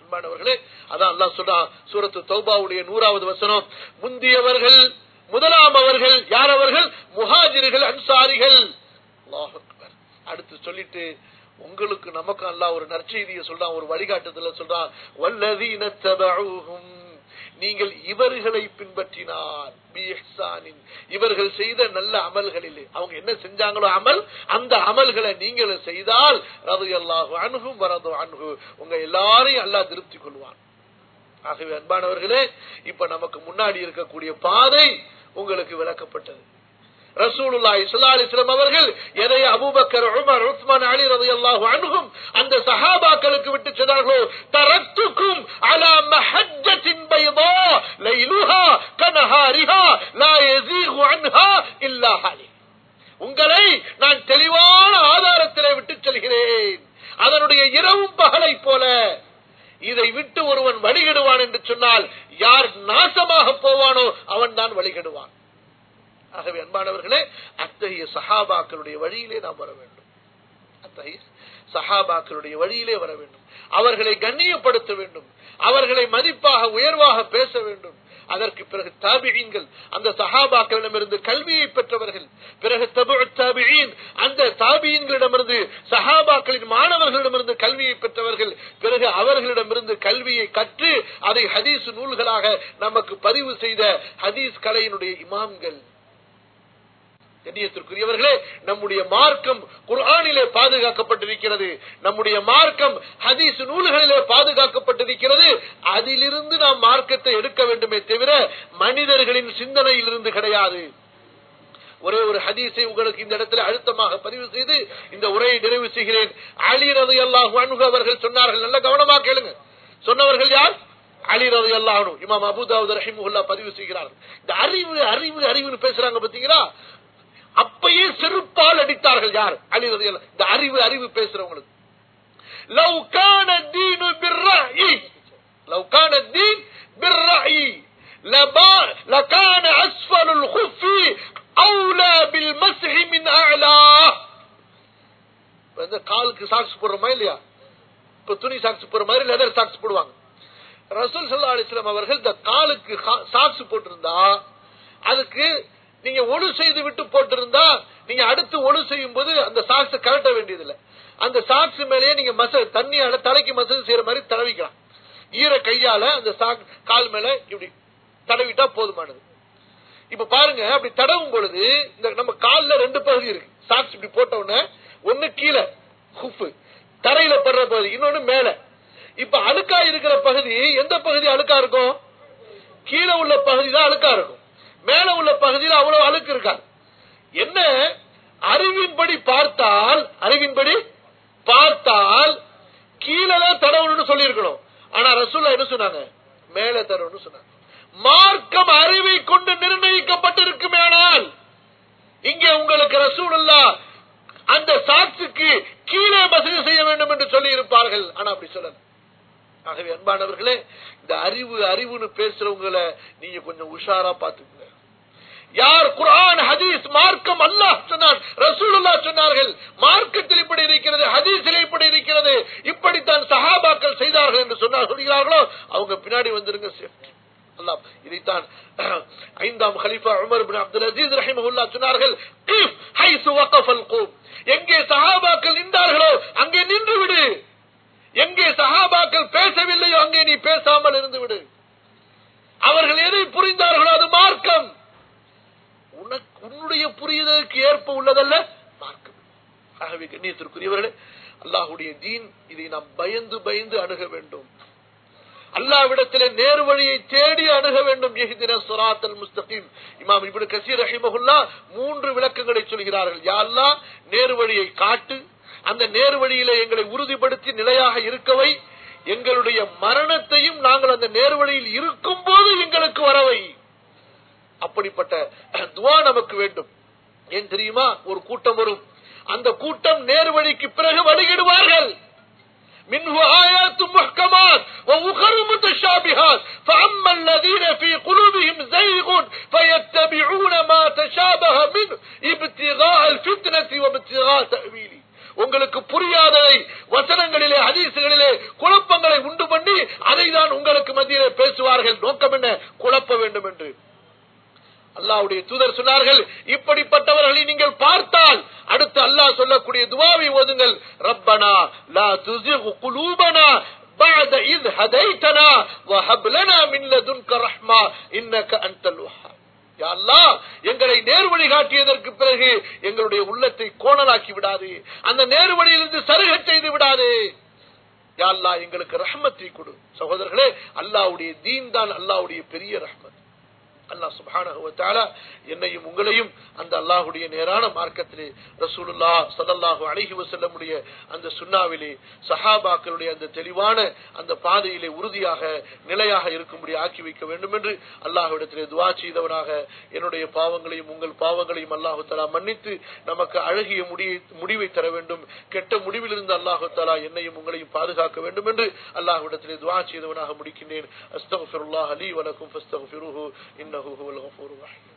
அன்பானவர்களே அதான் அல்லாஹ் சொல்றான் சூரத்து தௌபாவுடைய நூறாவது வசனம் முந்தியவர்கள் முதலாம் அவர்கள் யார் அவர்கள் முஹாஜிர்கள் அன்சாரிகள் அல்லாஹ் அக்பர். அடுத்து சொல்லிட்டு உங்களுக்கு நமக்கு அல்லாஹ் ஒரு நற்செய்தியை சொல்றான் ஒரு வழிகாட்டுதல சொல்றான் வல்லதீன தபஊஹும் நீங்கள் இவர்களை பின்பற்றினால் பி இஹ்சானின். இவர்கள் செய்த நல்ல அமல்களில் அவங்க என்ன செஞ்சாங்களோ அமல் அந்த அமல்களை நீங்கள் செய்தால் ரது அல்லாஹு அணுகும் வரது அணுகு உங்க எல்லாரையும் அல்லாஹ் திருப்தி கொள்வான் ஆகவே அன்பானவர்களே இப்ப நமக்கு முன்னாடி இருக்கக்கூடிய பாதை உங்களுக்கு விளக்கப்பட்டது ரசூலுல்லாஹி ஸல்லல்லாஹு அலைஹி வஸல்லம் அவர்கள் எதை அபூபக்கர் உமர் உஸ்மான் அலி ரலியல்லாஹு அன்ஹும் அந்த சஹாபாக்களுக்கு விட்டு சென்றார்களோ தரத்துக்கும் அலா மஹஜ்ஜத்தின் பைதா லைலுஹா கனஹாரிஹா லா யஸீகு அன்ஹா இல்லா ஹலி உங்களை நான் தெளிவான ஆதாரத்திலே விட்டு செல்கிறேன் அதனுடைய இரவும் பகலை போல இதை விட்டு ஒருவன் வழிகெடுவான் என்று சொன்னால் யார் நாசமாக போவானோ அவன் தான் வழிகெடுவான் ஆகவே அன்பானவர்களே அத்தகைய சஹாபாக்களுடைய வழியிலே நாம் வர வேண்டும் அத்தகைய சஹாபாக்களுடைய வழியிலே வர வேண்டும் அவர்களை கண்ணியப்படுத்த வேண்டும் அவர்களை மதிப்பாக உயர்வாக பேச வேண்டும் அதற்கு பிறகு தாபியீன்கள் அந்த சஹாபாக்களிடமிருந்து கல்வியை பெற்றவர்கள் பிறகு தபு தாபியீன் அந்த தாபியீன்களிடமிருந்து சஹாபாக்களின் மாணவர்களிடமிருந்து கல்வியை பெற்றவர்கள் பிறகு அவர்களிடமிருந்து கல்வியை கற்று அதை ஹதீஸ் நூல்களாக நமக்கு பதிவு செய்த ஹதீஸ் கலையினுடைய இமாம்கள் கண்ணியத்திற்குரியவர்களே நம்முடைய மார்க்கம் குர்ஆனிலே பாதுகாக்கப்பட்டிருக்கிறது நம்முடைய மார்க்கம் ஹதீஸ் நூல்களிலே பாதுகாக்கப்பட்டிருக்கிறது அதிலிருந்து நாம் மார்க்கத்தை எடுக்க வேண்டுமே தவிர மனிதர்களின் சிந்தனையிலிருந்து கிடையாது ஒரே ஒரு ஹதீஸை உங்களுக்கு இந்த இடத்துல அழுத்தமாக பதிவு செய்து இந்த உரையை நிறைவு செய்கிறேன் அலி ரதி அல்லாஹ் அவர்கள் சொன்னார்கள் நல்ல கவனமாக கேளுங்க சொன்னவர்கள் யார் அலி ரதி அல்லாஹ் இமாம் அபுதாவுத் ரஹிமுல்லா பதிவு செய்கிறார்கள் இந்த அறிவு அறிவு அறிவுன்னு பேசுறாங்க பாத்தீங்களா அப்பயே செருப்பால் அடித்தார்கள் யார் அலி ரதி அல்லாஹ் இந்த அறிவு அறிவு பேசுறவங்களுக்கு லவ் கான தீனு பிர்ரஹி லவ் கான தீன் பிர்ரஹி لبا لكان أسفل الخف أولى بالمسح من أعلى இந்த காலுக்கு சாக்ஸ் போடுறோமா இல்லையா இப்ப துணி சாக்ஸ் போடுற மாதிரி லெதர் சாக்ஸ் போடுவாங்க ரசூல் சல்லா அலிஸ்லாம் அவர்கள் இந்த காலுக்கு சாக்ஸ் போட்டிருந்தா அதுக்கு நீங்க ஒழு செய்து விட்டு போட்டிருந்தா நீங்க அடுத்து ஒழு செய்யும் போது அந்த சாக்ஸ் கலட்ட வேண்டியதில்லை அந்த சாக்ஸ் மேலேயே நீங்க மச தண்ணியால தலைக்கு மசல் செய்யற மாதிரி தடவிக்கலாம் ஈர கையால அந்த சாக் கால் மேல இப்படி தடவிட்டா போதுமானது இப்ப பாருங்க அப்படி தடவும் பொழுது இந்த நம்ம கால்ல ரெண்டு பகுதி இருக்கு சாக்ஸ் இப்படி போட்ட உடனே ஒண்ணு கீழே ஹுஃப் தரையில படுற பகுதி இன்னொன்னு மேல இப்ப அழுக்கா இருக்கிற பகுதி எந்த பகுதி அழுக்கா இருக்கும் கீழே உள்ள பகுதி தான் அழுக்கா இருக்கும் மேல உள்ள பகுதியில் அவ்வளவு அழுக்கு இருக்காது என்ன அறிவின்படி பார்த்தால் அறிவின்படி பார்த்தால் கீழே தான் தடவணும்னு சொல்லியிருக்கணும் ஆனா ரசூல்லா என்ன சொன்னாங்க மேல தடவணும்னு சொன்னாங்க மார்க்கம் அறிவை கொண்டு நிர்ணயிக்கப்பட்டிருக்குமேனால் இங்கே உங்களுக்கு ரசூலுல்லா அந்த சாட்சிக்கு கீழே வசதி செய்ய வேண்டும் என்று சொல்லி இருப்பார்கள் ஆனா அப்படி சொல்லல ஆகவே அன்பானவர்களே இந்த அறிவு அறிவுன்னு பேசுறவங்களை நீங்க கொஞ்சம் உஷாரா பாத்துக்கங்க யார் குரான் ஹதீஸ் மார்க்கம் அல்லாஹ் சொன்னான் ரசூலுல்லா சொன்னார்கள் மார்க்கத்தில் இப்படி இருக்கிறது ஹதீஸில் இப்படி இருக்கிறது இப்படித்தான் சஹாபாக்கள் செய்தார்கள் என்று சொன்னார் சொல்கிறார்களோ அவங்க பின்னாடி வந்துருங்க சேஃப்டி அல்லாஹ் இதைத்தான் ஐந்தாம் கலீஃபா உமர் பின் அப்துல் அஜீஸ் ரஹிமஹுல்லா சொன்னார்கள் "கிஃப் ஹைசு வகஃபல் கூம்." எங்கே சஹாபாக்கள் நின்றார்களோ அங்கே நின்று விடு எங்கே சஹாபாக்கள் பேசவில்லையோ அங்கே நீ பேசாமல் இருந்து விடு அவர்கள் எதை புரிந்தார்களோ அது மார்க்கம் உனக்கு உன்னுடைய புரிதலுக்கு ஏற்ப உள்ளதல்ல மார்க்கம் ஆகவே கண்ணியத்திற்குரியவர்களே அல்லாஹுடைய தீன் இதை நாம் பயந்து பயந்து அணுக வேண்டும் அல்லாவிடத்திலே நேரு வழியை தேடி அணுக வேண்டும் எஹிதின சுராத்தல் முஸ்தகீம் இமாம் இப்னு கசீர் ரஹிமஹுல்லா மூன்று விளக்கங்களை சொல்கிறார்கள் யா அல்லாஹ் நேரு வழியை காட்டு அந்த நேரு வழியிலே எங்களை உறுதிப்படுத்தி நிலையாக இருக்கவை எங்களுடைய மரணத்தையும் நாங்கள் அந்த நேரு வழியில் இருக்கும் போது எங்களுக்கு வரவை அப்படிப்பட்ட துவா நமக்கு வேண்டும் ஏன் தெரியுமா ஒரு கூட்டம் வரும் அந்த கூட்டம் நேரு வழிக்கு பிறகு வழிகிடுவார்கள் منه آيات محكمات وأخر متشابهات فأما الذين في قلوبهم زيغ فيتبعون ما تشابه منه ابتغاء الفتنة وابتغاء تأويله உங்களுக்கு புரியாததை வசனங்களிலே ஹதீசுகளிலே குழப்பங்களை உண்டு பண்ணி அதை தான் உங்களுக்கு மத்தியிலே பேசுவார்கள் நோக்கம் என்ன குழப்ப வேண்டும் என்று அல்லாவுடைய தூதர் சொன்னார்கள் இப்படிப்பட்டவர்களை நீங்கள் பார்த்தால் அடுத்து அல்லாஹ் சொல்லக்கூடிய துவாவை ஓதுங்கள் ரப்பனா லா துசிகு குலூபனா بعد إذ هديتنا وهب لنا من لدنك رحمة إنك أنت الوهاب யா அல்லாஹ், எங்களை நேர்வழி காட்டியதற்கு பிறகு எங்களுடைய உள்ளத்தை கோணலாக்கி விடாது அந்த நேர்வழியிலிருந்து சருகச் செய்து விடாது யா அல்லாஹ் எங்களுக்கு ரஹ்மத்தை கொடு சகோதரர்களே அல்லாஹ்வுடைய தீன் தான் அல்லாஹ்வுடைய பெரிய ரஹ்மத் அல்லாஹ் சுப்ஹானஹு வ தஆலா என்னையும் உங்களையும் அந்த அல்லாஹ்வுடைய நேரான மார்க்கத்திலே ரசூலுல்லாஹ் ஸல்லல்லாஹு அலைஹி வஸல்லமுடைய அந்த சுன்னாவிலே சஹாபாக்களுடைய அந்த தெளிவான அந்த பாதையிலே உறுதியாக நிலையாக இருக்கும்படி ஆக்கி வைக்க வேண்டும் என்று அல்லாஹ்விடத்திலே துஆ செய்தவனாக என்னுடைய பாவங்களையும் உங்கள் பாவங்களையும் அல்லாஹு தஆலா மன்னித்து நமக்கு அழகிய முடிவை முடிவை தர வேண்டும் கெட்ட முடிவிலிருந்து அல்லாஹு தஆலா என்னையும் உங்களையும் பாதுகாக்க வேண்டும் என்று அல்லாஹ்விடத்திலே துஆ செய்தவனாக முடிக்கின்றேன் அஸ்தக்ஃபிருல்லாஹ் லீ வலக்கும் ஃபஸ்தக்ஃபிருஹு இன்னஹு ஹுவல் கஃபூருர் ரஹீம்